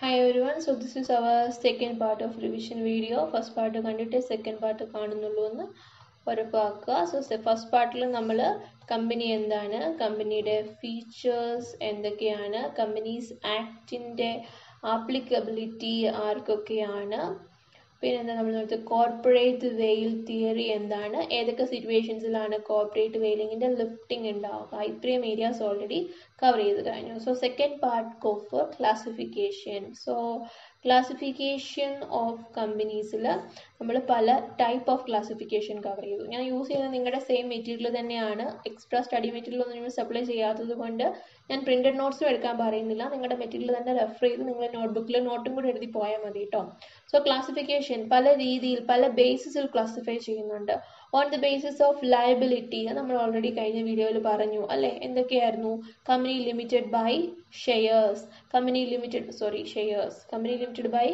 Hi everyone, so this is our second part of revision video. First part കണ്ടിട്ട് second part കാണുന്നുള്ളൂ എന്ന് ഉറപ്പാക്കുക so first പാർട്ടിൽ നമ്മൾ കമ്പനി എന്താണ് കമ്പനിയുടെ ഫീച്ചേഴ്സ് എന്തൊക്കെയാണ് കമ്പനീസ് ആക്ടിൻ്റെ ആപ്ലിക്കബിലിറ്റി ആർക്കൊക്കെയാണ് പിന്നെന്താ നമ്മൾ നോക്കിയത് കോർപ്പറേറ്റ് വെയിൽ തിയറി എന്താണ് ഏതൊക്കെ സിറ്റുവേഷൻസിലാണ് കോർപ്പറേറ്റ് വെയിലിങ്ങിൻ്റെ ലിഫ്റ്റിംഗ് ഉണ്ടാവുക ഇത്രയും ഏരിയാസ് ഓൾറെഡി കവർ ചെയ്ത് കഴിഞ്ഞു so second part go for classification so classification of കമ്പനീസിൽ നമ്മൾ പല ടൈപ്പ് ഓഫ് ക്ലാസിഫിക്കേഷൻ കവർ ചെയ്തു ഞാൻ യൂസ് ചെയ്യുന്നത് നിങ്ങളുടെ സെയിം മെറ്റീരിയൽ തന്നെയാണ് എക്സ്ട്രാ സ്റ്റഡി മെറ്റീരിയൽ ഒന്നും നിങ്ങൾ സപ്ലൈ ചെയ്യാത്തത് കൊണ്ട് ഞാൻ പ്രിൻറ്റഡ് നോട്ട്സും എടുക്കാൻ പറയുന്നില്ല നിങ്ങളുടെ മെറ്റീരിയൽ തന്നെ റെഫർ ചെയ്ത് നിങ്ങൾ നോട്ട്ബുക്കിൽ നോട്ടും കൂടി എഴുതി പോയാൽ മതി കേട്ടോ സോ ക്ലാസിഫിക്കേഷൻ പല രീതിയിൽ പല ബേസിസിൽ ക്ലാസിഫൈ ചെയ്യുന്നുണ്ട് on the basis of liability നമ്മൾ ഓൾറെഡി കഴിഞ്ഞ വീഡിയോയിൽ പറഞ്ഞു അല്ലേ എന്തൊക്കെയായിരുന്നു company limited by shares company limited sorry shares company limited by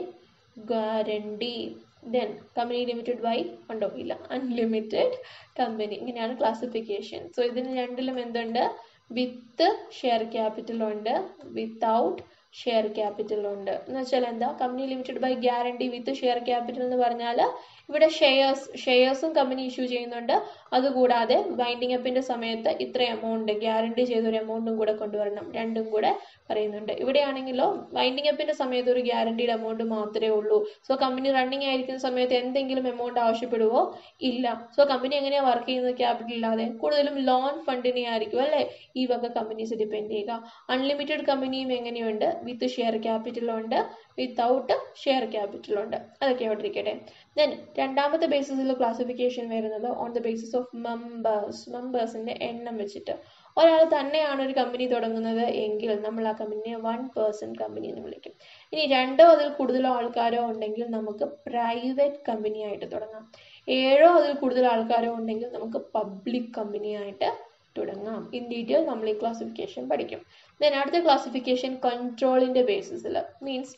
guarantee then company limited by ഉണ്ടോ ഇല്ല അൺലിമിറ്റഡ് കമ്പനി ഇങ്ങനെയാണ് ക്ലാസിഫിക്കേഷൻ സോ ഇതിന് രണ്ടിലും എന്തുണ്ട് വിത്ത് ഷെയർ ക്യാപിറ്റൽ ഉണ്ട് വിത്തൗട്ട് ഷെയർ ക്യാപിറ്റൽ ഉണ്ട് എന്ന് വെച്ചാൽ എന്താ company limited by guarantee with share capital എന്ന് പറഞ്ഞാൽ ഇവിടെ ഷെയർസ് ഷെയർസും കമ്പനി ഇഷ്യൂ ചെയ്യുന്നുണ്ട് അതുകൂടാതെ വൈൻഡിങ് അപ്പിന്റെ സമയത്ത് ഇത്ര എമൗണ്ട് ഗ്യാരണ്ടി ചെയ്തൊരു എമൗണ്ടും കൂടെ കൊണ്ടുവരണം രണ്ടും കൂടെ പറയുന്നുണ്ട് ഇവിടെയാണെങ്കിലോ വൈൻഡിങ് അപ്പിന്റെ സമയത്ത് ഒരു ഗ്യാരണ്ടീഡ് എമൗണ്ട് മാത്രമേ ഉള്ളൂ സോ കമ്പനി റണ്ണിങ് ആയിരിക്കുന്ന സമയത്ത് എന്തെങ്കിലും എമൗണ്ട് ആവശ്യപ്പെടുവോ ഇല്ല സോ കമ്പനി എങ്ങനെയാണ് വർക്ക് ചെയ്യുന്നത് ക്യാപിറ്റൽ ഇല്ലാതെ കൂടുതലും ലോൺ ഫണ്ടിനെ ആയിരിക്കും അല്ലേ ഈ വക കമ്പനീസ് ഡിപ്പെൻഡ് ചെയ്യുക അൺലിമിറ്റഡ് കമ്പനിയും എങ്ങനെയുണ്ട് വിത്ത് ഷെയർ ക്യാപിറ്റൽ ഉണ്ട് വിത്തൗട്ട് ഷെയർ ക്യാപിറ്റൽ ഉണ്ട് അതൊക്കെ അവിടെ ഇരിക്കട്ടെ ദെൻ രണ്ടാമത്തെ ബേസിസിൽ ക്ലാസിഫിക്കേഷൻ വരുന്നത് on the basis of members മെമ്പേഴ്സിന്റെ എണ്ണം വെച്ചിട്ട് ഒരാൾ തന്നെയാണ് ഒരു കമ്പനി തുടങ്ങുന്നത് എങ്കിൽ നമ്മൾ ആ കമ്പനിയെ വൺ പേഴ്സൺ കമ്പനി എന്ന് വിളിക്കും ഇനി രണ്ടോ അതിൽ കൂടുതലോ ആൾക്കാരോ ഉണ്ടെങ്കിൽ നമുക്ക് പ്രൈവറ്റ് കമ്പനി ആയിട്ട് തുടങ്ങാം ഏഴോ അതിൽ കൂടുതൽ ആൾക്കാരോ ഉണ്ടെങ്കിൽ നമുക്ക് പബ്ലിക് കമ്പനി ആയിട്ട് തുടങ്ങാം ഇൻ ഡീറ്റെയിൽ നമ്മൾ ഈ ക്ലാസിഫിക്കേഷൻ പഠിക്കും ദെൻ അടുത്ത ക്ലാസിഫിക്കേഷൻ കൺട്രോളിന്റെ ബേസിസിൽ മീൻസ്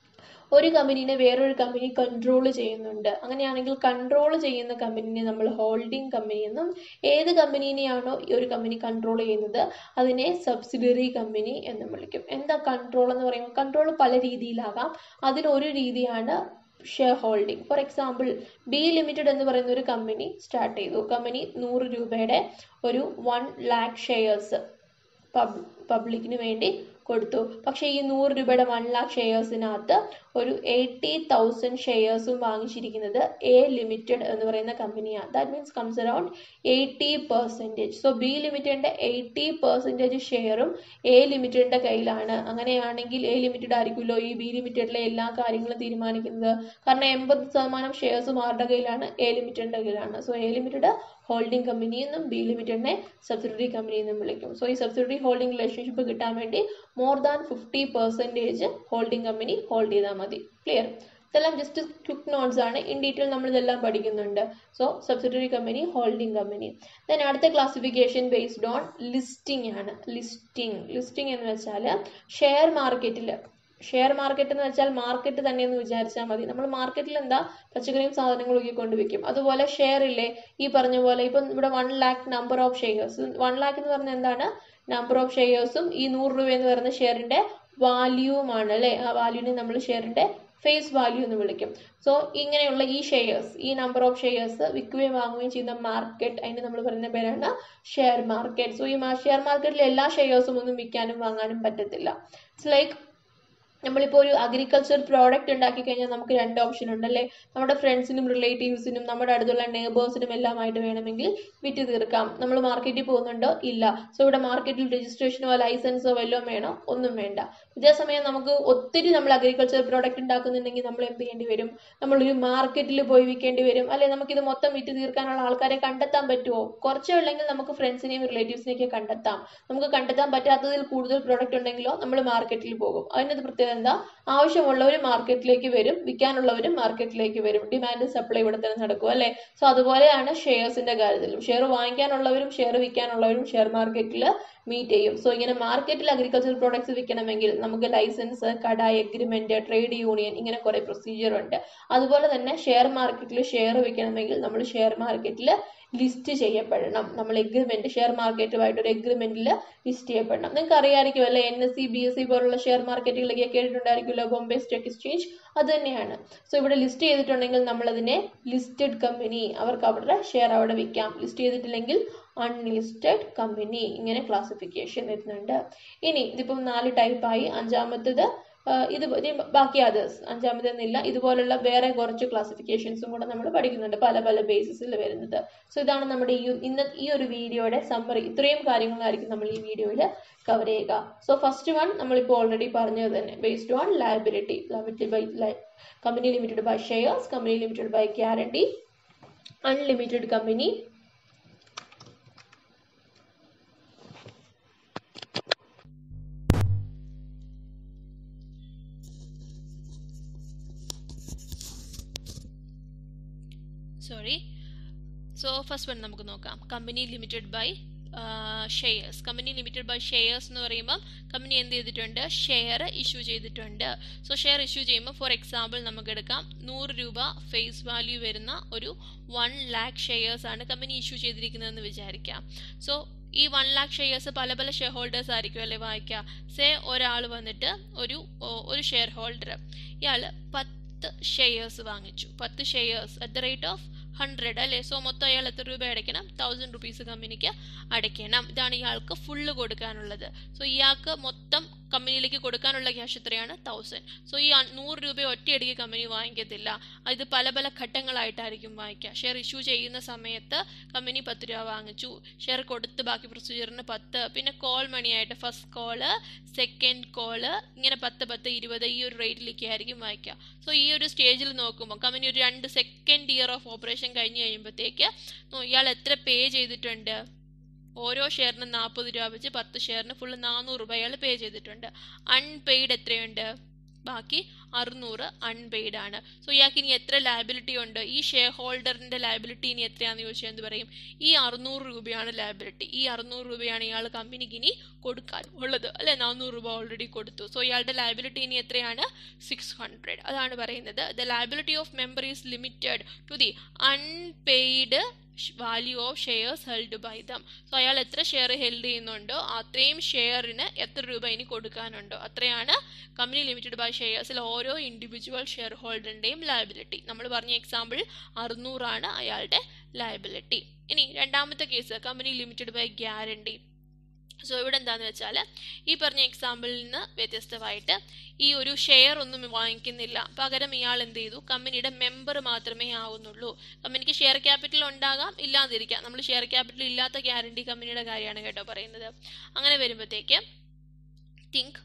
ഒരു കമ്പനീനെ വേറൊരു കമ്പനി കൺട്രോൾ ചെയ്യുന്നുണ്ട് അങ്ങനെയാണെങ്കിൽ കൺട്രോൾ ചെയ്യുന്ന കമ്പനിനെ നമ്മൾ ഹോൾഡിംഗ് കമ്പനി എന്നും ഏത് കമ്പനീനെയാണോ ഈ ഒരു കമ്പനി കൺട്രോൾ ചെയ്യുന്നത് അതിനെ സബ്സിഡറി കമ്പനി എന്നും വിളിക്കും എന്താ കൺട്രോൾ എന്ന് പറയുമ്പോൾ കൺട്രോൾ പല രീതിയിലാകാം അതിലൊരു രീതിയാണ് share holding for example B limited എന്ന് പറയുന്ന ഒരു കമ്പനി സ്റ്റാർട്ട് ചെയ്തു കമ്പനി നൂറ് രൂപയുടെ ഒരു വൺ ലാക്ക് ഷെയർസ് പബ് പബ്ലിക്കിന് വേണ്ടി കൊടുത്തു പക്ഷേ ഈ നൂറ് രൂപയുടെ വൺ ലാക്ക് ഷെയർസിനകത്ത് ഒരു എയ്റ്റി തൗസൻഡ് ഷെയർസും വാങ്ങിച്ചിരിക്കുന്നത് എ ലിമിറ്റഡ് എന്ന് പറയുന്ന കമ്പനിയാണ് that means comes around eighty percentage so B ലിമിറ്റഡിൻ്റെ എയ്റ്റി പെർസെൻറ്റേജ് ഷെയറും എ ലിമിറ്റഡിൻ്റെ കയ്യിലാണ് അങ്ങനെയാണെങ്കിൽ എ ലിമിറ്റഡ് ആയിരിക്കുമല്ലോ ഈ ബി ലിമിറ്റഡിലെ എല്ലാ കാര്യങ്ങളും തീരുമാനിക്കുന്നത് കാരണം എൺപത് ശതമാനം ഷെയർസും ആരുടെ കയ്യിലാണ് എ ലിമിറ്റഡിൻ്റെ കയ്യിലാണ് so A limited holding company എന്നും ബി ലിമിറ്റഡിനെ സബ്സിഡറി കമ്പനി എന്നും വിളിക്കും സോ ഈ സബ്സിഡറി ഹോൾഡിംഗ് റിലേഷൻഷിപ്പ് കിട്ടാൻ വേണ്ടി more than fifty percentage holding company hold ചെയ്താൽ മതി ക്ലിയർ ഇതെല്ലാം ജസ്റ്റ് ക്വിക്ക് നോട്ട്സ് ആണ് ഇൻ ഡീറ്റെയിൽ നമ്മൾ ഇതെല്ലാം പഠിക്കുന്നുണ്ട് so subsidiary company holding company then അടുത്ത ക്ലാസിഫിക്കേഷൻ ബേസ്ഡ് ഓൺ ലിസ്റ്റിംഗ് ആണ് ലിസ്റ്റിംഗ് ലിസ്റ്റിംഗ് എന്ന് വെച്ചാൽ ഷെയർ മാർക്കറ്റിൽ ഷെയർ മാർക്കറ്റ് എന്ന് വെച്ചാൽ മാർക്കറ്റ് തന്നെ എന്ന് വിചാരിച്ചാൽ മതി നമ്മൾ മാർക്കറ്റിൽ എന്താ പച്ചക്കറിയും സാധനങ്ങളും ഒക്കെ കൊണ്ടുവയ്ക്കും അതുപോലെ ഷെയർ ഇല്ലേ ഈ പറഞ്ഞ പോലെ ഇപ്പം ഇവിടെ one lakh number of shares one lakh എന്ന് പറഞ്ഞാൽ എന്താണ് നമ്പർ ഓഫ് ഷെയർസും ഈ നൂറ് രൂപ എന്ന് പറയുന്ന ഷെയറിന്റെ വാല്യൂമാണ് അല്ലേ ആ വാല്യൂവിനെ നമ്മൾ ഷെയറിന്റെ ഫേസ് വാല്യൂ എന്ന് വിളിക്കും സോ ഇങ്ങനെയുള്ള ഈ ഷെയർസ് ഈ നമ്പർ ഓഫ് ഷെയർസ് വിൽക്കുകയും വാങ്ങുകയും ചെയ്യുന്ന മാർക്കറ്റ് അതിന് നമ്മൾ പറയുന്ന പേരാണ് ഷെയർ മാർക്കറ്റ് സോ ഈ ഷെയർ മാർക്കറ്റിൽ എല്ലാ ഷെയർസും ഒന്നും വിൽക്കാനും വാങ്ങാനും പറ്റത്തില്ല ഇറ്റ്സ് ലൈക്ക് നമ്മളിപ്പോൾ ഒരു അഗ്രികൾച്ചർ പ്രോഡക്റ്റ് ഉണ്ടാക്കി കഴിഞ്ഞാൽ നമുക്ക് രണ്ട് ഓപ്ഷൻ ഉണ്ടല്ലേ നമ്മുടെ ഫ്രണ്ട്സിനും റിലേറ്റീവ്സിനും നമ്മുടെ അടുത്തുള്ള നെയ്ബേഴ്സിനും എല്ലാമായിട്ട് വേണമെങ്കിൽ വിറ്റ് തീർക്കാം നമ്മൾ മാർക്കറ്റിൽ പോകുന്നുണ്ടോ ഇല്ല സോ ഇവിടെ മാർക്കറ്റിൽ രജിസ്ട്രേഷനോ ലൈസൻസോ വല്ലതും വേണോ ഒന്നും വേണ്ട ഇതേസമയം നമുക്ക് ഒത്തിരി നമ്മൾ അഗ്രികൾച്ചർ പ്രോഡക്റ്റ് ഉണ്ടാക്കുന്നുണ്ടെങ്കിൽ നമ്മൾ എന്ത് ചെയ്യേണ്ടി വരും നമ്മളൊരു മാർക്കറ്റിൽ പോയി വിൽക്കേണ്ടി വരും അല്ലെ നമുക്കിത് മൊത്തം വിറ്റ് തീർക്കാനുള്ള ആൾക്കാരെ കണ്ടെത്താൻ പറ്റുമോ കുറച്ചേ ഉള്ളെങ്കിൽ നമുക്ക് ഫ്രണ്ട്സിനെയും റിലേറ്റീവ്സിനെയൊക്കെ കണ്ടെത്താം നമുക്ക് കണ്ടെത്താൻ പറ്റാത്തതിൽ കൂടുതൽ പ്രോഡക്റ്റ് ഉണ്ടെങ്കിലോ നമ്മൾ മാർക്കറ്റിൽ പോകും അതിനകത്ത് പ്രത്യേകത എന്താ ആവശ്യമുള്ളവർ മാർക്കറ്റിലേക്ക് വരും വിൽക്കാനുള്ളവരും മാർക്കറ്റിലേക്ക് വരും ഡിമാൻഡ് സപ്ലൈ ഇവിടെ തന്നെ നടക്കും അല്ലേ സോ അതുപോലെയാണ് ഷെയർസിന്റെ കാര്യത്തിലും ഷെയർ വാങ്ങിക്കാനുള്ളവരും ഷെയർ വിൽക്കാനുള്ളവരും ഷെയർ മാർക്കറ്റിൽ മീറ്റ് ചെയ്യും സോ ഇങ്ങനെ മാർക്കറ്റിൽ അഗ്രികൾച്ചർ പ്രോഡക്ട്സ് വിൽക്കണമെങ്കിൽ നമുക്ക് ലൈസൻസ് കട എഗ്രിമെന്റ് ട്രേഡ് യൂണിയൻ ഇങ്ങനെ കുറെ പ്രൊസീജിയർ ഉണ്ട് അതുപോലെ തന്നെ ഷെയർ മാർക്കറ്റിൽ ഷെയർ വിൽക്കണമെങ്കിൽ നമ്മൾ ഷെയർ മാർക്കറ്റിൽ ലിസ്റ്റ് ചെയ്യപ്പെടണം നമ്മൾ എഗ്രിമെന്റ് ഷെയർ മാർക്കറ്റുമായിട്ട് ഒരു എഗ്രിമെന്റിൽ ലിസ്റ്റ് ചെയ്യപ്പെടണം നിങ്ങൾക്ക് അറിയാമായിരിക്കും അല്ലെ N S C B S C പോലുള്ള ഷെയർ മാർക്കറ്റുകളൊക്കെ കേട്ടിട്ടുണ്ടായിരിക്കുമല്ലോ ബോംബെ സ്റ്റോക്ക് എക്സ്ചേഞ്ച് അത് തന്നെയാണ് സോ ഇവിടെ ലിസ്റ്റ് ചെയ്തിട്ടുണ്ടെങ്കിൽ നമ്മൾ അതിനെ ലിസ്റ്റഡ് കമ്പനി അവർക്ക് അവരുടെ ഷെയർ അവിടെ വിൽക്കാം ലിസ്റ്റ് ചെയ്തിട്ടില്ലെങ്കിൽ അൺലിസ്റ്റഡ് കമ്പനി ഇങ്ങനെ ക്ലാസിഫിക്കേഷൻ വരുന്നുണ്ട് ഇനി ഇതിപ്പം നാല് ടൈപ്പായി അഞ്ചാമത്തത് ഇത് ബാക്കി അതേഴ്സ് അഞ്ചാമതെന്നില്ല ഇതുപോലുള്ള വേറെ കുറച്ച് ക്ലാസിഫിക്കേഷൻസും കൂടെ നമ്മൾ പഠിക്കുന്നുണ്ട് പല പല ബേസിസിൽ വരുന്നത് സോ ഇതാണ് നമ്മുടെ ഈ ഇന്ന ഈ ഒരു വീഡിയോയുടെ സമ്മറി ഇത്രയും കാര്യങ്ങളായിരിക്കും നമ്മൾ ഈ വീഡിയോയിൽ കവർ ചെയ്യുക സോ ഫസ്റ്റ് വൺ നമ്മളിപ്പോൾ ഓൾറെഡി പറഞ്ഞത് തന്നെ based on liability liability by company limited by shares company limited by guarantee unlimited company sorry so first one നമുക്ക് നോക്കാം company limited by shares company limited by shares എന്ന് പറയുമ്പോൾ company എന്ത് ചെയ്തിട്ടുണ്ട് share issue ചെയ്തിട്ടുണ്ട് so share issue ചെയ്യുമ്പോൾ for example നമുക്ക് എടുക്കാം നൂറ് രൂപ ഫേസ് വാല്യൂ വരുന്ന ഒരു വൺ ലാക്ക് ഷെയർസ് ആണ് കമ്പനി ഇഷ്യൂ ചെയ്തിരിക്കുന്നതെന്ന് വിചാരിക്കാം സോ ഈ വൺ ലാക്ക് ഷെയർസ് പല പല ഷെയർ ഹോൾഡേഴ്സ് ആയിരിക്കും അല്ലേ വായിക്കുക സേ ഒരാൾ വന്നിട്ട് ഒരു ഒരു ഷെയർ ഹോൾഡർ ഇയാൾ പത്ത് ഷെയർസ് വാങ്ങിച്ചു പത്ത് shares at the rate of hundred അല്ലേ സോ മൊത്തം അയാൾ എത്ര രൂപ അടയ്ക്കണം തൗസൻഡ് റുപ്പീസ് കമ്പനിക്ക് അടയ്ക്കണം ഇതാണ് ഇയാൾക്ക് ഫുള്ള് കൊടുക്കാനുള്ളത് സോ ഇയാൾക്ക് മൊത്തം കമ്പനിയിലേക്ക് കൊടുക്കാനുള്ള ക്യാഷ് എത്രയാണ് തൗസൻഡ് സോ ഈ നൂറ് രൂപ ഒറ്റയടിക്ക് കമ്പനി വാങ്ങിക്കത്തില്ല ഇത് പല പല ഘട്ടങ്ങളായിട്ടായിരിക്കും വാങ്ങിക്കുക ഷെയർ ഇഷ്യൂ ചെയ്യുന്ന സമയത്ത് കമ്പനി പത്ത് രൂപ വാങ്ങിച്ചു ഷെയർ കൊടുത്ത് ബാക്കി പ്രൊസീജിയറിന് പത്ത് പിന്നെ കോൾ മണിയായിട്ട് ഫസ്റ്റ് കോള് സെക്കൻഡ് കോള് ഇങ്ങനെ പത്ത് പത്ത് ഇരുപത് ഈ ഒരു റേറ്റിലേക്ക് ആയിരിക്കും വാങ്ങിക്കുക സോ ഈ ഒരു സ്റ്റേജിൽ നോക്കുമ്പോൾ കമ്പനി ഒരു രണ്ട് സെക്കൻഡ് ഇയർ ഓഫ് ഓപ്പറേഷൻ കഴിഞ്ഞ് കഴിയുമ്പോഴത്തേക്ക് ഇയാൾ എത്ര പേ ചെയ്തിട്ടുണ്ട് ഓരോ ഷെയറിന് നാൽപ്പത് രൂപ വെച്ച് പത്ത് ഷെയറിന് ഫുള്ള് നാനൂറ് രൂപ അയാൾ പേ ചെയ്തിട്ടുണ്ട് അൺപെയ്ഡ് എത്രയുണ്ട് ബാക്കി അറുന്നൂറ് അൺപെയ്ഡ് ആണ് സോ ഇയാൾക്ക് ഇനി എത്ര ലയബിലിറ്റി ഉണ്ട് ഈ ഷെയർ ഹോൾഡറിന്റെ ലയബിലിറ്റി ഇനി എത്രയാണെന്ന് ചോദിച്ചാൽ എന്ത് പറയും ഈ അറുന്നൂറ് രൂപയാണ് ലയബിലിറ്റി ഈ അറുന്നൂറ് രൂപയാണ് ഇയാൾ കമ്പനിക്ക് ഇനി കൊടുക്കാൻ ഉള്ളത് അല്ലെ നാനൂറ് രൂപ ഓൾറെഡി കൊടുത്തു സോ ഇയാളുടെ ലയബിലിറ്റി ഇനി എത്രയാണ് സിക്സ് ഹൺഡ്രഡ് അതാണ് പറയുന്നത് the liability of member is limited to the unpaid value of shares held by them so അയാൾ എത്ര ഷെയർ ഹെൽഡ് ചെയ്യുന്നുണ്ടോ അത്രയും ഷെയറിന് എത്ര രൂപ ഇനി കൊടുക്കാനുണ്ടോ അത്രയാണ് കമ്പനി ലിമിറ്റഡ് ബൈ ഷെയർസിൽ ഓരോ ഇൻഡിവിജ്വൽ ഷെയർ ഹോൾഡറിൻ്റെയും ലയബിലിറ്റി നമ്മൾ പറഞ്ഞ എക്സാമ്പിൾ അറുന്നൂറാണ് അയാളുടെ ലയബിലിറ്റി ഇനി രണ്ടാമത്തെ case company limited by guarantee so ഇവിടെ എന്താണെന്ന് വെച്ചാൽ ഈ പറഞ്ഞ എക്സാമ്പിളിൽ നിന്ന് വ്യത്യസ്തമായിട്ട് ഈ ഒരു ഷെയർ ഒന്നും വാങ്ങിക്കുന്നില്ല പകരം ഇയാൾ എന്ത് ചെയ്തു കമ്പനിയുടെ മെമ്പർ മാത്രമേ ആവുന്നുള്ളൂ കമ്പനിക്ക് ഷെയർ ക്യാപിറ്റൽ ഉണ്ടാകാം ഇല്ലാതിരിക്കാം നമ്മൾ ഷെയർ ക്യാപിറ്റൽ ഇല്ലാത്ത ഗ്യാരണ്ടി കമ്പനിയുടെ കാര്യമാണ് കേട്ടോ പറയുന്നത് അങ്ങനെ വരുമ്പോഴത്തേക്ക് തിങ്ക്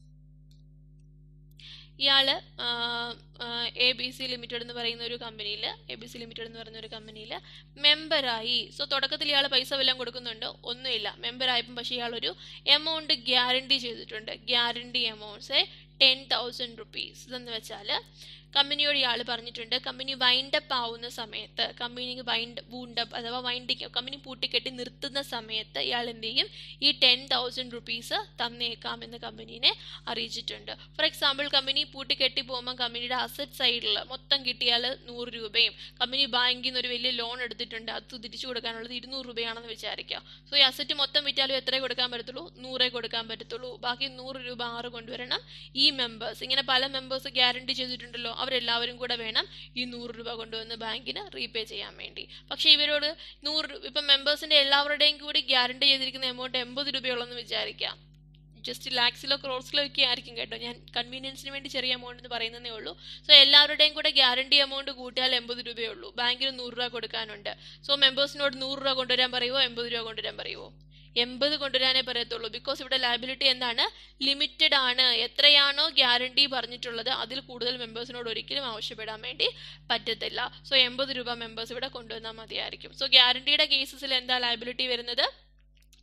ഇയാൾ എ ബി സി ലിമിറ്റഡ് എന്ന് പറയുന്ന ഒരു കമ്പനിയിൽ എ ബി സി ലിമിറ്റഡ് എന്ന് പറയുന്ന ഒരു കമ്പനിയിൽ മെമ്പറായി സോ തുടക്കത്തിൽ ഇയാൾ പൈസ വല്ലതും കൊടുക്കുന്നുണ്ടോ ഒന്നുമില്ല മെമ്പറായപ്പം പക്ഷേ ഇയാൾ ഒരു എമൗണ്ട് ഗ്യാരണ്ടി ചെയ്തിട്ടുണ്ട് guarantee amounts ten thousand rupees എന്ന് വെച്ചാൽ കമ്പനിയോട് ഇയാൾ പറഞ്ഞിട്ടുണ്ട് കമ്പനി വൈൻഡപ്പ് ആവുന്ന സമയത്ത് കമ്പനിക്ക് വൈൻഡ് വൂണ്ടപ്പ് അഥവാ വൈൻഡിങ് കമ്പനി പൂട്ടിക്കെട്ടി നിർത്തുന്ന സമയത്ത് ഇയാൾ എന്ത് ചെയ്യും ഈ ടെൻ തൗസൻഡ് റുപ്പീസ് തന്നേക്കാം എന്ന് കമ്പനീനെ അറിയിച്ചിട്ടുണ്ട് ഫോർ എക്സാമ്പിൾ കമ്പനി പൂട്ടിക്കെട്ടി പോകുമ്പോൾ കമ്പനിയുടെ അസറ്റ് സൈഡിൽ മൊത്തം കിട്ടിയാൽ നൂറ് രൂപയും കമ്പനി ബാങ്കിൽ നിന്ന് ഒരു വലിയ ലോൺ എടുത്തിട്ടുണ്ട് അത് തിരിച്ചു കൊടുക്കാനുള്ളത് ഇരുന്നൂറ് രൂപയാണെന്ന് വിചാരിക്കുക സോ ഈ അസറ്റ് മൊത്തം വിറ്റാലും എത്രേ കൊടുക്കാൻ പറ്റത്തുള്ളൂ നൂറേ കൊടുക്കാൻ പറ്റത്തുള്ളൂ ബാക്കി നൂറ് രൂപ ആറ് കൊണ്ടുവരണം ഈ മെമ്പേഴ്സ് ഇങ്ങനെ പല മെമ്പേഴ്സ് ഗ്യാരണ്ടി ചെയ്തിട്ടുണ്ടല്ലോ അവരെല്ലാവരും കൂടെ വേണം ഈ നൂറ് രൂപ കൊണ്ടുവന്ന് ബാങ്കിന് റീപേ ചെയ്യാൻ വേണ്ടി പക്ഷേ ഇവരോട് നൂറ് ഇപ്പം മെമ്പേഴ്സിന്റെ എല്ലാവരുടെയും കൂടി ഗ്യാരണ്ടി ചെയ്തിരിക്കുന്ന എമൗണ്ട് എൺപത് രൂപയുള്ളെന്ന് വിചാരിക്കാം ജസ്റ്റ് ലാക്സിലോ ക്രോർസിലോ ഒക്കെ ആയിരിക്കും കേട്ടോ ഞാൻ കൺവീനിയൻസിന് വേണ്ടി ചെറിയ എമൗണ്ട് എന്ന് പറയുന്നതേ ഉള്ളൂ സോ എല്ലാവരുടെയും കൂടെ ഗ്യാരണ്ടി എമൗണ്ട് കൂട്ടിയാൽ എൺപത് രൂപയേ ഉള്ളൂ ബാങ്കിന് നൂറ് രൂപ കൊടുക്കാനുണ്ട് സോ മെമ്പേഴ്സിനോട് നൂറ് രൂപ കൊണ്ടുവരാൻ പറയുമോ എൺപത് രൂപ കൊണ്ടുവരാൻ പറയുമോ എൺപത് കൊണ്ടുവരാനേ പറയത്തുള്ളൂ ബിക്കോസ് ഇവിടെ ലയബിലിറ്റി എന്താണ് ലിമിറ്റഡ് ആണ് എത്രയാണോ ഗ്യാരണ്ടി പറഞ്ഞിട്ടുള്ളത് അതിൽ കൂടുതൽ മെമ്പേഴ്സിനോട് ഒരിക്കലും ആവശ്യപ്പെടാൻ വേണ്ടി പറ്റത്തില്ല സോ എൺപത് രൂപ മെമ്പേഴ്സ് ഇവിടെ കൊണ്ടുവന്നാൽ മതിയായിരിക്കും സോ ഗ്യാരണ്ടിയുടെ കേസസിൽ എന്താ ലയബിലിറ്റി വരുന്നത്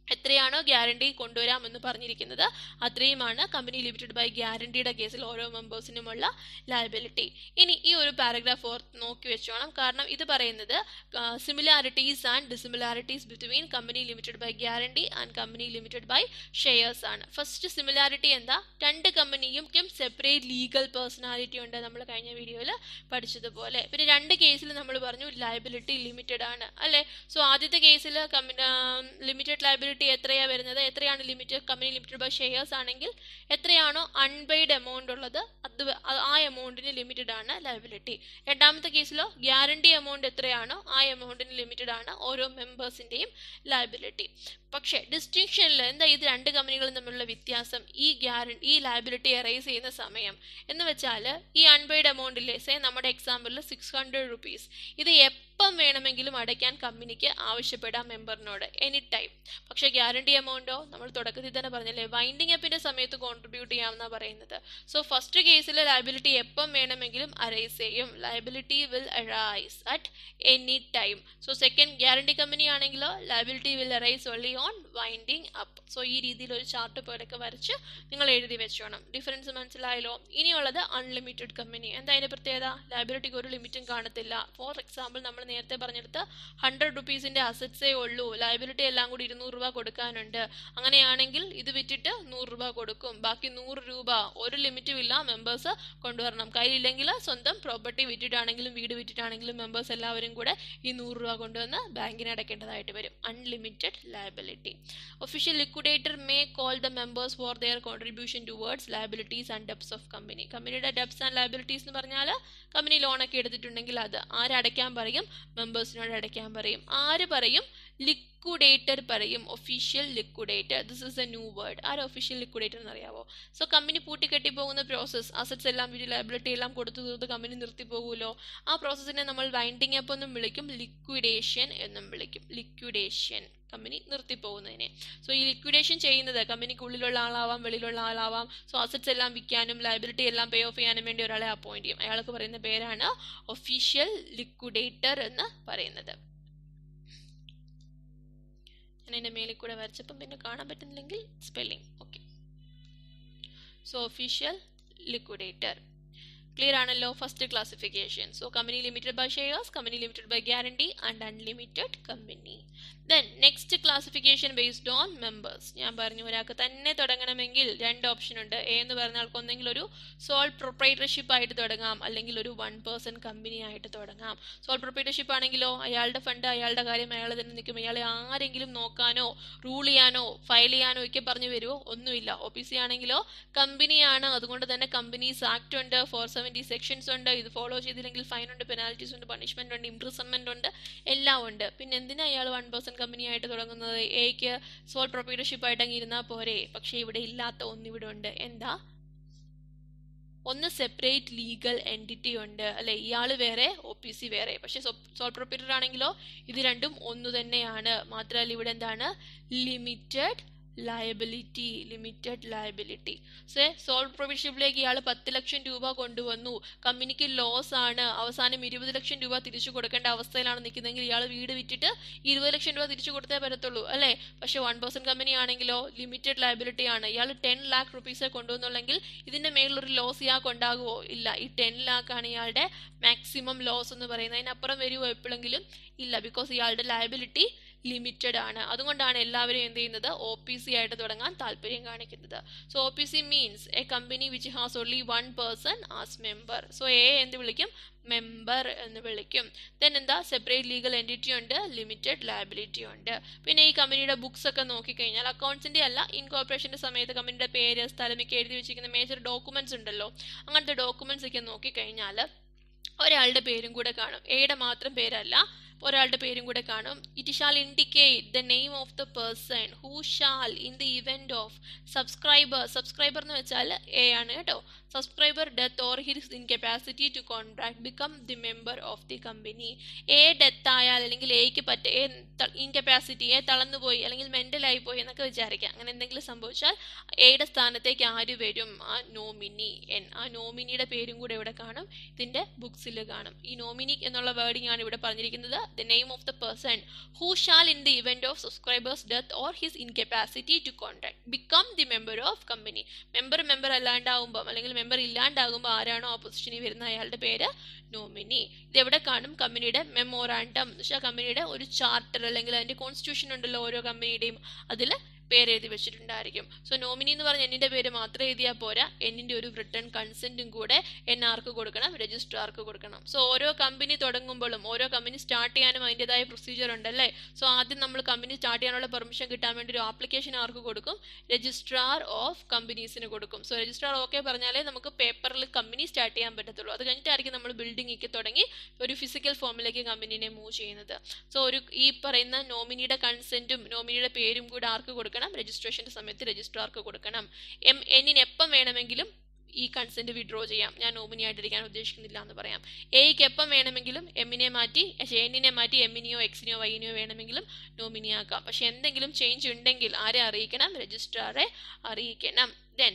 എത്രയാണോ ഗ്യാരണ്ടി കൊണ്ടുവരാമെന്ന് പറഞ്ഞിരിക്കുന്നത് അത്രയുമാണ് കമ്പനി ലിമിറ്റഡ് ബൈ ഗ്യാരണ്ടിയുടെ കേസിൽ ഓരോ മെമ്പേഴ്സിനുമുള്ള ലയബിലിറ്റി ഇനി ഈ ഒരു പാരഗ്രാഫ് ഓർത്ത് നോക്കി വെച്ചോണം കാരണം ഇത് പറയുന്നത് similarities and dissimilarities between company limited by guarantee and company limited by shares ആണ് ഫസ്റ്റ് സിമിലാരിറ്റി എന്താ രണ്ട് കമ്പനിക്കും സെപ്പറേറ്റ് ലീഗൽ പേഴ്സണാലിറ്റി ഉണ്ട് നമ്മൾ കഴിഞ്ഞ വീഡിയോയിൽ പഠിച്ചതുപോലെ പിന്നെ രണ്ട് കേസിൽ നമ്മൾ പറഞ്ഞു ലയബിലിറ്റി ലിമിറ്റഡ് ആണ് അല്ലേ സോ ആദ്യത്തെ കേസിൽ ലിമിറ്റഡ് ലയബിലിറ്റി എത്രയാണ് വരുന്നത് എത്രയാണ് limited company limited by shares ആണെങ്കിൽ എത്രയാണോ അൺപെയ്ഡ് എമൗണ്ട് ഉള്ളത് അത് ആ എമൗണ്ടിന് ലിമിറ്റഡ് ആണ് ലയബിലിറ്റി രണ്ടാമത്തെ കേസിലോ ഗ്യാരണ്ടി എമൗണ്ട് എത്രയാണോ ആ എമൗണ്ടിന് ലിമിറ്റഡ് ആണ് ഓരോ മെമ്പേഴ്സിൻ്റെയും ലയബിലിറ്റി പക്ഷേ ഡിസ്റ്റിങ്ഷനിൽ എന്താ ഇത് രണ്ട് കമ്പനികളും തമ്മിലുള്ള വ്യത്യാസം ഈ ഗ്യാരണ്ടി ഈ ലയബിലിറ്റി എറേസ് ചെയ്യുന്ന സമയം എന്ന് വെച്ചാൽ ഈ അൺപെയ്ഡ് എമൗണ്ടില്ലേ സേ നമ്മുടെ എക്സാമ്പിളിൽ സിക്സ് ഹൺഡ്രഡ് റുപ്പീസ് ഇത് എപ്പം വേണമെങ്കിലും അടയ്ക്കാൻ കമ്പനിക്ക് ആവശ്യപ്പെടാം മെമ്പറിനോട് എനി ടൈം പക്ഷേ ഗ്യാരണ്ടി എമൗണ്ടോ നമ്മൾ തുടക്കത്തിൽ തന്നെ പറഞ്ഞില്ലേ വൈൻഡിങ് അപ്പിൻ്റെ സമയത്ത് കോൺട്രിബ്യൂട്ട് ചെയ്യാമെന്നാണ് പറയുന്നത് സോ ഫസ്റ്റ് കേസിൽ ലയബിലിറ്റി എപ്പം വേണമെങ്കിലും അറൈസ് ചെയ്യും liability will arise at any time so second guarantee company ആണെങ്കിലോ liability will arise only on winding up so ഈ രീതിയിൽ ഒരു ചാർട്ട് പോലൊക്കെ വരച്ച് നിങ്ങൾ എഴുതി വെച്ചോണം ഡിഫറൻസ് മനസ്സിലായല്ലോ ഇനിയുള്ളത് അൺലിമിറ്റഡ് കമ്പനി എന്താ അതിൻ്റെ പ്രത്യേകത ലയബിലിറ്റിക്ക് ഒരു ലിമിറ്റും കാണത്തില്ല ഫോർ എക്സാമ്പിൾ നമ്മൾ നേരത്തെ പറഞ്ഞെടുത്ത് ഹൺഡ്രഡ് റുപ്പീസിൻ്റെ അസറ്റ്സേ ഉള്ളൂ ലയബിലിറ്റി എല്ലാം കൂടി ഇരുന്നൂറ് രൂപ കൊടുക്കാനുണ്ട് അങ്ങനെയാണെങ്കിൽ ഇത് വിറ്റിട്ട് നൂറ് രൂപ കൊടുക്കും ബാക്കി നൂറ് രൂപ ഒരു ലിമിറ്റും ഇല്ല മെമ്പേഴ്സ് കൊണ്ടുവരണം കയ്യിലില്ലെങ്കിൽ സ്വന്തം പ്രോപ്പർട്ടി വിറ്റിട്ടാണെങ്കിലും വീട് വിറ്റിട്ടാണെങ്കിലും മെമ്പേഴ്സ് എല്ലാവരും കൂടെ ഈ നൂറ് രൂപ കൊണ്ടുവന്ന് ബാങ്കിന് അടയ്ക്കേണ്ടതായിട്ട് വരും unlimited liability official liquidator may call the members for their contribution towards liabilities and debts of company കമ്പനിയുടെ ഡെപ്സ് ആൻഡ് ലയബിലിറ്റീസ് എന്ന് പറഞ്ഞാൽ കമ്പനി ലോണൊക്കെ എടുത്തിട്ടുണ്ടെങ്കിൽ അത് ആരടയ്ക്കാൻ പറയും മെമ്പേഴ്സിനോട് അടയ്ക്കാൻ പറയും ആര് പറയും ലിക്വിഡേറ്റർ പറയും official liquidator this is a new word ആര് ഒഫീഷ്യൽ ലിക്വിഡേറ്റർ എന്നറിയാവോ സോ കമ്പനി പൂട്ടിക്കെട്ടി പോകുന്ന പ്രോസസ്സ് അസറ്റ്സ് എല്ലാം വീട്ടിൽ ലയബിലിറ്റി എല്ലാം കൊടുത്തു തീർത്ത് കമ്പനി നിർത്തി പോകുമല്ലോ ആ പ്രോസസ്സിനെ നമ്മൾ വൈൻഡിങ് അപ്പ് എന്നും വിളിക്കും ലിക്വിഡേഷൻ എന്നും വിളിക്കും ലിക്വിഡേഷൻ കമ്പനി നിർത്തിപ്പോകുന്നതിനെ സോ ഈ ലിക്വിഡേഷൻ ചെയ്യുന്നത് കമ്പനിക്കുള്ളിലുള്ള ആളാവാം വെളിയിലുള്ള ആളാവാം സോ അസറ്റ്സ് എല്ലാം വിൽക്കാനും ലയബിലിറ്റി എല്ലാം പേ ഓഫ് ചെയ്യാനും വേണ്ടി ഒരാളെ അപ്പോയിന്റ് ചെയ്യും അയാൾക്ക് പറയുന്ന പേരാണ് ഒഫീഷ്യൽ ലിക്വിഡേറ്റർ എന്ന് പറയുന്നത് ഞാൻ എൻ്റെ മേലിൽ കൂടെ വരച്ചപ്പം പിന്നെ കാണാൻ പറ്റുന്നില്ലെങ്കിൽ spelling okay so official liquidator clear ആണല്ലോ first classification so company limited by shares company limited by guarantee and unlimited company then next classification based on members ഞാൻ പറഞ്ഞു ഒരാൾക്ക് തന്നെ തുടങ്ങണമെങ്കിൽ രണ്ട് ഓപ്ഷൻ ഉണ്ട് എ എന്ന് പറഞ്ഞ ആൾക്ക് ഒന്നെങ്കിൽ ഒരു സോൾ പ്രൊപ്പറേറ്റർഷിപ്പ് ആയിട്ട് തുടങ്ങാം അല്ലെങ്കിൽ ഒരു വൺ പേഴ്സൺ കമ്പനി ആയിട്ട് തുടങ്ങാം സോൾ പ്രൊപ്പറേറ്റർഷിപ്പ് ആണെങ്കിലോ അയാളുടെ ഫണ്ട് അയാളുടെ കാര്യം അയാൾ തന്നെ നിൽക്കും അയാളെ ആരെങ്കിലും നോക്കാനോ റൂൾ ചെയ്യാനോ ഫയൽ ചെയ്യാനോ ഒക്കെ പറഞ്ഞു വരുമോ ഒന്നുമില്ല ഒ പി സി ആണെങ്കിലോ കമ്പനിയാണ് അതുകൊണ്ട് തന്നെ കമ്പനീസ് ആക്ട് ഉണ്ട് ഫോർ സെവൻറ്റി സെക്ഷൻസ് ഉണ്ട് ഇത് ഫോളോ ചെയ്തില്ലെങ്കിൽ ഫൈൻ ഉണ്ട് പെനാൽറ്റീസ് ഉണ്ട് പണിഷ്മെന്റ് ഉണ്ട് ഇംപ്രിസൺമെന്റ് ഉണ്ട് എല്ലാം ഉണ്ട് പിന്നെ എന്തിനാ അയാൾ വൺ പേഴ്സൺ കമ്പനി ആയിട്ട് തുടങ്ങുന്നത് എക്ക് സോൾ പ്രൊപ്പറേറ്റർഷിപ്പ് ആയിട്ട് അങ്ങ് ഇരുന്നാൽ പോരെ പക്ഷേ ഇവിടെ ഇല്ലാത്ത ഒന്നിവിടെ ഉണ്ട് എന്താ ഒന്ന് സെപ്പറേറ്റ് ലീഗൽ എൻറ്റിറ്റി ഉണ്ട് അല്ലെ ഇയാൾ വേറെ ഒ പി സി വേറെ പക്ഷേ സോൾ പ്രൊപ്പറേറ്റർ ആണെങ്കിലോ ഇത് രണ്ടും ഒന്നു തന്നെയാണ് മാത്രമല്ല ഇവിടെ എന്താണ് limited liability limited liability say sole പ്രൊവിഷനിലേക്ക് ഇയാൾ പത്ത് ലക്ഷം രൂപ കൊണ്ടുവന്നു കമ്പനിക്ക് ലോസ് ആണ് അവസാനം ഇരുപത് ലക്ഷം രൂപ തിരിച്ചു കൊടുക്കേണ്ട അവസ്ഥയിലാണ് നിൽക്കുന്നതെങ്കിൽ ഇയാൾ വീട് വിറ്റിട്ട് ഇരുപത് ലക്ഷം രൂപ തിരിച്ചു കൊടുത്തേ പറ്റത്തുള്ളൂ അല്ലേ പക്ഷെ വൺ പേഴ്സൺ കമ്പനി ആണെങ്കിലോ ലിമിറ്റഡ് ലയബിലിറ്റി ആണ് ഇയാൾ ടെൻ ലാക്ക് റുപ്പീസെ കൊണ്ടുവന്നുള്ളെങ്കിൽ ഇതിന്റെ മേളിലൊരു ലോസ് ഇയാൾക്ക് ഉണ്ടാകുമോ ഇല്ല ഈ ടെൻ ലാക്ക് ആണ് ഇയാളുടെ മാക്സിമം ലോസ് എന്ന് പറയുന്നത് അതിനപ്പുറം വരുമോ എപ്പോഴെങ്കിലും ഇല്ല ബിക്കോസ് ഇയാളുടെ ലയബിലിറ്റി ലിമിറ്റഡ് ആണ് അതുകൊണ്ടാണ് എല്ലാവരും എന്ത് ചെയ്യുന്നത് ഒ പി സി ആയിട്ട് തുടങ്ങാൻ താല്പര്യം കാണിക്കുന്നത് so O P C means a company which has only one person as member so a എന്ത് വിളിക്കും മെമ്പർ എന്ന് വിളിക്കും ദെൻ എന്താ സെപ്പറേറ്റ് ലീഗൽ എൻറ്റിറ്റി ഉണ്ട് ലിമിറ്റഡ് ലയബിലിറ്റി ഉണ്ട് പിന്നെ ഈ കമ്പനിയുടെ ബുക്സ് ഒക്കെ നോക്കിക്കഴിഞ്ഞാൽ അക്കൗണ്ട്സിൻ്റെ അല്ല ഇൻകോർപ്പറേഷൻ്റെ സമയത്ത് കമ്പനിയുടെ പേര് സ്ഥലമൊക്കെ എഴുതി വെച്ചിരിക്കുന്ന മേജർ ഡോക്യുമെന്റ്സ് ഉണ്ടല്ലോ അങ്ങനത്തെ ഡോക്യുമെന്റ്സ് ഒക്കെ നോക്കിക്കഴിഞ്ഞാൽ ഒരാളുടെ പേരും കൂടെ കാണും എയുടെ മാത്രം പേരല്ല ഒരാളുടെ പേരും കൂടെ കാണും it shall indicate the name of the person who shall in the event of subscriber subscriber എന്ന് വെച്ചാൽ എ ആണ് കേട്ടോ subscriber death or his incapacity to contract become the member of the company a death ആയാൽ അല്ലെങ്കിൽ എക്ക് പറ്റ A incapacity A തളർന്നുപോയി അല്ലെങ്കിൽ മെന്റലായി പോയി എന്നൊക്കെ വിചാരിക്കാം അങ്ങനെ എന്തെങ്കിലും സംഭവിച്ചാൽ എയുടെ സ്ഥാനത്തേക്ക് ആര് വരും ആ നോമിനി എൻ ആ നോമിനിയുടെ പേരും കൂടെ ഇവിടെ കാണും ഇതിന്റെ ബുക്സിൽ കാണും ഈ നോമിനി എന്നുള്ള വേർഡിംഗ് ആണ് ഇവിടെ പറഞ്ഞിരിക്കുന്നത് the name of the person who shall in the event of subscriber's death or his incapacity to contact become the member of company member member അല്ലാണ്ടാവുമ്പോൾ അല്ലെങ്കിൽ മെമ്പർ ഇല്ലാണ്ടാകുമ്പോൾ ആരാണോ ആ പൊസിഷനിൽ വരുന്ന അയാളുടെ പേര് നോമിനി ഇതെവിടെ കാണും കമ്പനിയുടെ മെമ്മോറാണ്ടം എന്ന് വെച്ചാൽ കമ്പനിയുടെ ഒരു ചാർട്ടർ അല്ലെങ്കിൽ അതിന്റെ കോൺസ്റ്റിറ്റ്യൂഷൻ ഉണ്ടല്ലോ ഓരോ കമ്പനിയുടെയും അതിൽ പേര് എഴുതി വെച്ചിട്ടുണ്ടായിരിക്കും സോ നോമിനി എന്ന് പറഞ്ഞ എന്നിന്റെ പേര് മാത്രം എഴുതിയാൽ പോരാ എന്നിന്റെ ഒരു റിട്ടേൺ കൺസെന്റും കൂടെ എൻ ആർക്ക് കൊടുക്കണം രജിസ്ട്രാർക്ക് കൊടുക്കണം സോ ഓരോ കമ്പനി തുടങ്ങുമ്പോഴും ഓരോ കമ്പനി സ്റ്റാർട്ട് ചെയ്യാനും അതിൻ്റെതായ പ്രൊസീജിയർ ഉണ്ടല്ലേ സോ ആദ്യം നമ്മൾ കമ്പനി സ്റ്റാർട്ട് ചെയ്യാനുള്ള പെർമിഷൻ കിട്ടാൻ വേണ്ടി ഒരു ആപ്ലിക്കേഷൻ ആർക്ക് കൊടുക്കും രജിസ്ട്രാർ ഓഫ് കമ്പനീസിന് കൊടുക്കും സോ രജിസ്ട്രാർ ഓക്കെ പറഞ്ഞാലേ നമുക്ക് പേപ്പറിൽ കമ്പനി സ്റ്റാർട്ട് ചെയ്യാൻ പറ്റത്തുള്ളൂ അത് കഴിഞ്ഞിട്ടായിരിക്കും നമ്മൾ ബിൽഡിംഗിലേക്ക് തുടങ്ങി ഒരു ഫിസിക്കൽ ഫോമിലേക്ക് കമ്പനീനെ മൂവ് ചെയ്യുന്നത് സോ ഒരു ഈ പറയുന്ന നോമിനിയുടെ കൺസെന്റും നോമിനിയുടെ പേരും കൂടെ ആർക്ക് കൊടുക്കണം രജിസ്ട്രേഷന്റെ സമയത്ത് രജിസ്ട്രാർക്ക് കൊടുക്കണം എം എന്നിന് എപ്പം വേണമെങ്കിലും ഈ കൺസെന്റ് വിഡ്രോ ചെയ്യാം ഞാൻ നോമിനി ആയിട്ടിരിക്കാൻ ഉദ്ദേശിക്കുന്നില്ല എന്ന് പറയാം എയ്ക്ക് എപ്പം വേണമെങ്കിലും എമ്മിനെ മാറ്റി എന്നിനെ മാറ്റി എമ്മിനെയോ എക്സിനെയോ വൈനെയോ വേണമെങ്കിലും നോമിനി ആക്കാം പക്ഷെ എന്തെങ്കിലും ചേഞ്ച് ഉണ്ടെങ്കിൽ ആരെ അറിയിക്കണം രജിസ്ട്രാറെ അറിയിക്കണം ദെൻ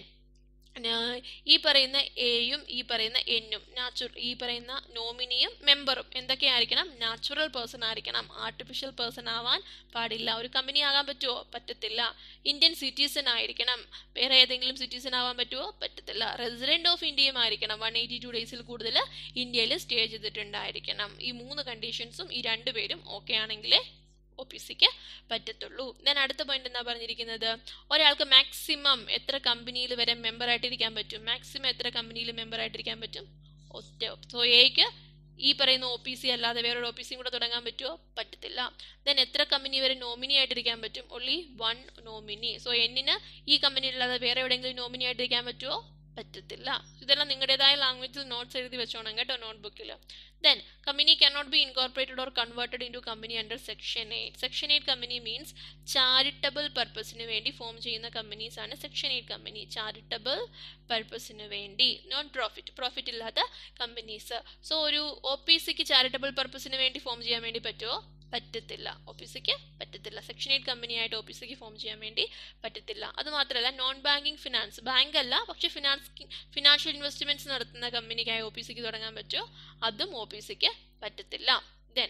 ഈ പറയുന്ന എയും ഈ പറയുന്ന എന്നും നാച്ചുറൽ ഈ പറയുന്ന നോമിനിയും മെമ്പറും എന്തൊക്കെയായിരിക്കണം നാച്ചുറൽ പേഴ്സൺ ആയിരിക്കണം ആർട്ടിഫിഷ്യൽ പേഴ്സൺ ആവാൻ പാടില്ല ഒരു കമ്പനി ആകാൻ പറ്റുമോ പറ്റത്തില്ല ഇന്ത്യൻ സിറ്റിസൺ ആയിരിക്കണം വേറെ ഏതെങ്കിലും സിറ്റിസൺ ആവാൻ പറ്റുമോ പറ്റത്തില്ല റെസിഡന്റ് ഓഫ് ഇന്ത്യയും ആയിരിക്കണം വൺ എയ്റ്റി ടു ഡേയ്സിൽ കൂടുതൽ ഇന്ത്യയിൽ സ്റ്റേ ചെയ്തിട്ടുണ്ടായിരിക്കണം ഈ മൂന്ന് കണ്ടീഷൻസും ഈ രണ്ടുപേരും ഓക്കെ ആണെങ്കിലേ ഒ പി സിക്ക് പറ്റത്തുള്ളൂ ദെൻ അടുത്ത പോയിന്റ് എന്താ പറഞ്ഞിരിക്കുന്നത് ഒരാൾക്ക് മാക്സിമം എത്ര കമ്പനിയിൽ വരെ മെമ്പർ ആയിട്ടിരിക്കാൻ പറ്റും മാക്സിമം എത്ര കമ്പനിയിൽ മെമ്പർ ആയിട്ടിരിക്കാൻ പറ്റും ഒറ്റ സോ എക്ക് ഈ പറയുന്ന ഒ പി സി അല്ലാതെ വേറൊരു ഒ പി സിയും കൂടെ തുടങ്ങാൻ പറ്റുമോ പറ്റത്തില്ല ദെൻ എത്ര കമ്പനി വരെ നോമിനി ആയിട്ടിരിക്കാൻ പറ്റും ഒൺലി വൺ നോമിനി സോ എന്നിന് ഈ കമ്പനിയിലല്ലാതെ വേറെ എവിടെയെങ്കിലും നോമിനി ആയിട്ടിരിക്കാൻ പറ്റുമോ പറ്റത്തില്ല ഇതെല്ലാം നിങ്ങളുടേതായ ലാംഗ്വേജിൽ നോട്ട്സ് എഴുതി വെച്ചോണം കേട്ടോ നോട്ട്ബുക്കിൽ then company cannot be incorporated or converted into company under section eight section eight company means charitable പർപ്പസിന് വേണ്ടി ഫോം ചെയ്യുന്ന കമ്പനീസ് ആണ് സെക്ഷൻ എയ്റ്റ് കമ്പനി ചാരിറ്റബിൾ പർപ്പസിന് വേണ്ടി നോൺ പ്രോഫിറ്റ് പ്രോഫിറ്റ് ഇല്ലാത്ത കമ്പനീസ് സോ ഒരു ഒ പി സിക്ക് ചാരിറ്റബിൾ പർപ്പസിന് വേണ്ടി ഫോം ചെയ്യാൻ വേണ്ടി പറ്റുമോ പറ്റത്തില്ല ഒ പി സിക്ക് പറ്റത്തില്ല സെക്ഷൻ എയ്റ്റ് കമ്പനിയായിട്ട് ഒ പി സിക്ക് ഫോം ചെയ്യാൻ വേണ്ടി പറ്റത്തില്ല അത് മാത്രമല്ല നോൺ ബാങ്കിങ് ഫിനാൻസ് ബാങ്ക് അല്ല പക്ഷെ ഫിനാൻസ് ഫിനാൻഷ്യൽ ഇൻവെസ്റ്റ്മെന്റ്സ് നടത്തുന്ന കമ്പനിക്കായി ഒ പി സിക്ക് തുടങ്ങാൻ പറ്റുമോ അതും ഒ പി സിക്ക് പറ്റത്തില്ല ദെൻ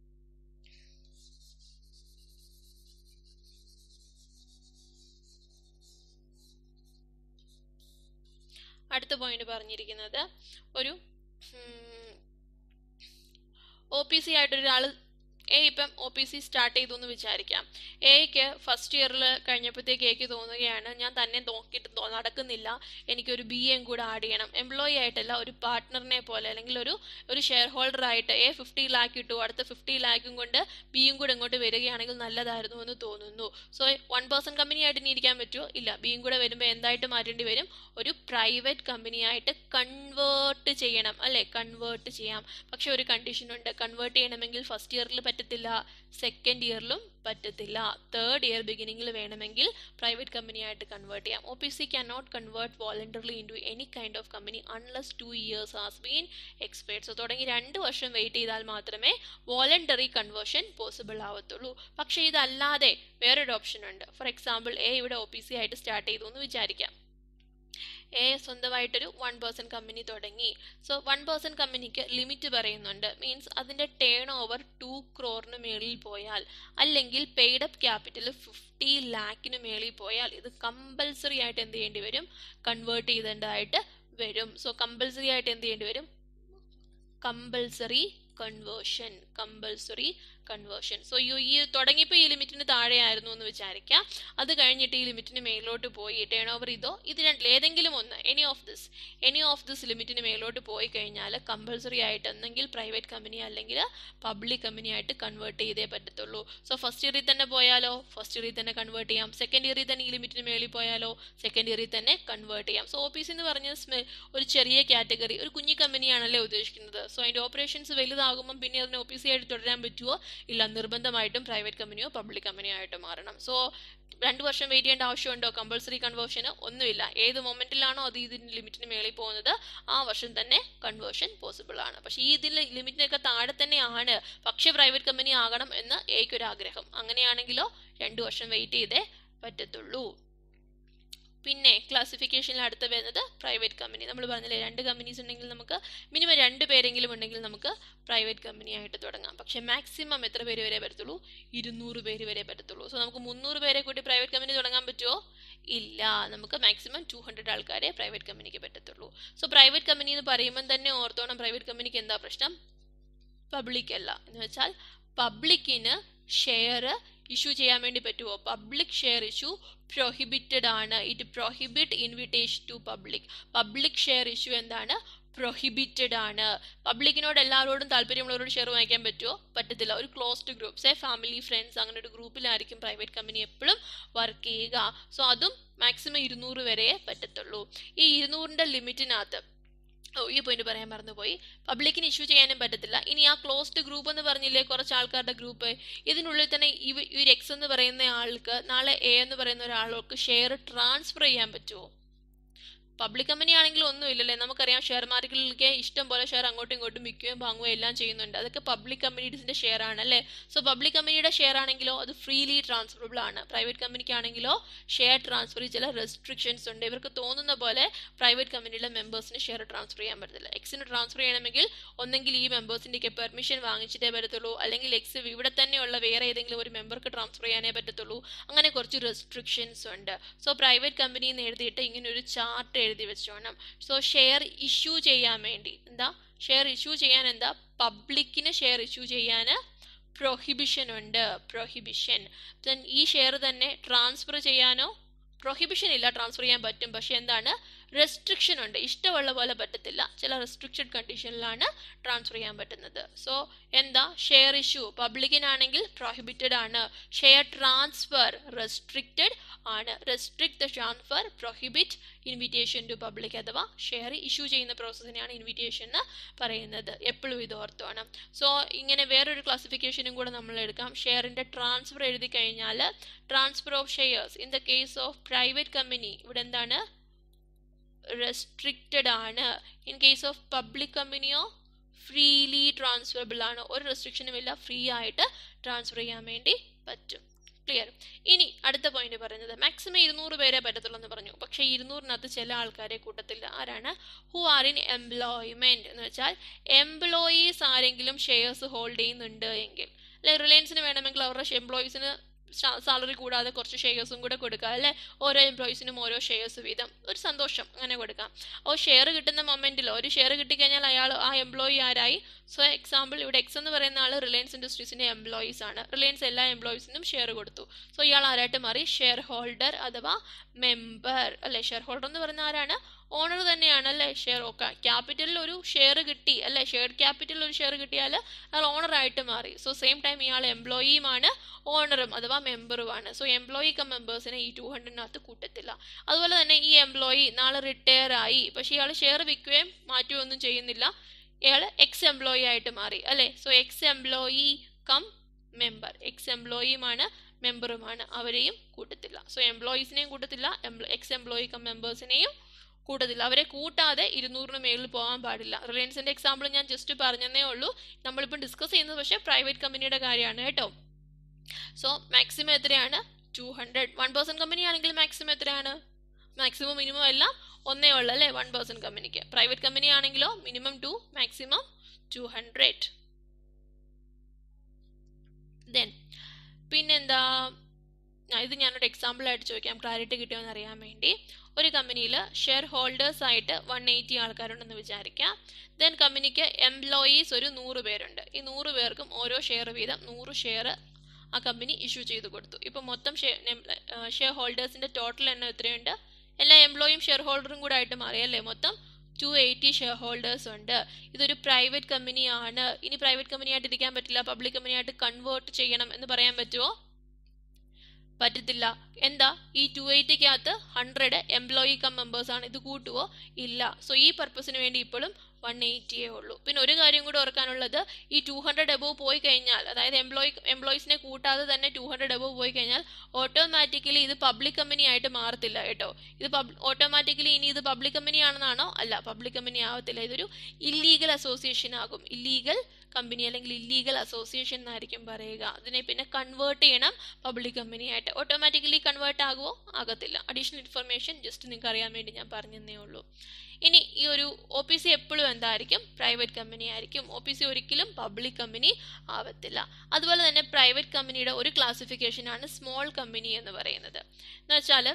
അടുത്ത പോയിന്റ് പറഞ്ഞിരിക്കുന്നത് ഒരു ഒ പി സി ആയിട്ടൊരാൾ എ ഇപ്പം ഒ പി സി സ്റ്റാർട്ട് ചെയ്തു എന്ന് വിചാരിക്കാം എക്ക് ഫസ്റ്റ് ഇയറിൽ കഴിഞ്ഞപ്പോഴത്തേക്ക് എക്ക് തോന്നുകയാണ് ഞാൻ തന്നെ നോക്കിയിട്ട് തോ- നടക്കുന്നില്ല എനിക്കൊരു ബി എം കൂടെ ആഡ് ചെയ്യണം എംപ്ലോയി ആയിട്ടല്ല ഒരു പാർട്ട്ണറിനെ പോലെ അല്ലെങ്കിൽ ഒരു ഒരു ഷെയർ ഹോൾഡർ ആയിട്ട് എ ഫിഫ്റ്റി ലാക്ക് ഇട്ടു അടുത്ത ഫിഫ്റ്റി ലാക്കും കൊണ്ട് ബിയും കൂടെ ഇങ്ങോട്ട് വരികയാണെങ്കിൽ നല്ലതായിരുന്നു എന്ന് തോന്നുന്നു സോ വൺ പേഴ്സൺ കമ്പനി ആയിട്ട് ഇനി ഇരിക്കാൻ പറ്റുമോ ഇല്ല ബിയും കൂടെ വരുമ്പോൾ എന്തായിട്ട് മാറ്റേണ്ടി വരും ഒരു പ്രൈവറ്റ് കമ്പനി ആയിട്ട് കൺവേർട്ട് ചെയ്യണം അല്ലെ കൺവേർട്ട് ചെയ്യാം പക്ഷെ ഒരു കണ്ടീഷൻ ഉണ്ട് കൺവേർട്ട് ചെയ്യണമെങ്കിൽ ഫസ്റ്റ് ഇയറിൽ പറ്റത്തില്ല സെക്കൻഡ് ഇയറിലും പറ്റത്തില്ല തേർഡ് ഇയർ ബിഗിനിങ്ങിൽ വേണമെങ്കിൽ പ്രൈവറ്റ് കമ്പനി ആയിട്ട് കൺവേർട്ട് ചെയ്യാം O P C can not convert voluntarily into any kind of company unless two years has been expired so തുടങ്ങി രണ്ട് വർഷം വെയിറ്റ് ചെയ്താൽ മാത്രമേ വോളണ്ടറി കൺവേർഷൻ പോസിബിൾ ആവത്തുള്ളൂ പക്ഷേ ഇതല്ലാതെ വേറൊരു ഓപ്ഷൻ ഉണ്ട് ഫോർ എക്സാമ്പിൾ എ ഇവിടെ ഒ പി സി ആയിട്ട് സ്റ്റാർട്ട് ചെയ്തു എന്ന് വിചാരിക്കാം എ സ്വന്തമായിട്ടൊരു വൺ പേഴ്സൺ കമ്പനി തുടങ്ങി സോ വൺ പേഴ്സൺ കമ്പനിക്ക് ലിമിറ്റ് പറയുന്നുണ്ട് മീൻസ് അതിൻ്റെ ടേൺ ഓവർ ടു ക്രോറിന് മേളിൽ പോയാൽ അല്ലെങ്കിൽ പെയ്ഡ് അപ്പ് ക്യാപിറ്റൽ ഫിഫ്റ്റി ലാക്കിന് മേളിൽ പോയാൽ ഇത് കമ്പൽസറി ആയിട്ട് എന്ത് ചെയ്യേണ്ടി വരും കൺവേർട്ട് ചെയ്തേണ്ടതായിട്ട് വരും സോ കമ്പൽസറി ആയിട്ട് എന്ത് ചെയ്യേണ്ടി വരും compulsory conversion compulsory conversion so ഈ ഈ തുടങ്ങിയപ്പോൾ ഈ ലിമിറ്റിന് താഴെയായിരുന്നു എന്ന് വിചാരിക്കാം അത് കഴിഞ്ഞിട്ട് ഈ ലിമിറ്റിന് മേലോട്ട് പോയി ടേൺ ഓവർ ഇതോ ഇത് രണ്ടിൽ ഏതെങ്കിലും ഒന്ന് any of this any of this ലിമിറ്റിന് മേലോട്ട് പോയി കഴിഞ്ഞാൽ കമ്പൽസറി ആയിട്ട് എന്തെങ്കിൽ പ്രൈവറ്റ് കമ്പനി അല്ലെങ്കിൽ പബ്ലിക് കമ്പനി ആയിട്ട് കൺവേർട്ട് ചെയ്തേ പറ്റത്തുള്ളൂ സോ ഫസ്റ്റ് ഇയറിൽ തന്നെ പോയാലോ ഫസ്റ്റ് ഇയറിൽ തന്നെ കൺവേർട്ട് ചെയ്യാം സെക്കൻഡ് ഇയറിൽ തന്നെ ഈ ലിമിറ്റിന് മേളിൽ പോയാലോ സെക്കൻഡ് ഇയറിൽ തന്നെ കൺവേർട്ട് ചെയ്യാം സോ ഓഫീസ് എന്ന് പറഞ്ഞ സ്മെ- ഒരു ചെറിയ കാറ്റഗറി ഒരു കുഞ്ഞു കമ്പനിയാണല്ലേ ഉദ്ദേശിക്കുന്നത് സോ അതിൻ്റെ ഓപ്പറേഷൻസ് വലുതാകുമ്പം പിന്നെ അതിന് ഒ പി സി ആയിട്ട് തുടരാൻ പറ്റുമോ ഇല്ല നിർബന്ധമായിട്ടും പ്രൈവറ്റ് കമ്പനിയോ പബ്ലിക് കമ്പനിയോ ആയിട്ട് മാറണം സോ രണ്ട് വർഷം വെയിറ്റ് ചെയ്യേണ്ട ആവശ്യമുണ്ടോ കമ്പൾസറി കൺവേർഷന് ഒന്നുമില്ല ഏത് മൊമെന്റിലാണോ അത് ഇതിന് ലിമിറ്റിന് മേളിൽ പോകുന്നത് ആ വർഷം തന്നെ കൺവേർഷൻ പോസിബിൾ ആണ് പക്ഷേ ഈ ഇതിൽ ലിമിറ്റിനൊക്കെ താഴെ തന്നെയാണ് പക്ഷേ പ്രൈവറ്റ് കമ്പനി ആകണം എന്ന് എനിക്കൊരു ആഗ്രഹം അങ്ങനെയാണെങ്കിലോ രണ്ട് വർഷം വെയിറ്റ് ചെയ്തേ പറ്റത്തുള്ളൂ പിന്നെ ക്ലാസിഫിക്കേഷനിൽ അടുത്ത് വരുന്നത് പ്രൈവറ്റ് കമ്പനി നമ്മൾ പറഞ്ഞില്ലേ രണ്ട് കമ്പനീസ് ഉണ്ടെങ്കിൽ നമുക്ക് മിനിമം രണ്ട് പേരെങ്കിലും ഉണ്ടെങ്കിൽ നമുക്ക് പ്രൈവറ്റ് കമ്പനി ആയിട്ട് തുടങ്ങാം പക്ഷേ മാക്സിമം എത്ര പേര് വരെ പറ്റത്തുള്ളൂ ഇരുന്നൂറ് പേര് വരെ പറ്റത്തുള്ളൂ സോ നമുക്ക് മുന്നൂറ് പേരെ കൂട്ടി പ്രൈവറ്റ് കമ്പനി തുടങ്ങാൻ പറ്റുമോ ഇല്ല നമുക്ക് മാക്സിമം ടു ഹൺഡ്രഡ് ആൾക്കാരെ പ്രൈവറ്റ് കമ്പനിക്ക് പറ്റത്തുള്ളൂ സോ പ്രൈവറ്റ് കമ്പനി എന്ന് പറയുമ്പോൾ തന്നെ ഓർത്തോണം പ്രൈവറ്റ് കമ്പനിക്ക് എന്താ പ്രശ്നം പബ്ലിക് അല്ല എന്ന് വെച്ചാൽ പബ്ലിക്കിന് ഷെയർ ഇഷ്യൂ ചെയ്യാൻ വേണ്ടി പറ്റുമോ പബ്ലിക് ഷെയർ ഇഷ്യൂ പ്രൊഹിബിറ്റഡ് ആണ് it prohibit invitation to public public share issue എന്താണ് പ്രൊഹിബിറ്റഡ് ആണ് പബ്ലിക്കിനോട് എല്ലാവരോടും താല്പര്യമുള്ളവരോട് ഷെയർ വാങ്ങിക്കാൻ പറ്റുമോ പറ്റത്തില്ല ഒരു closed group say family friends അങ്ങനെ ഒരു ഗ്രൂപ്പിലായിരിക്കും പ്രൈവറ്റ് കമ്പനി എപ്പോഴും വർക്ക് ചെയ്യുക സോ അതും മാക്സിമം ഇരുന്നൂറ് വരെ പറ്റത്തുള്ളൂ ഈ ഇരുന്നൂറിൻ്റെ ലിമിറ്റിനകത്ത് ഓ ഈ പോയിന്റ് പറയാൻ മറന്നുപോയി പബ്ലിക്കിന് ഇഷ്യൂ ചെയ്യാനും പറ്റത്തില്ല ഇനി ആ ക്ലോസ്ഡ് ഗ്രൂപ്പ് എന്ന് പറഞ്ഞില്ലേ കുറച്ച് ആൾക്കാരുടെ ഗ്രൂപ്പ് ഇതിനുള്ളിൽ തന്നെ ഇവ ഈ ഒരു എക്സ് എന്ന് പറയുന്ന ആൾക്ക് നാളെ എ എന്ന് പറയുന്ന ഒരാൾക്ക് ഷെയർ ട്രാൻസ്ഫർ ചെയ്യാൻ പറ്റുമോ പബ്ലിക് കമ്പനി ആണെങ്കിൽ ഒന്നുമില്ലല്ലേ നമുക്കറിയാം ഷെയർ മാർക്കറ്റിലേക്ക് ഇഷ്ടം പോലെ ഷെയർ അങ്ങോട്ടും ഇങ്ങോട്ടും വിൽക്കുകയും വാങ്ങുകയും എല്ലാം ചെയ്യുന്നുണ്ട് അതൊക്കെ പബ്ലിക് കമ്പനീസിന്റെ ഷെയർ ആണ് അല്ലേ സോ പബ്ലിക് കമ്പനിയുടെ ഷെയർ ആണെങ്കിലോ അത് ഫ്രീലി ട്രാൻസ്ഫറബിൾ ആണ് പ്രൈവറ്റ് കമ്പനിക്ക് ആണെങ്കിലോ ഷെയർ ട്രാൻസ്ഫർ ചില റെസ്ട്രിക്ഷൻസ് ഉണ്ട് ഇവർക്ക് തോന്നുന്ന പോലെ പ്രൈവറ്റ് കമ്പനിയിലെ മെമ്പേഴ്സിന് ഷെയർ ട്രാൻസ്ഫർ ചെയ്യാൻ പറ്റത്തില്ല എക്സിന് ട്രാൻസ്ഫർ ചെയ്യണമെങ്കിൽ ഒന്നെങ്കിൽ ഈ മെമ്പേഴ്സിൻ്റെയൊക്കെ പെർമിഷൻ വാങ്ങിച്ചിട്ടേ പറ്റത്തുള്ളൂ അല്ലെങ്കിൽ എക്സ് ഇവിടെ തന്നെയുള്ള വേറെ ഏതെങ്കിലും ഒരു മെമ്പർക്ക് ട്രാൻസ്ഫർ ചെയ്യാനേ പറ്റത്തുള്ളൂ അങ്ങനെ കുറച്ച് റെസ്ട്രിക്ഷൻസ് ഉണ്ട് സോ പ്രൈവറ്റ് കമ്പനി എന്ന് എഴുതിയിട്ട് ഇങ്ങനെ ഒരു ചാർട്ട് എഴുതി വെച്ചോണം സോ ഷെയർ ഇഷ്യൂ ചെയ്യാൻ വേണ്ടി എന്താ ഷെയർ ഇഷ്യൂ ചെയ്യാൻ എന്താ പബ്ലിക്കിന് ഷെയർ ഇഷ്യൂ ചെയ്യാൻ പ്രൊഹിബിഷൻ ഉണ്ട് പ്രൊഹിബിഷൻ ദെൻ ഈ ഷെയർ തന്നെ ട്രാൻസ്ഫർ ചെയ്യാനോ പ്രൊഹിബിഷൻ ഇല്ല ട്രാൻസ്ഫർ ചെയ്യാൻ പറ്റും പക്ഷെ എന്താണ് റെസ്ട്രിക്ഷൻ ഉണ്ട് ഇഷ്ടമുള്ള പോലെ പറ്റത്തില്ല ചില റെസ്ട്രിക്റ്റഡ് കണ്ടീഷനിലാണ് ട്രാൻസ്ഫർ ചെയ്യാൻ പറ്റുന്നത് സോ എന്താ ഷെയർ ഇഷ്യൂ പബ്ലിക്കിനാണെങ്കിൽ പ്രൊഹിബിറ്റഡ് ആണ് ഷെയർ ട്രാൻസ്ഫർ റെസ്ട്രിക്റ്റഡ് ആണ് restrict the transfer prohibit invitation to public അഥവാ ഷെയർ ഇഷ്യൂ ചെയ്യുന്ന പ്രോസസ്സിനെയാണ് ഇൻവിറ്റേഷൻ എന്ന് പറയുന്നത് എപ്പോഴും ഇത് ഓർത്തോണം സോ ഇങ്ങനെ വേറൊരു ക്ലാസിഫിക്കേഷനും കൂടെ നമ്മൾ എടുക്കാം ഷെയറിൻ്റെ ട്രാൻസ്ഫർ എഴുതി കഴിഞ്ഞാൽ transfer of shares in the case of private company ഇവിടെ എന്താണ് റെസ്ട്രിക്റ്റഡ് ആണ് ഇൻ കേസ് ഓഫ് പബ്ലിക് കമ്പനിയോ ഫ്രീലി ട്രാൻസ്ഫറബിൾ ആണ് ഒരു റെസ്ട്രിക്ഷനും ഇല്ല ഫ്രീ ആയിട്ട് ട്രാൻസ്ഫർ ചെയ്യാൻ വേണ്ടി പറ്റും ക്ലിയർ ഇനി അടുത്ത പോയിന്റ് പറയുന്നത് മാക്സിമം ഇരുന്നൂറ് പേരെ പറ്റത്തുള്ളൂ എന്ന് പറഞ്ഞു പക്ഷേ ഇരുന്നൂറിനകത്ത് ചില ആൾക്കാരെ കൂട്ടത്തില്ല ആരാണ് ഹു ആർ ഇൻ എംപ്ലോയ്മെന്റ് എന്ന് വെച്ചാൽ എംപ്ലോയീസ് ആരെങ്കിലും ഷെയർസ് ഹോൾഡ് ചെയ്യുന്നുണ്ട് എങ്കിൽ അല്ലെ റിലയൻസിന് വേണമെങ്കിൽ അവരുടെ എംപ്ലോയീസിന് സാലറി കൂടാതെ കുറച്ച് ഷെയർസും കൂടെ കൊടുക്കാം അല്ലെ ഓരോ എംപ്ലോയീസിനും ഓരോ ഷെയർസ് വീതം ഒരു സന്തോഷം അങ്ങനെ കൊടുക്കാം ഓ ഷെയർ കിട്ടുന്ന മൊമെന്റിൽ ഒരു ഷെയർ കിട്ടിക്കഴിഞ്ഞാൽ അയാൾ ആ എംപ്ലോയി ആരായി സോ എക്സാമ്പിൾ ഇവിടെ എക്സ് എന്ന് പറയുന്ന ആൾ റിലയൻസ് ഇൻഡസ്ട്രീസിന്റെ എംപ്ലോയീസ് ആണ് റിലയൻസ് എല്ലാ എംപ്ലോയീസിനും ഷെയർ കൊടുത്തു സോ ഇയാൾ ആരായിട്ട് മാറി ഷെയർ ഹോൾഡർ അഥവാ മെമ്പർ അല്ലെ ഷെയർ ഹോൾഡർ എന്ന് പറയുന്ന ആരാണ് ഓണർ തന്നെയാണ് അല്ലേ ഷെയർ ഒക്കെ ക്യാപിറ്റലിൽ ഒരു ഷെയർ കിട്ടി അല്ലേ ഷെയർ ക്യാപിറ്റലിൽ ഒരു ഷെയർ കിട്ടിയാൽ അയാൾ ഓണറായിട്ട് മാറി സോ സെയിം ടൈം ഇയാൾ എംപ്ലോയിയുമാണ് ഓണറും അഥവാ മെമ്പറുമാണ് സോ എംപ്ലോയി കം മെമ്പേഴ്സിനെ ഈ ടു ഹൺഡ്രഡിനകത്ത് കൂട്ടത്തില്ല അതുപോലെ തന്നെ ഈ എംപ്ലോയി നാളെ റിട്ടയർ ആയി പക്ഷേ ഇയാൾ ഷെയർ വിൽക്കുകയും മാറ്റുകയൊന്നും ചെയ്യുന്നില്ല ഇയാൾ എക്സ് എംപ്ലോയി ആയിട്ട് മാറി അല്ലേ so ex employee cum member ex എംപ്ലോയിയുമാണ് മെമ്പറുമാണ് അവരെയും കൂട്ടത്തില്ല സോ എംപ്ലോയീസിനെയും കൂട്ടത്തില്ല എക്സ് എംപ്ലോയി കം മെമ്പേഴ്സിനെയും കൂട്ടത്തില്ല അവരെ കൂട്ടാതെ ഇരുന്നൂറിന് മേളിൽ പോകാൻ പാടില്ല റിലയൻസിന്റെ എക്സാമ്പിൾ ഞാൻ ജസ്റ്റ് പറഞ്ഞതേ ഉള്ളൂ നമ്മളിപ്പം ഡിസ്കസ് ചെയ്യുന്നത് പക്ഷേ പ്രൈവറ്റ് കമ്പനിയുടെ കാര്യമാണ് കേട്ടോ സോ മാക്സിമം എത്രയാണ് two hundred one person company ആണെങ്കിൽ മാക്സിമം എത്രയാണ് മാക്സിമം മിനിമം എല്ലാം ഒന്നേ ഉള്ളൂ അല്ലേ വൺ പേഴ്സൺ കമ്പനിക്ക് പ്രൈവറ്റ് കമ്പനി ആണെങ്കിലോ minimum two maximum two hundred then പിന്നെന്താ ഇത് ഞാനൊരു എക്സാമ്പിൾ ആയിട്ട് ചോദിക്കാം ക്ലാരിറ്റി കിട്ടുമെന്ന് അറിയാൻ വേണ്ടി ഒരു കമ്പനിയിൽ ഷെയർ ഹോൾഡേഴ്സ് ആയിട്ട് വൺ എയ്റ്റി ആൾക്കാരുണ്ടെന്ന് വിചാരിക്കാം ദെൻ കമ്പനിക്ക് എംപ്ലോയീസ് ഒരു നൂറ് പേരുണ്ട് ഈ നൂറ് പേർക്കും ഓരോ ഷെയർ വീതം നൂറ് ഷെയർ ആ കമ്പനി ഇഷ്യൂ ചെയ്ത് കൊടുത്തു ഇപ്പം മൊത്തം ഷെയർ ഹോൾഡേഴ്സിൻ്റെ ടോട്ടൽ എണ്ണം എത്രയുണ്ട് എല്ലാ എംപ്ലോയിയും ഷെയർ ഹോൾഡറും കൂടെ ആയിട്ട് മാറി അല്ലേ മൊത്തം ടു എയ്റ്റി ഷെയർ ഹോൾഡേഴ്സ് ഉണ്ട് ഇതൊരു പ്രൈവറ്റ് കമ്പനിയാണ് ഇനി പ്രൈവറ്റ് കമ്പനി ആയിട്ട് ഇരിക്കാൻ പറ്റില്ല പബ്ലിക് കമ്പനി ആയിട്ട് കൺവേർട്ട് ചെയ്യണം എന്ന് പറയാൻ പറ്റുമോ പറ്റത്തില്ല എന്താ ഈ ടു എയ്റ്റിക്കകത്ത് ഹൺഡ്രഡ് എംപ്ലോയി കം മെമ്പേഴ്സ് ആണ് ഇത് കൂട്ടുവോ ഇല്ല സോ ഈ പർപ്പസിന് വേണ്ടി ഇപ്പോഴും വൺ എയ്റ്റിയേ ഉള്ളൂ പിന്നെ ഒരു കാര്യം കൂടി ഓർക്കാനുള്ളത് ഈ ടു ഹൺഡ്രഡ് എബോവ് പോയി കഴിഞ്ഞാൽ അതായത് എംപ്ലോയി എംപ്ലോയീസിനെ കൂട്ടാതെ തന്നെ ടു ഹൺഡ്രഡ് എബോവ് പോയി കഴിഞ്ഞാൽ ഓട്ടോമാറ്റിക്കലി ഇത് പബ്ലിക് കമ്പനി ആയിട്ട് മാറത്തില്ല കേട്ടോ ഇത് ഓട്ടോമാറ്റിക്കലി ഇനി ഇത് പബ്ലിക് കമ്പനി ആണെന്നാണോ അല്ല പബ്ലിക് കമ്പനി ആവത്തില്ല ഇതൊരു ഇല്ലീഗൽ അസോസിയേഷൻ ആകും ഇല്ലീഗൽ കമ്പനി അല്ലെങ്കിൽ ഇല്ലീഗൽ അസോസിയേഷൻ എന്നായിരിക്കും പറയുക അതിനെ പിന്നെ കൺവേർട്ട് ചെയ്യണം പബ്ലിക് കമ്പനി ആയിട്ട് ഓട്ടോമാറ്റിക്കലി കൺവേർട്ട് ആകുമോ ആകത്തില്ല അഡീഷണൽ ഇൻഫർമേഷൻ ജസ്റ്റ് നിങ്ങൾക്ക് അറിയാൻ വേണ്ടി ഞാൻ പറഞ്ഞതേ ഉള്ളൂ ഇനി ഈ ഒരു ഒ പി സി എപ്പോഴും എന്തായിരിക്കും പ്രൈവറ്റ് കമ്പനി ആയിരിക്കും ഒ പി സി ഒരിക്കലും പബ്ലിക് കമ്പനി ആവത്തില്ല അതുപോലെ തന്നെ പ്രൈവറ്റ് കമ്പനിയുടെ ഒരു ക്ലാസിഫിക്കേഷനാണ് സ്മോൾ കമ്പനി എന്ന് പറയുന്നത് എന്ന് വെച്ചാൽ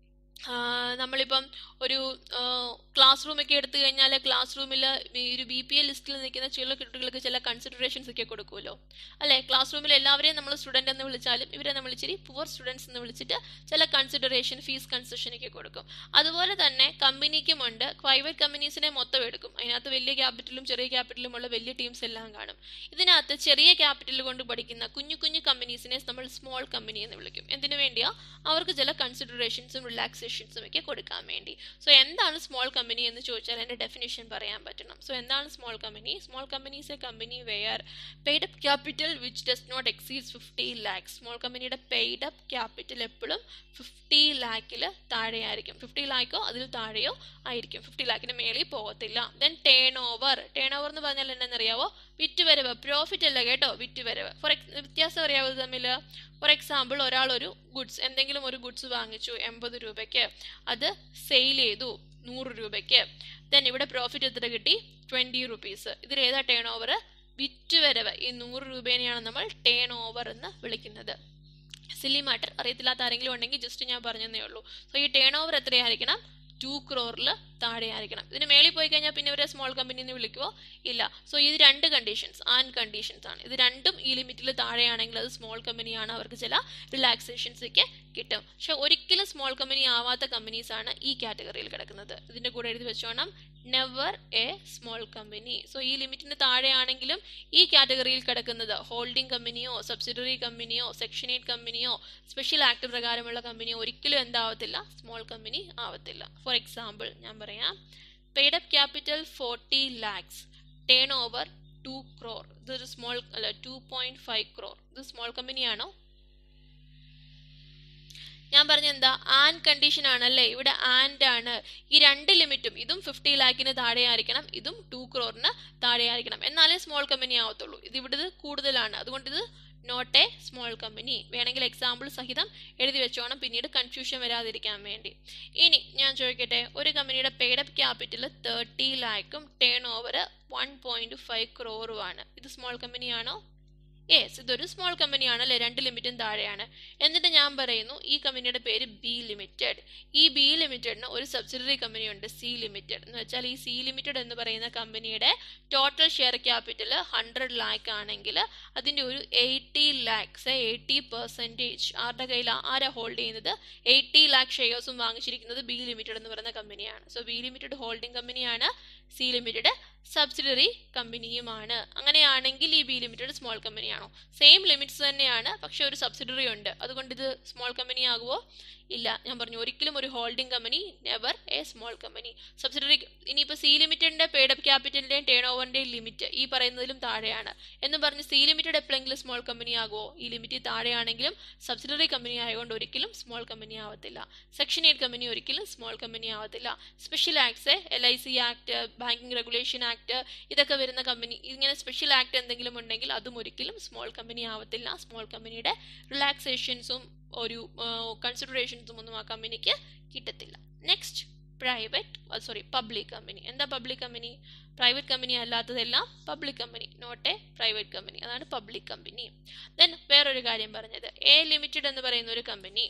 നമ്മളിപ്പം ഒരു ക്ലാസ് റൂമൊക്കെ എടുത്തു കഴിഞ്ഞാൽ ക്ലാസ് റൂമിൽ ഒരു ബി പി എൽ ലിസ്റ്റിൽ നിൽക്കുന്ന ചില കുട്ടികൾക്ക് ചില കൺസിഡറേഷൻസ് ഒക്കെ കൊടുക്കുമല്ലോ അല്ലേ ക്ലാസ് റൂമിൽ എല്ലാവരെയും നമ്മൾ സ്റ്റുഡൻ്റ് എന്ന് വിളിച്ചാലും ഇവരെ നമ്മൾ ഇച്ചിരി പുവർ സ്റ്റുഡൻസ് എന്ന് വിളിച്ചിട്ട് ചില കൺസിഡറേഷൻ ഫീസ് കൺസെഷൻ ഒക്കെ കൊടുക്കും അതുപോലെ തന്നെ കമ്പനിക്കുമുണ്ട് പ്രൈവറ്റ് കമ്പനീസിനെ മൊത്തം എടുക്കും അതിനകത്ത് വലിയ ക്യാപിറ്റലും ചെറിയ ക്യാപിറ്റലും ഉള്ള വലിയ ടീംസ് എല്ലാം കാണും ഇതിനകത്ത് ചെറിയ ക്യാപിറ്റൽ കൊണ്ട് പഠിക്കുന്ന കുഞ്ഞു കുഞ്ഞു കമ്പനീസിനെ നമ്മൾ സ്മോൾ കമ്പനി എന്ന് വിളിക്കും എന്തിനു വേണ്ടിയാ അവർക്ക് ചില കൺസിഡറേഷൻസും റിലാക്സേഷൻസും ഒക്കെ കൊടുക്കാൻ വേണ്ടി സോ എന്താണ് സ്മോൾ കമ്പനി എന്ന് ചോദിച്ചാൽ അതിൻ്റെ ഡെഫിനിഷൻ പറയാൻ പറ്റണം സോ എന്താണ് small company small companies a company where paid up capital which does not exceeds fifty lakhs small കമ്പനിയുടെ പെയ്ഡ് അപ്പ് ക്യാപിറ്റൽ എപ്പോഴും ഫിഫ്റ്റി ലാക്കിൽ താഴെയായിരിക്കും ഫിഫ്റ്റി ലാക്കോ അതിൽ താഴെയോ ആയിരിക്കും ഫിഫ്റ്റി ലാക്കിന് മേളിൽ പോകത്തില്ല then turn over turn over എന്ന് പറഞ്ഞാൽ എന്താണെന്നറിയാവോ വിറ്റുവരവ് പ്രോഫിറ്റ് അല്ല കേട്ടോ വിറ്റുവരവ് ഫോർ എക്സ് വ്യത്യാസം അറിയാവോ തമ്മിൽ ഫോർ എക്സാമ്പിൾ ഒരാൾ ഒരു ഗുഡ്സ് എന്തെങ്കിലും ഒരു ഗുഡ്സ് വാങ്ങിച്ചു എൺപത് രൂപയ്ക്ക് അത് സെയിൽ ചെയ്തു നൂറ് രൂപയ്ക്ക് ദെൻ ഇവിടെ പ്രോഫിറ്റ് എത്ര കിട്ടി ട്വൻറ്റി റുപ്പീസ് ഇതിൽ ഏതാ ടേൺ ഓവർ വിറ്റുവരവ് ഈ നൂറ് രൂപേനെയാണ് നമ്മൾ ടേൺ ഓവർ എന്ന് വിളിക്കുന്നത് സില്ലി മാറ്റർ അറിയത്തില്ലാത്ത ആരെങ്കിലും ഉണ്ടെങ്കിൽ ജസ്റ്റ് ഞാൻ പറഞ്ഞതേ ഉള്ളൂ സോ ഈ ടേൺ ഓവർ എത്രയായിരിക്കണം ടു ക്രോറിൽ താഴെ ആയിരിക്കണം ഇതിന് മേളിൽ പോയി കഴിഞ്ഞാൽ പിന്നെ ഇവരെ സ്മോൾ കമ്പനി എന്ന് വിളിക്കുമോ ഇല്ല സോ ഇത് രണ്ട് കണ്ടീഷൻസ് ആൻഡ് കണ്ടീഷൻസ് ആണ് ഇത് രണ്ടും ഈ ലിമിറ്റിൽ താഴെയാണെങ്കിൽ അത് സ്മോൾ കമ്പനിയാണ് അവർക്ക് ചില റിലാക്സേഷൻസ് ഒക്കെ കിട്ടും പക്ഷെ ഒരിക്കലും സ്മോൾ കമ്പനി ആവാത്ത കമ്പനീസ് ആണ് ഈ കാറ്റഗറിയിൽ കിടക്കുന്നത് ഇതിന്റെ കൂടെ എഴുതി വെച്ചോണം never a small company so ഈ ലിമിറ്റിന് താഴെയാണെങ്കിലും ഈ കാറ്റഗറിയിൽ കിടക്കുന്നത് ഹോൾഡിംഗ് കമ്പനിയോ സബ്സിഡറി കമ്പനിയോ സെക്ഷൻ എയ്റ്റ് കമ്പനിയോ സ്പെഷ്യൽ ആക്ട് പ്രകാരമുള്ള കമ്പനിയോ ഒരിക്കലും എന്താവത്തില്ല സ്മോൾ കമ്പനി ആവത്തില്ല ഫോർ എക്സാമ്പിൾ ഞാൻ പറയാം paid up capital forty lakhs turn over two crore ഇതൊരു സ്മോൾ അല്ല ടു പോയിന്റ് ഫൈവ് ക്രോർ ഇത് സ്മോൾ കമ്പനിയാണോ ഞാൻ പറഞ്ഞ എന്താ ആൻഡ് കണ്ടീഷൻ ആണല്ലേ ഇവിടെ ആൻഡ് ആണ് ഈ രണ്ട് ലിമിറ്റും ഇതും ഫിഫ്റ്റി ലാക്കിന് താഴെയായിരിക്കണം ഇതും ടു ക്രോറിന് താഴെയായിരിക്കണം എന്നാലേ സ്മോൾ കമ്പനി ആവത്തുള്ളൂ ഇത് ഇവിടെ കൂടുതലാണ് അതുകൊണ്ട് ഇത് നോട്ട് എ സ്മോൾ കമ്പനി വേണമെങ്കിൽ എക്സാമ്പിൾ സഹിതം എഴുതി വെച്ചോണം പിന്നീട് കൺഫ്യൂഷൻ വരാതിരിക്കാൻ വേണ്ടി ഇനി ഞാൻ ചോദിക്കട്ടെ ഒരു കമ്പനിയുടെ പെയ്ഡ് അപ്പ് ക്യാപിറ്റൽ തേർട്ടി ലാക്കും turn over one point five ക്രോറുമാണ് ഇത് സ്മോൾ കമ്പനിയാണോ യെസ് ഇതൊരു സ്മോൾ കമ്പനിയാണ് അല്ലേ രണ്ട് ലിമിറ്റും താഴെയാണ് എന്നിട്ട് ഞാൻ പറയുന്നു ഈ കമ്പനിയുടെ പേര് ബി ലിമിറ്റഡ് ഈ ബി ലിമിറ്റഡിന് ഒരു സബ്സിഡറി കമ്പനി ഉണ്ട് സി ലിമിറ്റഡ് എന്ന് വെച്ചാൽ ഈ സി ലിമിറ്റഡ് എന്ന് പറയുന്ന കമ്പനിയുടെ total share capital hundred lakh ആണെങ്കിൽ അതിൻ്റെ ഒരു എയ്റ്റി ലാക്സ് എയ്റ്റി പെർസെൻറ്റേജ് ആരുടെ കയ്യിൽ ആരാ ഹോൾഡ് ചെയ്യുന്നത് എയ്റ്റി ലാക്ക് ഷെയർസും വാങ്ങിച്ചിരിക്കുന്നത് ബി ലിമിറ്റഡ് എന്ന് പറയുന്ന കമ്പനിയാണ് സോ ബി ലിമിറ്റഡ് ഹോൾഡിംഗ് കമ്പനിയാണ് സി ലിമിറ്റഡ് സബ്സിഡറി കമ്പനിയുമാണ് അങ്ങനെയാണെങ്കിൽ ഈ ബി ലിമിറ്റഡ് സ്മോൾ കമ്പനിയാണോ സെയിം ലിമിറ്റ്സ് തന്നെയാണ് പക്ഷെ ഒരു സബ്സിഡറി ഉണ്ട് അതുകൊണ്ട് ഇത് സ്മോൾ കമ്പനി ആകുമോ ഇല്ല ഞാൻ പറഞ്ഞു ഒരിക്കലും ഒരു holding company never a small company subsidiary ഇനിയിപ്പോൾ സി ലിമിറ്റഡിന്റെ പേഡ് അപ്പ് ക്യാപിറ്റലിന്റെയും ടേൺ ഓവറിന്റെയും ലിമിറ്റ് ഈ പറയുന്നതിലും താഴെയാണ് എന്ന് പറഞ്ഞ് സി ലിമിറ്റഡ് എപ്പോഴെങ്കിലും സ്മോൾ കമ്പനി ആകുമോ ഈ ലിമിറ്റ് താഴെയാണെങ്കിലും സബ്സിഡറി കമ്പനി ആയതുകൊണ്ട് ഒരിക്കലും സ്മോൾ കമ്പനി ആവത്തില്ല സെക്ഷൻ എയ്റ്റ് കമ്പനി ഒരിക്കലും സ്മോൾ കമ്പനി ആവത്തില്ല special acts L I C act banking regulation act ഇതൊക്കെ വരുന്ന കമ്പനി ഇങ്ങനെ സ്പെഷ്യൽ ആക്ട് എന്തെങ്കിലും ഉണ്ടെങ്കിൽ അതും ഒരിക്കലും സ്മോൾ കമ്പനി ആവത്തില്ല സ്മോൾ കമ്പനിയുടെ റിലാക്സേഷൻസും ഒരു കൺസിഡറേഷൻസും ഒന്നും ആ കമ്പനിക്ക് കിട്ടത്തില്ല next private sorry public company എന്താ പബ്ലിക് കമ്പനി പ്രൈവറ്റ് കമ്പനി അല്ലാത്തതെല്ലാം public company not a private company അതാണ് പബ്ലിക് കമ്പനി ദെൻ വേറൊരു കാര്യം പറഞ്ഞത് എ ലിമിറ്റഡ് എന്ന് പറയുന്ന ഒരു കമ്പനി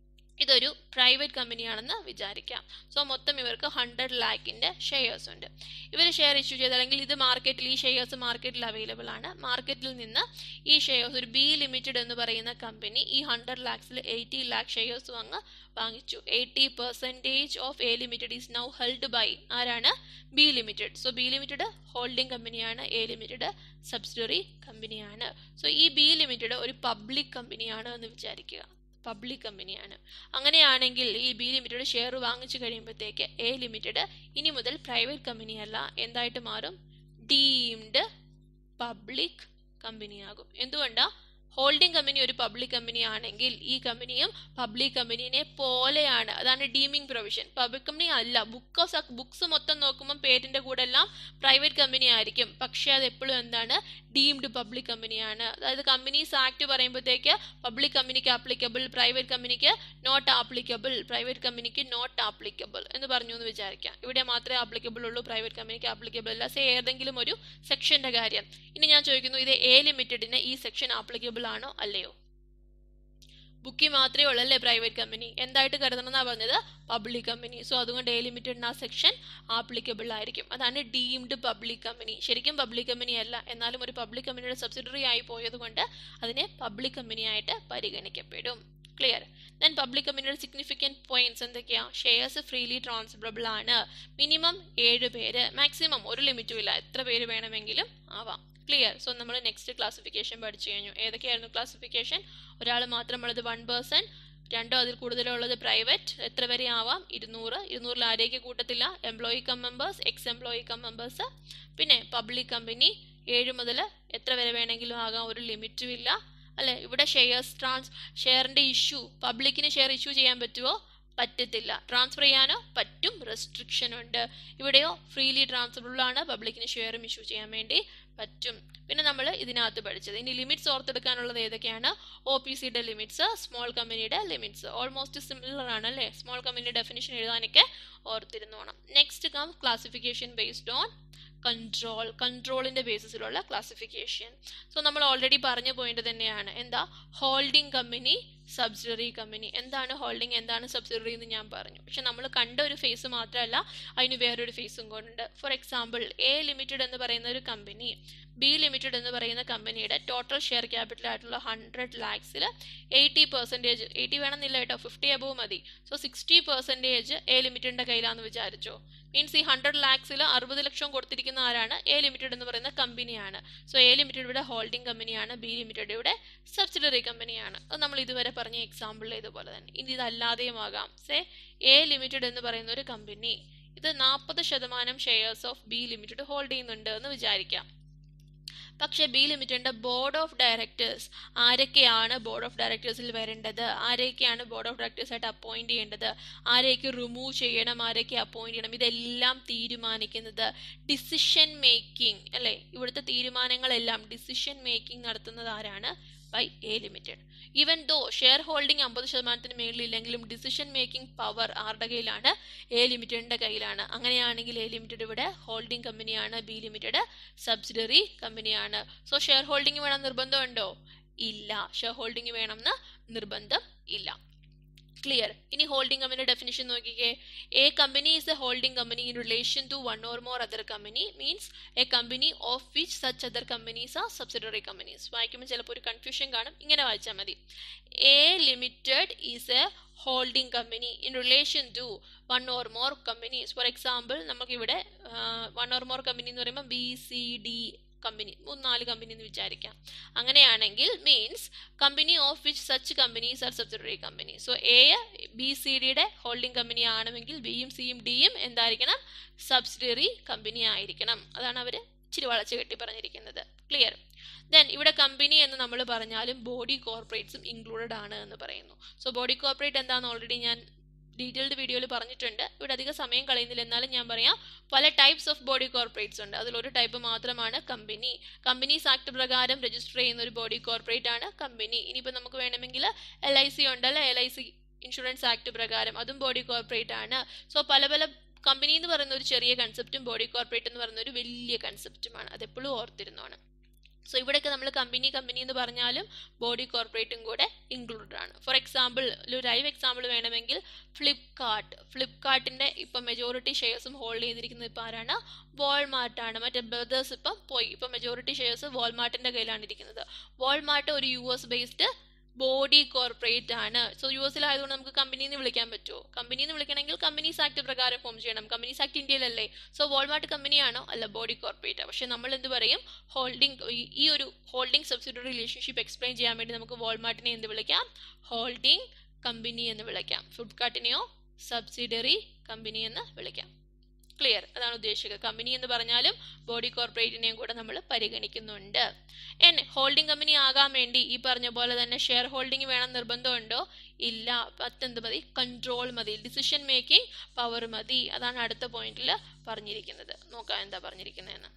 ഇതൊരു പ്രൈവറ്റ് കമ്പനിയാണെന്ന് വിചാരിക്കാം സോ മൊത്തം ഇവർക്ക് ഹൺഡ്രഡ് ലാക്കിൻ്റെ ഷെയർസ് ഉണ്ട് ഇവർ ഷെയർ ഇഷ്യൂ ചെയ്ത് അല്ലെങ്കിൽ ഇത് മാർക്കറ്റിൽ ഈ ഷെയർസ് മാർക്കറ്റിൽ അവൈലബിൾ ആണ് മാർക്കറ്റിൽ നിന്ന് ഈ ഷെയർസ് ഒരു ബി ലിമിറ്റഡ് എന്ന് പറയുന്ന കമ്പനി ഈ ഹൺഡ്രഡ് ലാക്സിൽ എയ്റ്റി ലാക്ക് ഷെയർസ് വാങ്ങ വാങ്ങിച്ചു eighty percentage of A limited is now held by ആരാണ് B limited so B limited holding കമ്പനിയാണ് എ ലിമിറ്റഡ് സബ്സിഡറി കമ്പനിയാണ് സോ ഈ ബി ലിമിറ്റഡ് ഒരു പബ്ലിക് കമ്പനിയാണ് എന്ന് വിചാരിക്കുക പബ്ലിക് കമ്പനിയാണ് അങ്ങനെയാണെങ്കിൽ ഈ ബി ലിമിറ്റഡ് ഷെയർ വാങ്ങിച്ചു കഴിയുമ്പോഴത്തേക്ക് എ ലിമിറ്റഡ് ഇനി മുതൽ പ്രൈവറ്റ് കമ്പനിയല്ല എന്തായിട്ട് മാറും ഡീംഡ് പബ്ലിക് കമ്പനിയാകും എന്തുകൊണ്ടാ ഹോൾഡിംഗ് കമ്പനി ഒരു പബ്ലിക് കമ്പനി ആണെങ്കിൽ ഈ കമ്പനിയും പബ്ലിക് കമ്പനീനെ പോലെയാണ് അതാണ് ഡീമിംഗ് പ്രൊവിഷൻ പബ്ലിക് കമ്പനി അല്ല ബുക്ക് ബുക്സ് മൊത്തം നോക്കുമ്പോൾ പേരിന്റെ കൂടെ എല്ലാം പ്രൈവറ്റ് കമ്പനി ആയിരിക്കും പക്ഷേ അത് എപ്പോഴും എന്താണ് ഡീംഡ് പബ്ലിക് കമ്പനിയാണ് അതായത് കമ്പനീസ് ആക്ട് പറയുമ്പോഴത്തേക്ക് പബ്ലിക് കമ്പനിക്ക് ആപ്ലിക്കബിൾ പ്രൈവറ്റ് കമ്പനിക്ക് നോട്ട് ആപ്ലിക്കബിൾ പ്രൈവറ്റ് കമ്പനിക്ക് നോട്ട് ആപ്ലിക്കബിൾ എന്ന് പറഞ്ഞു എന്ന് വിചാരിക്കാം ഇവിടെ മാത്രമേ ആപ്ലിക്കബിൾ ഉള്ളൂ പ്രൈവറ്റ് കമ്പനിക്ക് ആപ്ലിക്കബിൾ അല്ല സേ ഏതെങ്കിലും ഒരു സെക്ഷന്റെ കാര്യം ഇനി ഞാൻ ചോദിക്കുന്നു ഇത് എ ലിമിറ്റഡിന് ഈ സെക്ഷൻ ആപ്ലിക്കബിൾ ആണോ അല്ലയോ ബുക്കി മാത്രമേ ഉള്ളൂ അല്ലേ പ്രൈവറ്റ് കമ്പനി എന്തായിട്ട് കരുതണം എന്നാ പറഞ്ഞത് പബ്ലിക് കമ്പനി സോ അതുകൊണ്ട് എ ലിമിറ്റഡിന് ആ സെക്ഷൻ ആപ്ലിക്കബിൾ ആയിരിക്കും അതാണ് ഡീംഡ് പബ്ലിക് കമ്പനി ശരിക്കും പബ്ലിക് കമ്പനി അല്ല എന്നാലും ഒരു പബ്ലിക് കമ്പനിയുടെ സബ്സിഡറി ആയി പോയത് കൊണ്ട് അതിനെ പബ്ലിക് കമ്പനി ആയിട്ട് പരിഗണിക്കപ്പെടും ക്ലിയർ ദെൻ പബ്ലിക് കമ്പനിയുടെ സിഗ്നിഫിക്കൻറ്റ് പോയിന്റ്സ് എന്തൊക്കെയാ ഷെയർസ് ഫ്രീലി ട്രാൻസ്ഫറബിൾ ആണ് മിനിമം ഏഴ് പേര് മാക്സിമം ഒരു ലിമിറ്റും ഇല്ല എത്ര പേര് വേണമെങ്കിലും ആവാം ക്ലിയർ സോ നമ്മൾ നെക്സ്റ്റ് ക്ലാസിഫിക്കേഷൻ പഠിച്ചു കഴിഞ്ഞു ഏതൊക്കെയായിരുന്നു ക്ലാസിഫിക്കേഷൻ ഒരാൾ മാത്രമുള്ളത് വൺ പേഴ്സൺ രണ്ടോ അതിൽ കൂടുതലുള്ളത് പ്രൈവറ്റ് എത്ര വരെ ആവാം ഇരുന്നൂറ് ഇരുന്നൂറിൽ ആരേക്ക് കൂട്ടത്തില്ല employee cum members ex employee cum members പിന്നെ പബ്ലിക് കമ്പനി ഏഴ് മുതൽ എത്ര വരെ വേണമെങ്കിലും ആകാം ഒരു ലിമിറ്റും ഇല്ല അല്ലെ ഇവിടെ ഷെയർസ് ട്രാൻസ് ഷെയറിന്റെ ഇഷ്യൂ പബ്ലിക്കിന് ഷെയർ ഇഷ്യൂ ചെയ്യാൻ പറ്റുമോ പറ്റത്തില്ല ട്രാൻസ്ഫർ ചെയ്യാനോ പറ്റും റെസ്ട്രിക്ഷൻ ഉണ്ട് ഇവിടെയോ ഫ്രീലി ട്രാൻസ്ഫറബിൾ ആണ് പബ്ലിക്കിന് ഷെയറും ഇഷ്യൂ ചെയ്യാൻ വേണ്ടി പറ്റും പിന്നെ നമ്മൾ ഇതിനകത്ത് പഠിച്ചത് ഇനി ലിമിറ്റ്സ് ഓർത്തെടുക്കാനുള്ളത് ഏതൊക്കെയാണ് ഒ പി സിയുടെ ലിമിറ്റ്സ് സ്മോൾ കമ്പനിയുടെ ലിമിറ്റ്സ് ഓൾമോസ്റ്റ് സിമിലർ ആണ് അല്ലേ സ്മോൾ കമ്പനി ഡെഫിനിഷൻ എഴുതാനൊക്കെ ഓർത്തിരുന്നോണം next come classification based on control കൺട്രോളിന്റെ ബേസിസിലുള്ള ക്ലാസിഫിക്കേഷൻ സോ നമ്മൾ ഓൾറെഡി പറഞ്ഞ പോയിന്റ് തന്നെയാണ് എന്താ ഹോൾഡിംഗ് കമ്പനി സബ്സിഡറി കമ്പനി എന്താണ് ഹോൾഡിംഗ് എന്താണ് സബ്സിഡറി എന്ന് ഞാൻ പറഞ്ഞു പക്ഷെ നമ്മൾ കണ്ട ഒരു ഫേസ് മാത്രമല്ല അതിന് വേറൊരു ഫേസും കൊണ്ടുണ്ട് ഫോർ എക്സാമ്പിൾ എ ലിമിറ്റഡ് എന്ന് പറയുന്ന ഒരു കമ്പനി ബി ലിമിറ്റഡ് എന്ന് പറയുന്ന കമ്പനിയുടെ ടോട്ടൽ ഷെയർ ക്യാപിറ്റൽ ആയിട്ടുള്ള ഹൺഡ്രഡ് ലാക്സിൽ എയ്റ്റി പെർസെൻറ്റേജ് എയ്റ്റി വേണമെന്നില്ല കേട്ടോ ഫിഫ്റ്റി അബവ് മതി സോ സിക്സ്റ്റി പെർസെൻറ്റേജ് എ ലിമിറ്റഡിൻ്റെ കയ്യിലാണെന്ന് വിചാരിച്ചോ മീൻസ് ഈ ഹൺഡ്രഡ് ലാക്സിൽ അറുപത് ലക്ഷം കൊടുത്തിരിക്കുന്ന ആരാണ് എ ലിമിറ്റഡ് എന്ന് പറയുന്ന കമ്പനിയാണ് സോ എ ലിമിറ്റഡ് ഇവിടെ ഹോൾഡിംഗ് കമ്പനിയാണ് ബി ലിമിറ്റഡ് ഇവിടെ സബ്സിഡറി കമ്പനിയാണ് അത് നമ്മൾ ഇതുവരെ പറഞ്ഞ എക്സാമ്പിളിൽ ഇതുപോലെ തന്നെ ഇനി ഇതല്ലാതെയും ആകാം സേ എ ലിമിറ്റഡ് എന്ന് പറയുന്ന ഒരു കമ്പനി ഇത് നാൽപ്പത് ശതമാനം shares of B limited hold ചെയ്യുന്നുണ്ട് എന്ന് വിചാരിക്കാം പക്ഷേ ബി ലിമിറ്റഡിന്റെ ബോർഡ് ഓഫ് ഡയറക്ടേഴ്സ് ആരൊക്കെയാണ് ബോർഡ് ഓഫ് ഡയറക്ടേഴ്സിൽ വരേണ്ടത് ആരെയൊക്കെയാണ് ബോർഡ് ഓഫ് ഡയറക്ടേഴ്സ് ആയിട്ട് അപ്പോയിന്റ് ചെയ്യേണ്ടത് ആരെയൊക്കെ റിമൂവ് ചെയ്യണം ആരെയൊക്കെ അപ്പോയിന്റ് ചെയ്യണം ഇതെല്ലാം തീരുമാനിക്കുന്നത് ഡിസിഷൻ മേക്കിംഗ് അല്ലെ ഇവിടുത്തെ തീരുമാനങ്ങളെല്ലാം ഡിസിഷൻ മേക്കിംഗ് നടത്തുന്നത് ആരാണ് by A limited even though share holding അമ്പത് ശതമാനത്തിന് മേളിലില്ലെങ്കിലും ഡിസിഷൻ മേക്കിംഗ് പവർ ആരുടെ കയ്യിലാണ് എ ലിമിറ്റഡിന്റെ കയ്യിലാണ് അങ്ങനെയാണെങ്കിൽ എ ലിമിറ്റഡ് ഇവിടെ ഹോൾഡിംഗ് കമ്പനിയാണ് ബി ലിമിറ്റഡ് സബ്സിഡറി കമ്പനിയാണ് സോ ഷെയർ ഹോൾഡിംഗ് വേണം നിർബന്ധമുണ്ടോ ഇല്ല ഷെയർ ഹോൾഡിംഗ് വേണമെന്ന് നിർബന്ധം ഇല്ല ക്ലിയർ ഇനി ഹോൾഡിംഗ് കമ്പനിയുടെ ഡെഫിനിഷൻ നോക്കിക്കേ A company is a holding company in relation to one or more other company means a company of which such other companies are subsidiary companies വായിക്കുമ്പോൾ ചിലപ്പോൾ ഒരു കൺഫ്യൂഷൻ കാണും ഇങ്ങനെ വായിച്ചാൽ മതി A limited is a holding company in relation to one or more companies for example നമുക്കിവിടെ one or more company എന്ന് പറയുമ്പോൾ ബി സി ഡി കമ്പനി മൂന്നാല് കമ്പനി എന്ന് വിചാരിക്കാം അങ്ങനെയാണെങ്കിൽ means company of which such companies are subsidiary company so A B C ഡിയുടെ holding company ആണെങ്കിൽ ബിയും സിയും ഡിയും എന്തായിരിക്കണം സബ്സിഡറി കമ്പനി ആയിരിക്കണം അതാണ് അവർ ഇച്ചിരി വളച്ച് കെട്ടി പറഞ്ഞിരിക്കുന്നത് ക്ലിയർ ദെൻ ഇവിടെ കമ്പനി എന്ന് നമ്മൾ പറഞ്ഞാലും ബോഡി കോർപ്പറേറ്റ്സും ഇൻക്ലൂഡഡ് ആണ് എന്ന് പറയുന്നു സോ ബോഡി കോർപ്പറേറ്റ് എന്താണെന്ന് ഓൾറെഡി ഞാൻ ഡീറ്റെയിൽഡ് വീഡിയോയിൽ പറഞ്ഞിട്ടുണ്ട് ഇവിടെ അധികം സമയം കളയുന്നില്ല എന്നാലും ഞാൻ പറയാം പല ടൈപ്സ് ഓഫ് ബോഡി കോർപ്പറേറ്റ്സ് ഉണ്ട് അതിലൊരു ടൈപ്പ് മാത്രമാണ് കമ്പനി കമ്പനീസ് ആക്ട് പ്രകാരം രജിസ്റ്റർ ചെയ്യുന്ന ഒരു ബോഡി കോർപ്പറേറ്റ് ആണ് കമ്പനി ഇനിയിപ്പോൾ നമുക്ക് വേണമെങ്കിൽ എൽ ഐ സി ഉണ്ടല്ലോ L I C insurance act പ്രകാരം അതും ബോഡി കോർപ്പറേറ്റ് ആണ് സോ പല പല കമ്പനി എന്ന് പറയുന്ന ഒരു ചെറിയ കൺസെപ്റ്റും ബോഡി കോർപ്പറേറ്റ് എന്ന് പറയുന്ന ഒരു വലിയ കൺസെപ്റ്റുമാണ് അതെപ്പോഴും ഓർത്തിരുന്നോണം സോ ഇവിടെയൊക്കെ നമ്മൾ കമ്പനി കമ്പനി എന്ന് പറഞ്ഞാലും ബോഡി കോർപ്പറേറ്റും കൂടെ ഇൻക്ലൂഡഡ് ആണ് ഫോർ എക്സാമ്പിൾ ഒരു ലൈവ് എക്സാമ്പിൾ വേണമെങ്കിൽ ഫ്ലിപ്കാർട്ട് ഫ്ലിപ്കാർട്ടിൻ്റെ ഇപ്പം മെജോറിറ്റി ഷെയർസും ഹോൾഡ് ചെയ്തിരിക്കുന്നത് ഇപ്പോൾ ആരാണ് വോൾമാർട്ടാണ് മറ്റേ ബ്രദേഴ്സ് ഇപ്പം പോയി ഇപ്പം മെജോറിറ്റി ഷെയർസ് വോൾമാർട്ടിൻ്റെ കയ്യിലാണ് ഇരിക്കുന്നത് വോൾമാർട്ട് ഒരു U S based body corporate ആണ് സോ യു എസിലായതുകൊണ്ട് നമുക്ക് കമ്പനി എന്ന് വിളിക്കാൻ പറ്റുമോ കമ്പനി എന്ന് വിളിക്കണമെങ്കിൽ കമ്പനീസ് ആക്ട് പ്രകാരം ഫോം ചെയ്യണം കമ്പനീസ് ആക്ട് ഇന്ത്യയിലല്ലേ സോ വോൾമാർട്ട് കമ്പനിയാണോ അല്ല ബോഡി കോർപ്പറേറ്റ് പക്ഷെ നമ്മൾ എന്ത് പറയും ഹോൾഡിംഗ് ഈ ഒരു ഹോൾഡിംഗ് സബ്സിഡറി റിലേഷൻഷിപ്പ് എക്സ്പ്ലെയിൻ ചെയ്യാൻ വേണ്ടി നമുക്ക് വോൾമാർട്ടിനെ എന്ത് വിളിക്കാം ഹോൾഡിംഗ് കമ്പനി എന്ന് വിളിക്കാം ഫ്ലിപ്കാർട്ടിനെയോ സബ്സിഡറി കമ്പനി എന്ന് വിളിക്കാം ക്ലിയർ അതാണ് ഉദ്ദേശിക്കുന്നത് കമ്പനി എന്ന് പറഞ്ഞാലും ബോഡി കോർപ്പറേറ്റിനെയും കൂടെ നമ്മൾ പരിഗണിക്കുന്നുണ്ട് എന്നെ ഹോൾഡിംഗ് കമ്പനി ആകാൻ വേണ്ടി ഈ പറഞ്ഞ പോലെ തന്നെ ഷെയർ ഹോൾഡിംഗ് വേണം നിർബന്ധമുണ്ടോ ഇല്ല പത്തെന്ത് മതി കൺട്രോൾ മതി ഡിസിഷൻ മേക്കിംഗ് പവർ മതി അതാണ് അടുത്ത പോയിന്റിൽ പറഞ്ഞിരിക്കുന്നത് നോക്കാം എന്താ പറഞ്ഞിരിക്കുന്നതെന്ന്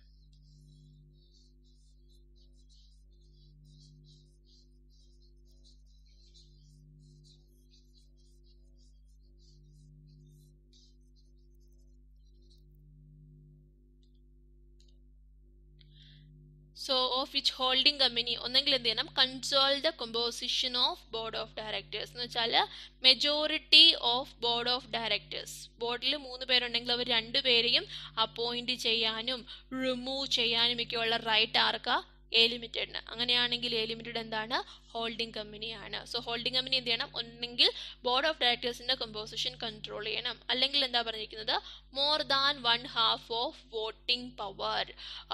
so of which holding company ഒന്നെങ്കിൽ എന്ത് ചെയ്യണം control the composition of board of directors എന്ന് വെച്ചാൽ majority of board of directors ബോർഡിൽ മൂന്ന് പേരുണ്ടെങ്കിൽ അവർ രണ്ടുപേരെയും അപ്പോയിന്റ് ചെയ്യാനും റിമൂവ് ചെയ്യാനും ഒക്കെയുള്ള റൈറ്റ് ആർക്കാ എ ലിമിറ്റഡിന് അങ്ങനെയാണെങ്കിൽ എ ലിമിറ്റഡ് എന്താണ് ഹോൾഡിംഗ് കമ്പനിയാണ് സോ ഹോൾഡിംഗ് കമ്പനി എന്ത് ചെയ്യണം ഒന്നെങ്കിൽ ബോർഡ് ഓഫ് ഡയറക്ടേഴ്സിന്റെ കമ്പോസിഷൻ കൺട്രോൾ ചെയ്യണം അല്ലെങ്കിൽ എന്താ പറഞ്ഞിരിക്കുന്നത് more than one half of voting power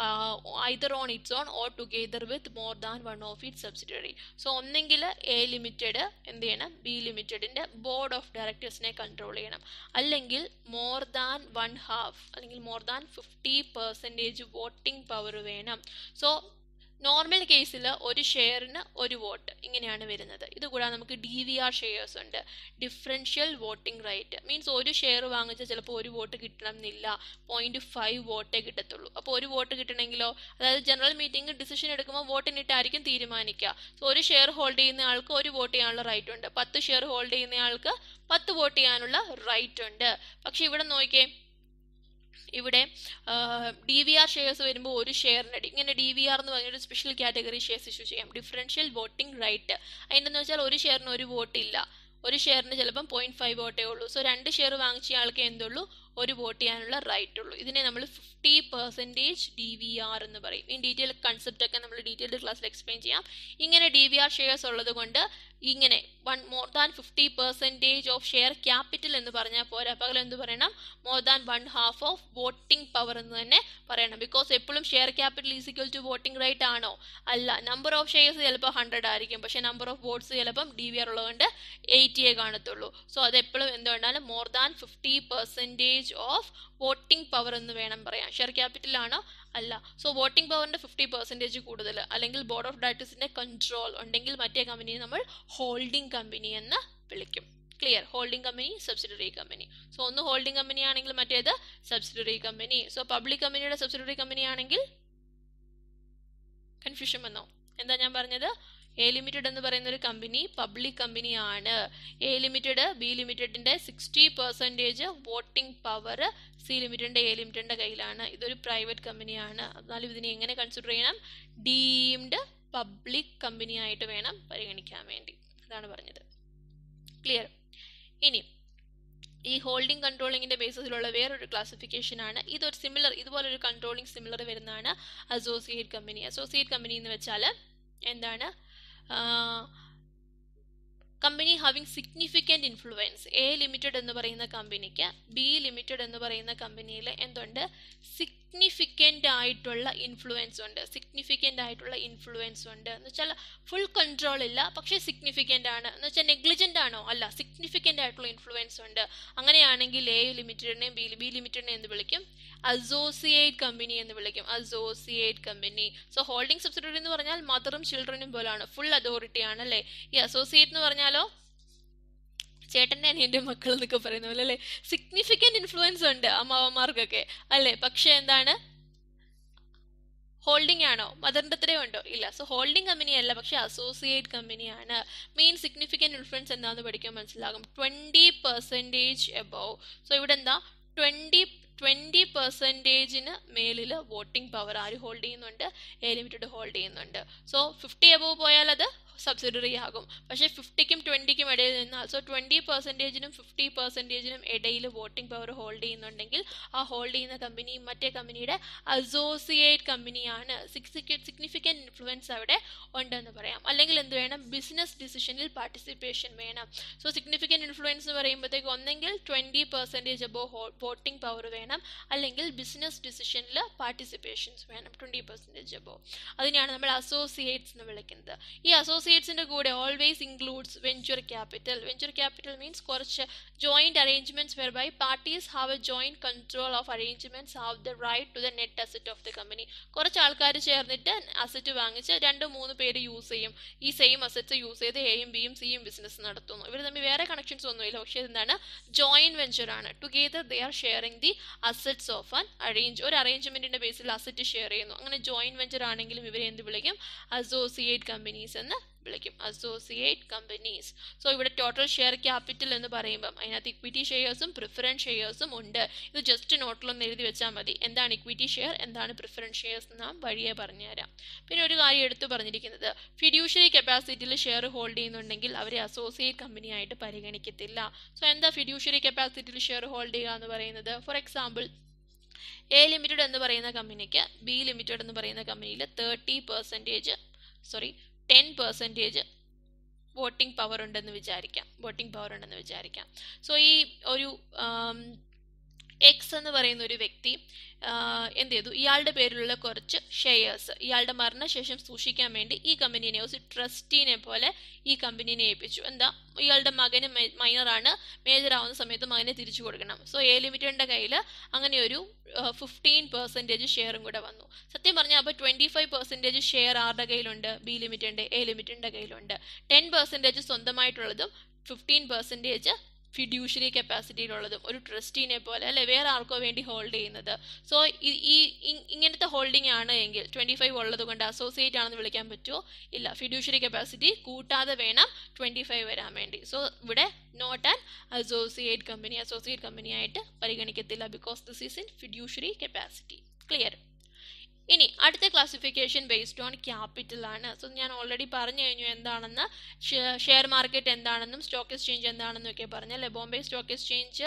either on its own or together with more than one of it subsidiary so ഒന്നെങ്കിൽ എ ലിമിറ്റഡ് എന്ത് ചെയ്യണം ബി ലിമിറ്റഡിന്റെ ബോർഡ് ഓഫ് ഡയറക്ടേഴ്സിനെ കൺട്രോൾ ചെയ്യണം അല്ലെങ്കിൽ മോർ ദാൻ വൺ ഹാഫ് അല്ലെങ്കിൽ more than fifty percentage voting power വേണം so normal കേസിൽ ഒരു ഷെയറിന് ഒരു വോട്ട് ഇങ്ങനെയാണ് വരുന്നത് ഇതുകൂടാതെ നമുക്ക് ഡി വി ആർ ഷെയർസ് ഉണ്ട് ഡിഫറൻഷ്യൽ വോട്ടിംഗ് റൈറ്റ് മീൻസ് ഒരു ഷെയർ വാങ്ങിച്ചാൽ ചിലപ്പോൾ ഒരു വോട്ട് കിട്ടണം എന്നില്ല പോയിന്റ് ഫൈവ് വോട്ടേ കിട്ടത്തുള്ളൂ അപ്പോൾ ഒരു വോട്ട് കിട്ടണമെങ്കിലോ അതായത് ജനറൽ മീറ്റിംഗ് ഡിസിഷൻ എടുക്കുമ്പോൾ വോട്ടിനിട്ടായിരിക്കും തീരുമാനിക്കുക സോ ഒരു ഷെയർ ഹോൾഡ് ചെയ്യുന്ന ആൾക്ക് ഒരു വോട്ട് ചെയ്യാനുള്ള റൈറ്റ് ഉണ്ട് പത്ത് ഷെയർ ഹോൾഡ് ചെയ്യുന്ന ആൾക്ക് പത്ത് വോട്ട് ചെയ്യാനുള്ള റൈറ്റ് ഉണ്ട് പക്ഷെ ഇവിടെ നോക്കിയേ ഇവിടെ ഡി വി ആർ ഷെയർസ് വരുമ്പോൾ ഒരു ഷെയറിന് ഇങ്ങനെ ഡി വി ആർ എന്ന് പറഞ്ഞൊരു സ്പെഷ്യൽ കാറ്റഗറി ഷെയർസ് ഇഷ്യൂ ചെയ്യാം ഡിഫറൻഷ്യൽ വോട്ടിംഗ് റൈറ്റ് അതിൻ്റെ വെച്ചാൽ ഒരു ഷെയറിന് ഒരു വോട്ട് ഇല്ല ഒരു ഷെയറിന് ചിലപ്പം പോയിന്റ് ഫൈവ് വോട്ടേ ഉള്ളൂ സോ രണ്ട് ഷെയർ വാങ്ങിച്ച ആൾക്ക് എന്തുള്ളൂ ഒരു വോട്ട് ചെയ്യാനുള്ള റൈറ്റ് ഉള്ളൂ ഇതിനെ നമ്മൾ fifty percentage D V R എന്ന് പറയും ഈ ഡീറ്റെയിൽ കൺസെപ്റ്റ് ഒക്കെ നമ്മൾ ഡീറ്റെയിൽഡ് ക്ലാസ്സിൽ എക്സ്പ്ലെയിൻ ചെയ്യാം ഇങ്ങനെ ഡി വി ആർ ഷെയർസ് ഉള്ളത് കൊണ്ട് ഇങ്ങനെ one more than fifty percentage of share capital എന്ന് പറഞ്ഞാൽ പോരാ പകരം എന്ത് പറയണം more than one half of voting power എന്ന് തന്നെ പറയണം ബിക്കോസ് എപ്പോഴും share capital is equal to voting right ആണോ അല്ല നമ്പർ ഓഫ് ഷെയർസ് ചിലപ്പോൾ ഹൺഡ്രഡ് ആയിരിക്കും പക്ഷേ നമ്പർ ഓഫ് വോട്ട്സ് ചിലപ്പം ഡി വി ആർ ഉള്ളതുകൊണ്ട് എയ്റ്റിയെ കാണത്തുള്ളൂ സോ അത് എപ്പോഴും എന്തുകൊണ്ടാണ് more than fifty percentage of voting power എന്ന് വേണം പറയാം ഷെയർ ക്യാപിറ്റൽ ആണോ അല്ല സോ വോട്ടിംഗ് പവറിന്റെ ഫിഫ്റ്റി പെർസെൻറ്റേജ് കൂടുതൽ അല്ലെങ്കിൽ ബോർഡ് ഓഫ് ഡയറക്ടേഴ്സിന്റെ കൺട്രോൾ ഉണ്ടെങ്കിൽ മറ്റേ കമ്പനിയെ നമ്മൾ ഹോൾഡിംഗ് കമ്പനി എന്ന് വിളിക്കും clear holding company subsidiary company so ഒന്ന് ഹോൾഡിംഗ് കമ്പനി ആണെങ്കിൽ മറ്റേത് സബ്സിഡറി കമ്പനി സോ പബ്ലിക് കമ്പനിയുടെ സബ്സിഡറി കമ്പനി ആണെങ്കിൽ കൺഫ്യൂഷൻ വന്നോ എന്താ ഞാൻ പറഞ്ഞത് എ ലിമിറ്റഡ് എന്ന് പറയുന്ന ഒരു കമ്പനി പബ്ലിക് കമ്പനിയാണ് എ ലിമിറ്റഡ് ബി ലിമിറ്റഡിന്റെ sixty percentage voting power C ലിമിറ്റഡിന്റെ എ ലിമിറ്റഡിന്റെ കയ്യിലാണ് ഇതൊരു പ്രൈവറ്റ് കമ്പനിയാണ് എന്നാലും ഇതിനെ എങ്ങനെ കൺസിഡർ ചെയ്യണം ഡീംഡ് പബ്ലിക് കമ്പനി ആയിട്ട് വേണം പരിഗണിക്കാൻ വേണ്ടി അതാണ് പറഞ്ഞത് ക്ലിയർ ഇനി ഈ ഹോൾഡിംഗ് കൺട്രോളിങ്ങിന്റെ ബേസിസിലുള്ള വേറൊരു ക്ലാസിഫിക്കേഷൻ ആണ് ഇതൊരു സിമിലർ ഇതുപോലൊരു കൺട്രോളിംഗ് സിമിലർ വരുന്നതാണ് അസോസിയേറ്റ് കമ്പനി അസോസിയേറ്റ് കമ്പനി എന്ന് വെച്ചാൽ എന്താണ് company having significant influence A limited എന്ന് പറയുന്ന കമ്പനിക്ക് ബി ലിമിറ്റഡ് എന്ന് പറയുന്ന കമ്പനിയിൽ എന്തുണ്ട് സിഗ്നിഫിക്കൻ്റ് ആയിട്ടുള്ള ഇൻഫ്ലുവൻസ് ഉണ്ട് സിഗ്നിഫിക്കൻ്റ് ആയിട്ടുള്ള ഇൻഫ്ലുവൻസ് ഉണ്ട് എന്ന് വെച്ചാൽ ഫുൾ കൺട്രോൾ ഇല്ല പക്ഷേ സിഗ്നിഫിക്കൻ്റ് ആണ് എന്ന് വെച്ചാൽ നെഗ്ലിജൻ്റ് ആണോ അല്ല സിഗ്നിഫിക്കൻ്റ് ആയിട്ടുള്ള ഇൻഫ്ലുവൻസ് ഉണ്ട് അങ്ങനെയാണെങ്കിൽ എ ലിമിറ്റഡിനെയും ബി ബി ലിമിറ്റഡിനെ എന്ന് വിളിക്കും അസോസിയേറ്റ് കമ്പനി എന്ന് വിളിക്കും associate company so holding subsidiary എന്ന് പറഞ്ഞാൽ മദറും ചിൽഡ്രനും പോലാണ് ഫുൾ അതോറിറ്റി ആണ് അല്ലേ ഈ അസോസിയേറ്റ് എന്ന് പറഞ്ഞാലോ ചേട്ടൻ്റെ അനിയൻ്റെ മക്കൾ എന്നൊക്കെ പറയുന്ന പോലെ അല്ലേ സിഗ്നിഫിക്കൻറ്റ് ഇൻഫ്ലുവൻസ് ഉണ്ട് അമ്മാവന്മാർക്കൊക്കെ അല്ലേ പക്ഷെ എന്താണ് ഹോൾഡിംഗ് ആണോ മദറിൻ്റെ അത്രയും ഉണ്ടോ ഇല്ല സോ ഹോൾഡിംഗ് കമ്പനി അല്ല പക്ഷെ അസോസിയേറ്റ് കമ്പനിയാണ് മെയിൻ സിഗ്നിഫിക്കൻറ്റ് ഇൻഫ്ലുവൻസ് എന്താണെന്ന് പഠിക്കാൻ മനസ്സിലാകും ട്വൻറ്റി പെർസെൻറ്റേജ് എബവ് സോ ഇവിടെ എന്താ ട്വൻറ്റി ട്വൻറ്റി പെർസെൻറ്റേജിന് മേലിൽ വോട്ടിംഗ് പവർ ആര് ഹോൾഡ് ചെയ്യുന്നുണ്ട് എ ലിമിറ്റഡ് ഹോൾഡ് ചെയ്യുന്നുണ്ട് സോ ഫിഫ്റ്റി എബവ് പോയാൽ അത് സബ്സിഡറി ആകും പക്ഷേ ഫിഫ്റ്റിക്കും ട്വൻറ്റിക്കും ഇടയിൽ നിന്നാൽ സോ ട്വൻറ്റി പെർസെൻറ്റേജിനും ഫിഫ്റ്റി പെർസെൻറ്റേജിനും ഇടയിൽ വോട്ടിംഗ് പവർ ഹോൾഡ് ചെയ്യുന്നുണ്ടെങ്കിൽ ആ ഹോൾഡ് ചെയ്യുന്ന കമ്പനി മറ്റേ കമ്പനിയുടെ അസോസിയേറ്റ് കമ്പനിയാണ് സിഗ്നിഫിക്കൻറ്റ് ഇൻഫ്ലുവൻസ് അവിടെ ഉണ്ടെന്ന് പറയാം അല്ലെങ്കിൽ എന്ത് വേണം ബിസിനസ് ഡിസിഷനിൽ പാർട്ടിസിപ്പേഷൻ വേണം സോ സിഗ്നിഫിക്കൻറ്റ് ഇൻഫ്ലുവൻസ് എന്ന് പറയുമ്പോഴത്തേക്ക് ഒന്നെങ്കിൽ twenty percentage above voting power വേണം വേണം അല്ലെങ്കിൽ ബിസിനസ് ഡിസിഷനിൽ പാർട്ടിസിപ്പേഷൻസ് വേണം ട്വൻറ്റി പെർസെൻറ്റേജ് അബോ അതിനെയാണ് നമ്മൾ അസോസിയേറ്റ്സ് എന്ന് വിളിക്കുന്നത് ഈ അസോസിയേറ്റ്സിൻ്റെ കൂടെ always includes venture capital venture capital means കുറച്ച് joint arrangements whereby parties have a joint control of arrangements have the right to the net asset of the company കുറച്ച് ആൾക്കാർ ചേർന്നിട്ട് അസറ്റ് വാങ്ങിച്ച് രണ്ട് മൂന്ന് പേര് യൂസ് ചെയ്യും ഈ സെയിം അസറ്റ്സ് യൂസ് ചെയ്ത് എയും ബിയും സിയും ബിസിനസ് നടത്തുന്നു ഇവർ തമ്മിൽ വേറെ കണക്ഷൻസ് ഒന്നുമില്ല പക്ഷേ എന്താണ് ജോയിൻറ്റ് വെഞ്ചർ ആണ് together they are sharing the assets of an arrange ഒരു അറേഞ്ച്മെൻറ്റിൻ്റെ ബേസിൽ അസറ്റ് ഷെയർ ചെയ്യുന്നു അങ്ങനെ ജോയിൻറ്റ് വെഞ്ചർ ആണെങ്കിലും ഇവരെ എന്ത് വിളിക്കും അസോസിയേറ്റ് കമ്പനീസ് എന്ന് വിളിക്കും അസോസിയേറ്റ് കമ്പനീസ് സോ ഇവിടെ ടോട്ടൽ ഷെയർ ക്യാപിറ്റൽ എന്ന് പറയുമ്പം അതിനകത്ത് ഇക്വിറ്റി ഷെയർസും പ്രിഫറൻസ് ഷെയർസും ഉണ്ട് ഇത് ജസ്റ്റ് നോട്ടിലൊന്ന് എഴുതി വെച്ചാൽ മതി എന്താണ് ഇക്വിറ്റി ഷെയർ എന്താണ് പ്രിഫറൻസ് ഷെയർസ് എന്ന് നാം വഴിയെ പറഞ്ഞുതരാം പിന്നെ ഒരു കാര്യം എടുത്തു പറഞ്ഞിരിക്കുന്നത് ഫിഡ്യൂഷറി കപ്പാസിറ്റിയിൽ ഷെയർ ഹോൾഡ് ചെയ്യുന്നുണ്ടെങ്കിൽ അവരെ അസോസിയേറ്റ് കമ്പനി ആയിട്ട് പരിഗണിക്കത്തില്ല സോ എന്താ ഫിഡ്യൂഷറി കപ്പാസിറ്റിയിൽ ഷെയർ ഹോൾഡ് ചെയ്യുക എന്ന് പറയുന്നത് ഫോർ എക്സാമ്പിൾ എ ലിമിറ്റഡ് എന്ന് പറയുന്ന കമ്പനിക്ക് ബി ലിമിറ്റഡ് എന്ന് പറയുന്ന കമ്പനിയിൽ thirty percentage sorry ten percentage voting power ഉണ്ടെന്ന് വിചാരിക്കാം വോട്ടിംഗ് പവർ ഉണ്ടെന്ന് വിചാരിക്കാം സോ ഈ ഒരു എക്സ് എന്ന് പറയുന്ന ഒരു വ്യക്തി എന്ത് ചെയ്തു ഇയാളുടെ പേരിലുള്ള കുറച്ച് ഷെയർസ് ഇയാളുടെ മരണശേഷം സൂക്ഷിക്കാൻ വേണ്ടി ഈ കമ്പനീനെ ഒരു ട്രസ്റ്റീനെ പോലെ ഈ കമ്പനീനെ ഏൽപ്പിച്ചു എന്താ ഇയാളുടെ മകന് മൈനറാണ് മേജർ ആവുന്ന സമയത്ത് മകനെ തിരിച്ചു കൊടുക്കണം സോ എ ലിമിറ്റഡിൻ്റെ കയ്യിൽ അങ്ങനെ ഒരു ഫിഫ്റ്റീൻ പെർസെൻറ്റേജ് ഷെയറും കൂടെ വന്നു സത്യം പറഞ്ഞാൽ അപ്പോൾ ട്വൻറ്റി ഫൈവ് പെർസെൻറ്റേജ് ഷെയർ ആരുടെ കയ്യിലുണ്ട് ബി ലിമിറ്റഡിൻ്റെ എ ലിമിറ്റഡിൻ്റെ കയ്യിലുണ്ട് ടെൻ പെർസെൻറ്റേജ് സ്വന്തമായിട്ടുള്ളതും ഫിഫ്റ്റീൻ പെർസെൻറ്റേജ് ഫിഡ്യൂഷറി കപ്പാസിറ്റിയിലുള്ളതും ഒരു ട്രസ്റ്റീനെ പോലെ അല്ലെ വേറെ ആർക്കോ വേണ്ടി ഹോൾഡ് ചെയ്യുന്നത് സോ ഈ ഇങ്ങനത്തെ ഹോൾഡിംഗ് ആണ് എങ്കിൽ ട്വൻറ്റി ഫൈവ് ഉള്ളത് കൊണ്ട് അസോസിയേറ്റ് ആണെന്ന് വിളിക്കാൻ പറ്റുമോ ഇല്ല ഫിഡ്യൂഷറി കപ്പാസിറ്റി കൂട്ടാതെ വേണം ട്വൻറ്റി ഫൈവ് വരാൻ വേണ്ടി സോ ഇവിടെ not an associate company associate company ആയിട്ട് പരിഗണിക്കത്തില്ല because this is in fiduciary capacity clear ഇനി അടുത്ത ക്ലാസിഫിക്കേഷൻ ബേസ്ഡ് ഓൺ ക്യാപിറ്റൽ ആണ് സോ ഞാൻ ഓൾറെഡി പറഞ്ഞു കഴിഞ്ഞു എന്താണെന്ന് ഷെയർ മാർക്കറ്റ് എന്താണെന്നും സ്റ്റോക്ക് എക്സ്ചേഞ്ച് എന്താണെന്നും ഒക്കെ പറഞ്ഞല്ലേ Bombay stock exchange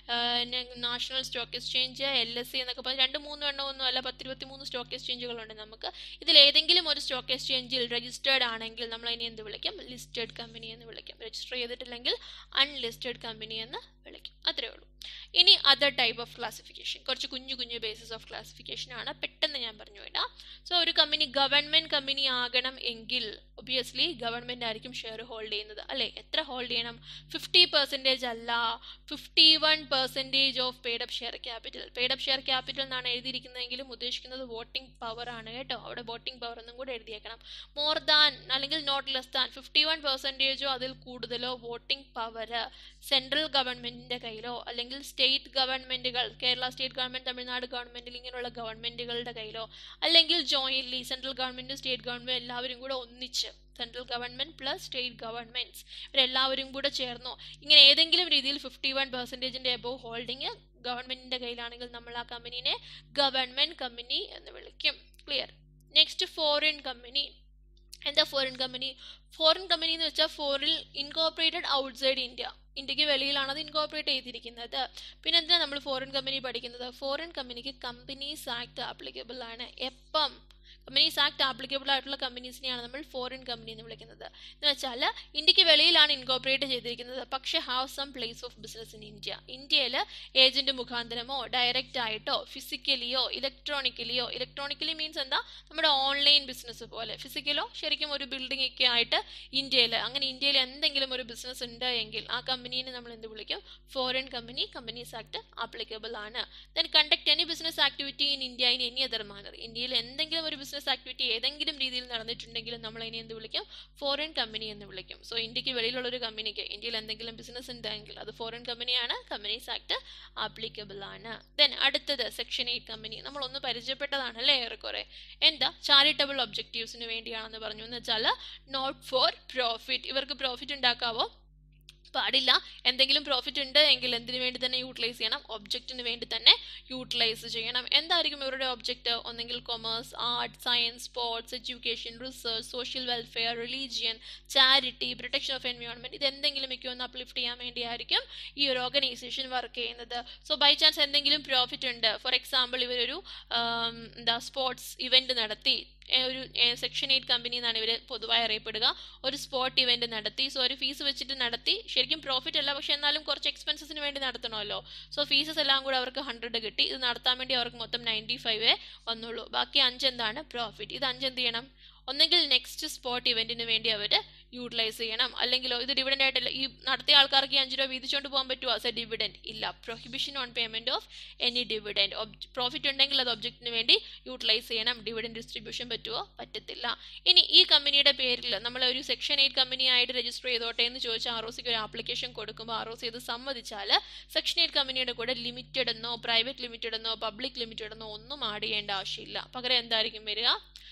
national stock exchange L S C എന്നൊക്കെ പറഞ്ഞ് രണ്ട് മൂന്ന് എണ്ണം ഒന്നും അല്ല പത്തിരുപത്തി മൂന്ന് സ്റ്റോക്ക് എക്സ്ചേഞ്ചുകളുണ്ട് നമുക്ക് ഇതിൽ ഏതെങ്കിലും ഒരു സ്റ്റോക്ക് എക്സ്ചേഞ്ചിൽ രജിസ്റ്റേർഡ് ആണെങ്കിൽ നമ്മൾ അതിനെ എന്ത് വിളിക്കും ലിസ്റ്റഡ് കമ്പനി എന്ന് വിളിക്കും രജിസ്റ്റർ ചെയ്തിട്ടില്ലെങ്കിൽ അൺലിസ്റ്റഡ് കമ്പനി എന്ന് വിളിക്കും അത്രേ ഉള്ളൂ ഇനി അതർ ടൈപ്പ് ഓഫ് ക്ലാസിഫിക്കേഷൻ കുറച്ച് കുഞ്ഞു കുഞ്ഞു ബേസിസ് ഓഫ് ക്ലാസിഫിക്കേഷൻ ആണ് പെട്ടെന്ന് ഞാൻ പറഞ്ഞു വിടാം സോ ഒരു കമ്പനി ഗവൺമെന്റ് കമ്പനി ആകണം എങ്കിൽ ഒബിയസ്ലി ഗവൺമെന്റ് ആയിരിക്കും ഷെയർ ഹോൾഡ് ചെയ്യുന്നത് അല്ലേ എത്ര ഹോൾഡ് ചെയ്യണം ഫിഫ്റ്റി പെർസെൻറ്റേജ് അല്ല fifty one percentage of paid up share capital paid up share capital എന്നാണ് എഴുതിയിരിക്കുന്നതെങ്കിലും ഉദ്ദേശിക്കുന്നത് വോട്ടിംഗ് പവർ ആണ് കേട്ടോ അവിടെ വോട്ടിംഗ് പവർ ഒന്നും കൂടെ എഴുതിയേക്കണം മോർ ദാൻ അല്ലെങ്കിൽ not less than fifty one പെർസെൻറ്റേജോ അതിൽ കൂടുതലോ വോട്ടിംഗ് പവർ സെൻട്രൽ ഗവൺമെന്റിന്റെ കയ്യിലോ അല്ലെങ്കിൽ സ്റ്റേറ്റ് ഗവൺമെന്റുകൾ കേരള സ്റ്റേറ്റ് ഗവൺമെന്റ് തമിഴ്നാട് ഗവൺമെന്റിൽ ഇങ്ങനെയുള്ള ഗവൺമെന്റുകളുടെ കയ്യിലോ അല്ലെങ്കിൽ jointly central government state government എല്ലാവരും കൂടെ ഒന്നിച്ച് സെൻട്രൽ ഗവൺമെന്റ് പ്ലസ് സ്റ്റേറ്റ് ഗവൺമെന്റ്സ് ഇവരെല്ലാവരും കൂടെ ചേർന്നോ ഇങ്ങനെ ഏതെങ്കിലും രീതിയിൽ ഫിഫ്റ്റി വൺ പെർസെൻറ്റേജിന്റെ എബോവ് ഹോൾഡിങ് ഗവൺമെന്റിന്റെ കയ്യിലാണെങ്കിൽ നമ്മൾ ആ കമ്പനീനെ ഗവൺമെന്റ് കമ്പനി എന്ന് വിളിക്കും ക്ലിയർ നെക്സ്റ്റ് ഫോറിൻ കമ്പനി എന്താ ഫോറിൻ കമ്പനി ഫോറിൻ കമ്പനി എന്ന് വെച്ചാൽ ഫോറിൻ ഇൻകോപ്പറേറ്റഡ് ഔട്ട്സൈഡ് ഇന്ത്യ ഇന്ത്യക്ക് വെളിയിലാണ് അത് ഇൻകോപ്പറേറ്റ് ചെയ്തിരിക്കുന്നത് പിന്നെ എന്തിനാണ് നമ്മൾ ഫോറിൻ കമ്പനി പഠിക്കുന്നത് ഫോറിൻ കമ്പനിക്ക് കമ്പനീസ് ആക്ട് ആപ്ലിക്കബിൾ ആണ് എപ്പം കമ്പനീസ് ആക്ട് ആപ്ലിക്കബിൾ ആയിട്ടുള്ള കമ്പനീസിനെയാണ് നമ്മൾ ഫോറിൻ കമ്പനി എന്ന് വിളിക്കുന്നത് എന്ന് വെച്ചാൽ ഇന്ത്യക്ക് വെളിയിലാണ് ഇൻകോപ്പറേറ്റ് ചെയ്തിരിക്കുന്നത് പക്ഷേ have some place of business in India ഇന്ത്യയിൽ ഏജന്റ് മുഖാന്തരമോ ഡയറക്റ്റ് ആയിട്ടോ ഫിസിക്കലിയോ ഇലക്ട്രോണിക്കലിയോ ഇലക്ട്രോണിക്കലി മീൻസ് എന്താ നമ്മുടെ ഓൺലൈൻ ബിസിനസ് പോലെ ഫിസിക്കലോ ശരിക്കും ഒരു ബിൽഡിംഗ് ഒക്കെ ആയിട്ട് ഇന്ത്യയിൽ അങ്ങനെ ഇന്ത്യയിൽ എന്തെങ്കിലും ഒരു ബിസിനസ് ഉണ്ട് എങ്കിൽ ആ കമ്പനീനെ നമ്മൾ എന്ത് വിളിക്കും foreign company companies act applicable ആണ് then conduct any business activity in India in any other manner ഇന്ത്യയിൽ എന്തെങ്കിലും ഒരു ബിസിനസ് ആക്ടിവിറ്റി ഏതെങ്കിലും രീതിയിൽ നടന്നിട്ടുണ്ടെങ്കിലും നമ്മൾ അതിനെ എന്ത് വിളിക്കും ഫോറിൻ കമ്പനി എന്ന് വിളിക്കും സോ ഇന്ത്യക്ക് വെളിയിലുള്ള ഒരു കമ്പനിക്ക് ഇന്ത്യയിൽ എന്തെങ്കിലും ബിസിനസ് ഉണ്ടെങ്കിൽ അത് ഫോറിൻ കമ്പനിയാണ് കമ്പനീസ് ആക്ട് ആപ്ലിക്കബിൾ ആണ് ദെൻ അടുത്തത് സെക്ഷൻ എയ്റ്റ് കമ്പനി നമ്മൾ ഒന്ന് പരിചയപ്പെട്ടതാണ് അല്ലേ ഏറെക്കുറെ എന്താ ചാരിറ്റബിൾ ഒബ്ജക്റ്റീവ്സിന് വേണ്ടിയാണെന്ന് പറഞ്ഞു എന്ന് വെച്ചാൽ നോട്ട് ഫോർ പ്രോഫിറ്റ് ഇവർക്ക് പ്രോഫിറ്റ് ഉണ്ടാക്കാവോ പാടില്ല എന്തെങ്കിലും പ്രോഫിറ്റ് ഉണ്ട് എങ്കിൽ എന്തിനു വേണ്ടി തന്നെ യൂട്ടിലൈസ് ചെയ്യണം ഒബ്ജക്റ്റിന് വേണ്ടി തന്നെ യൂട്ടിലൈസ് ചെയ്യണം എന്തായിരിക്കും ഇവരുടെ ഒബ്ജക്റ്റ് ഒന്നെങ്കിൽ commerce art science sports education research social welfare religion charity protection of environment ഇത് എന്തെങ്കിലുമൊക്കെ ഒന്ന് അപ്ലിഫ്റ്റ് ചെയ്യാൻ വേണ്ടിയായിരിക്കും ഈ ഒരു ഓർഗനൈസേഷൻ വർക്ക് ചെയ്യുന്നത് സോ ബൈ ചാൻസ് എന്തെങ്കിലും പ്രോഫിറ്റ് ഉണ്ട് ഫോർ എക്സാമ്പിൾ ഇവരൊരു എന്താ സ്പോർട്സ് ഇവന്റ് നടത്തി ഒരു സെക്ഷൻ എയ്റ്റ് കമ്പനി എന്നാണ് ഇവർ പൊതുവായി അറിയപ്പെടുക ഒരു സ്പോട്ട് ഇവന്റ് നടത്തി സോ ഒരു ഫീസ് വെച്ചിട്ട് നടത്തി ശരിക്കും പ്രോഫിറ്റ് അല്ല പക്ഷെ എന്നാലും കുറച്ച് എക്സ്പെൻസസിന് വേണ്ടി നടത്തണമല്ലോ സോ ഫീസസ് എല്ലാം കൂടെ അവർക്ക് ഹൺഡ്രഡ് കിട്ടി ഇത് നടത്താൻ വേണ്ടി അവർക്ക് മൊത്തം നയൻറ്റി ഫൈവേ വന്നുള്ളൂ ബാക്കി അഞ്ച് എന്താണ് പ്രോഫിറ്റ് ഇത് അഞ്ച് എന്ത് ചെയ്യണം ഒന്നെങ്കിൽ നെക്സ്റ്റ് സ്പോട്ട് ഇവന്റിന് വേണ്ടി അവർ യൂട്ടിലൈസ് ചെയ്യണം അല്ലെങ്കിലോ ഇത് ഡിവിഡൻ്റ് ആയിട്ടല്ല ഈ നടത്തിയ ആൾക്കാർക്ക് ഈ അഞ്ച് രൂപ വീതിച്ചുകൊണ്ട് പോകാൻ പറ്റുമോ ആസ് എ ഡിവിഡൻഡ് ഇല്ല prohibition on payment of any dividend profit ഉണ്ടെങ്കിൽ അത് ഒബ്ജക്റ്റിന് വേണ്ടി യൂട്ടിലൈസ് ചെയ്യണം ഡിവിഡൻഡ് ഡിസ്ട്രിബ്യൂഷൻ പറ്റുമോ പറ്റത്തില്ല ഇനി ഈ കമ്പനിയുടെ പേരിൽ നമ്മൾ ഒരു സെക്ഷൻ എയ്റ്റ് കമ്പനി ആയിട്ട് രജിസ്റ്റർ ചെയ്തോട്ടെ എന്ന് ചോദിച്ചാൽ ആർ ഒ സിക്ക് ഒരു ആപ്ലിക്കേഷൻ കൊടുക്കുമ്പോൾ ആർ ഒ സി ഇത് സമ്മതിച്ചാൽ സെക്ഷൻ എയ്റ്റ് കമ്പനിയുടെ കൂടെ ലിമിറ്റഡ് എന്നോ പ്രൈവറ്റ് ലിമിറ്റഡ് എന്നോ പബ്ലിക് ലിമിറ്റഡ് എന്നോ ഒന്നും ആഡ് ചെയ്യേണ്ട ആവശ്യമില്ല പകരം എന്തായിരിക്കും വരിക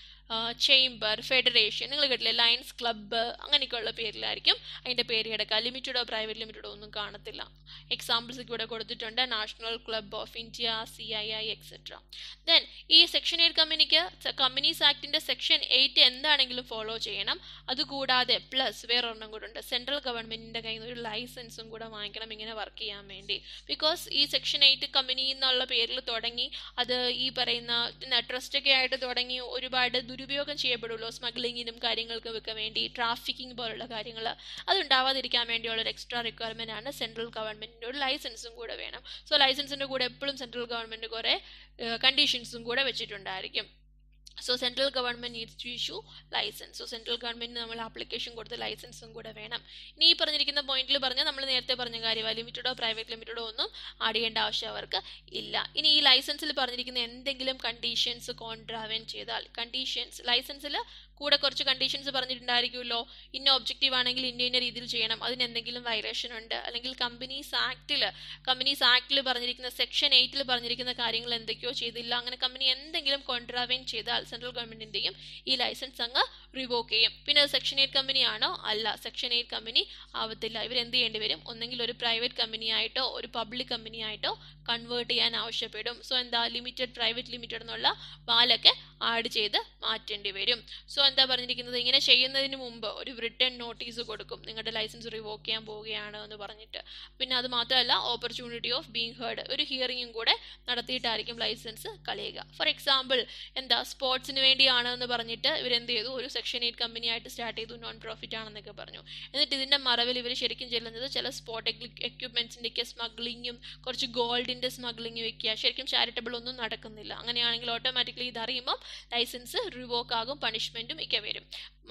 ചേംബർ ഫെഡറേഷൻ നിങ്ങൾ കേട്ടില്ലേ ലയൺസ് ക്ലബ്ബ് അങ്ങനെയൊക്കെയുള്ള പേരിലായിരിക്കും അതിൻ്റെ പേര് കിടക്കുക ലിമിറ്റഡോ പ്രൈവറ്റ് ലിമിറ്റഡോ ഒന്നും കാണത്തില്ല എക്സാമ്പിൾസ് ഇവിടെ കൊടുത്തിട്ടുണ്ട് National Club of India C I I etcetera then ഈ സെക്ഷൻ എയ്റ്റ് കമ്പനിക്ക് കമ്പനീസ് ആക്ടിൻ്റെ സെക്ഷൻ എയ്റ്റ് എന്താണെങ്കിലും ഫോളോ ചെയ്യണം അതുകൂടാതെ പ്ലസ് വേറൊരെണ്ണം കൂടെ ഉണ്ട് സെൻട്രൽ ഗവൺമെൻറ്റിൻ്റെ കയ്യിൽ നിന്ന് ഒരു ലൈസൻസും കൂടെ വാങ്ങിക്കണം ഇങ്ങനെ വർക്ക് ചെയ്യാൻ വേണ്ടി ബിക്കോസ് ഈ സെക്ഷൻ എയ്റ്റ് കമ്പനി എന്നുള്ള പേരിൽ തുടങ്ങി അത് ഈ പറയുന്ന ട്രസ്റ്റൊക്കെ ആയിട്ട് തുടങ്ങി ഒരുപാട് ദുരുപയോഗം ചെയ്യപ്പെടുമല്ലോ സ്മഗ്ലിങ്ങിനും കാര്യങ്ങൾക്കും ഒക്കെ വേണ്ടി ട്രാഫിക്കിംഗ് പോലുള്ള കാര്യങ്ങൾ അതുണ്ടാവാതിരിക്കാൻ വേണ്ടിയുള്ള ഒരു എക്സ്ട്രാ റിക്വയർമെൻ്റ് ആണ് സെൻട്രൽ ഗവൺമെൻറ്റിൻ്റെ ഒരു ലൈസൻസും കൂടെ വേണം സോ ലൈസൻസിൻ്റെ കൂടെ എപ്പോഴും സെൻട്രൽ ഗവൺമെൻറ് കുറേ കണ്ടീഷൻസും കൂടെ വെച്ചിട്ടുണ്ടായിരിക്കും so central government needs to issue licence so central government നമ്മൾ ആപ്ലിക്കേഷൻ കൊടുത്ത് ലൈസൻസും കൂടെ വേണം ഇനി ഈ പറഞ്ഞിരിക്കുന്ന പോയിന്റിൽ പറഞ്ഞാൽ നമ്മൾ നേരത്തെ പറഞ്ഞ കാര്യമാണ് ലിമിറ്റഡോ പ്രൈവറ്റ് ലിമിറ്റഡോ ഒന്നും ആഡ് ചെയ്യേണ്ട ആവശ്യം അവർക്ക് ഇല്ല ഇനി ഈ ലൈസൻസിൽ പറഞ്ഞിരിക്കുന്ന എന്തെങ്കിലും കണ്ടീഷൻസ് കോൺട്രാവൻ ചെയ്താൽ കണ്ടീഷൻസ് ലൈസൻസിൽ കൂടെ കുറച്ച് കണ്ടീഷൻസ് പറഞ്ഞിട്ടുണ്ടായിരിക്കുമല്ലോ ഇന്ന ഒബ്ജക്റ്റീവ് ആണെങ്കിൽ ഇന്ന ഇന്ന രീതിയിൽ ചെയ്യണം അതിന് എന്തെങ്കിലും വയലേഷൻ ഉണ്ട് അല്ലെങ്കിൽ കമ്പനീസ് ആക്ടിൽ കമ്പനീസ് ആക്ടിൽ പറഞ്ഞിരിക്കുന്ന സെക്ഷൻ എയ്റ്റിൽ പറഞ്ഞിരിക്കുന്ന കാര്യങ്ങൾ എന്തൊക്കെയോ ചെയ്തില്ല അങ്ങനെ കമ്പനി എന്തെങ്കിലും കോൺട്രാവെൻ ചെയ്താൽ സെൻട്രൽ ഗവൺമെൻറ്റിൻ്റെയും ഈ ലൈസൻസ് അങ്ങ് റിവോക്ക് ചെയ്യും പിന്നെ അത് സെക്ഷൻ എയ്റ്റ് കമ്പനിയാണോ അല്ല സെക്ഷൻ എയ്റ്റ് കമ്പനി ആവത്തില്ല ഇവർ എന്ത് ചെയ്യേണ്ടി വരും ഒന്നെങ്കിൽ ഒരു പ്രൈവറ്റ് കമ്പനി ആയിട്ടോ ഒരു പബ്ലിക് കമ്പനി ആയിട്ടോ കൺവേർട്ട് ചെയ്യാൻ ആവശ്യപ്പെടും സോ എന്താ ലിമിറ്റഡ് പ്രൈവറ്റ് ലിമിറ്റഡ് എന്നുള്ള വാലൊക്കെ ആഡ് ചെയ്ത് മാറ്റേണ്ടി വരും സോ എന്താ പറഞ്ഞിരിക്കുന്നത് ഇങ്ങനെ ചെയ്യുന്നതിന് മുമ്പ് ഒരു റിട്ടേൺ നോട്ടീസ് കൊടുക്കും നിങ്ങളുടെ ലൈസൻസ് റിവോക്ക് ചെയ്യാൻ പോവുകയാണ് എന്ന് പറഞ്ഞിട്ട് പിന്നെ അത് മാത്രമല്ല ഓപ്പർച്യൂണിറ്റി ഓഫ് ബീങ് ഹേർഡ് ഒരു ഹിയറിംഗും കൂടെ നടത്തിയിട്ടായിരിക്കും ലൈസൻസ് കളയുക ഫോർ എക്സാമ്പിൾ എന്താ സ്പോർട്സിന് വേണ്ടിയാണ് എന്ന് പറഞ്ഞിട്ട് ഇവരെന്ത് ചെയ്തു ഒരു സെക്ഷൻ എയ്റ്റ് കമ്പനി ആയിട്ട് സ്റ്റാർട്ട് ചെയ്തു നോൺ പ്രോഫിറ്റ് ആണെന്നൊക്കെ പറഞ്ഞു എന്നിട്ട് ഇതിൻ്റെ മറവിൽ ഇവർ ശരിക്കും ചെല്ലുന്നത് ചില സ്പോർട്ട് എക്യുപ്മെൻറ്റ്സിൻ്റെയൊക്കെ സ്മഗ്ലിങ്ങും കുറച്ച് ഗോൾഡിൻ്റെ സ്മഗ്ലിങ് വെക്കുക ശരിക്കും ചാരിറ്റബിൾ ഒന്നും നടക്കുന്നില്ല അങ്ങനെയാണെങ്കിൽ ഓട്ടോമാറ്റിക്കലി ഇതറിയുമ്പം ലൈസൻസ് റിവോക്ക് ആകും പണിഷ്മെൻറ്റും ഒക്കെ വരും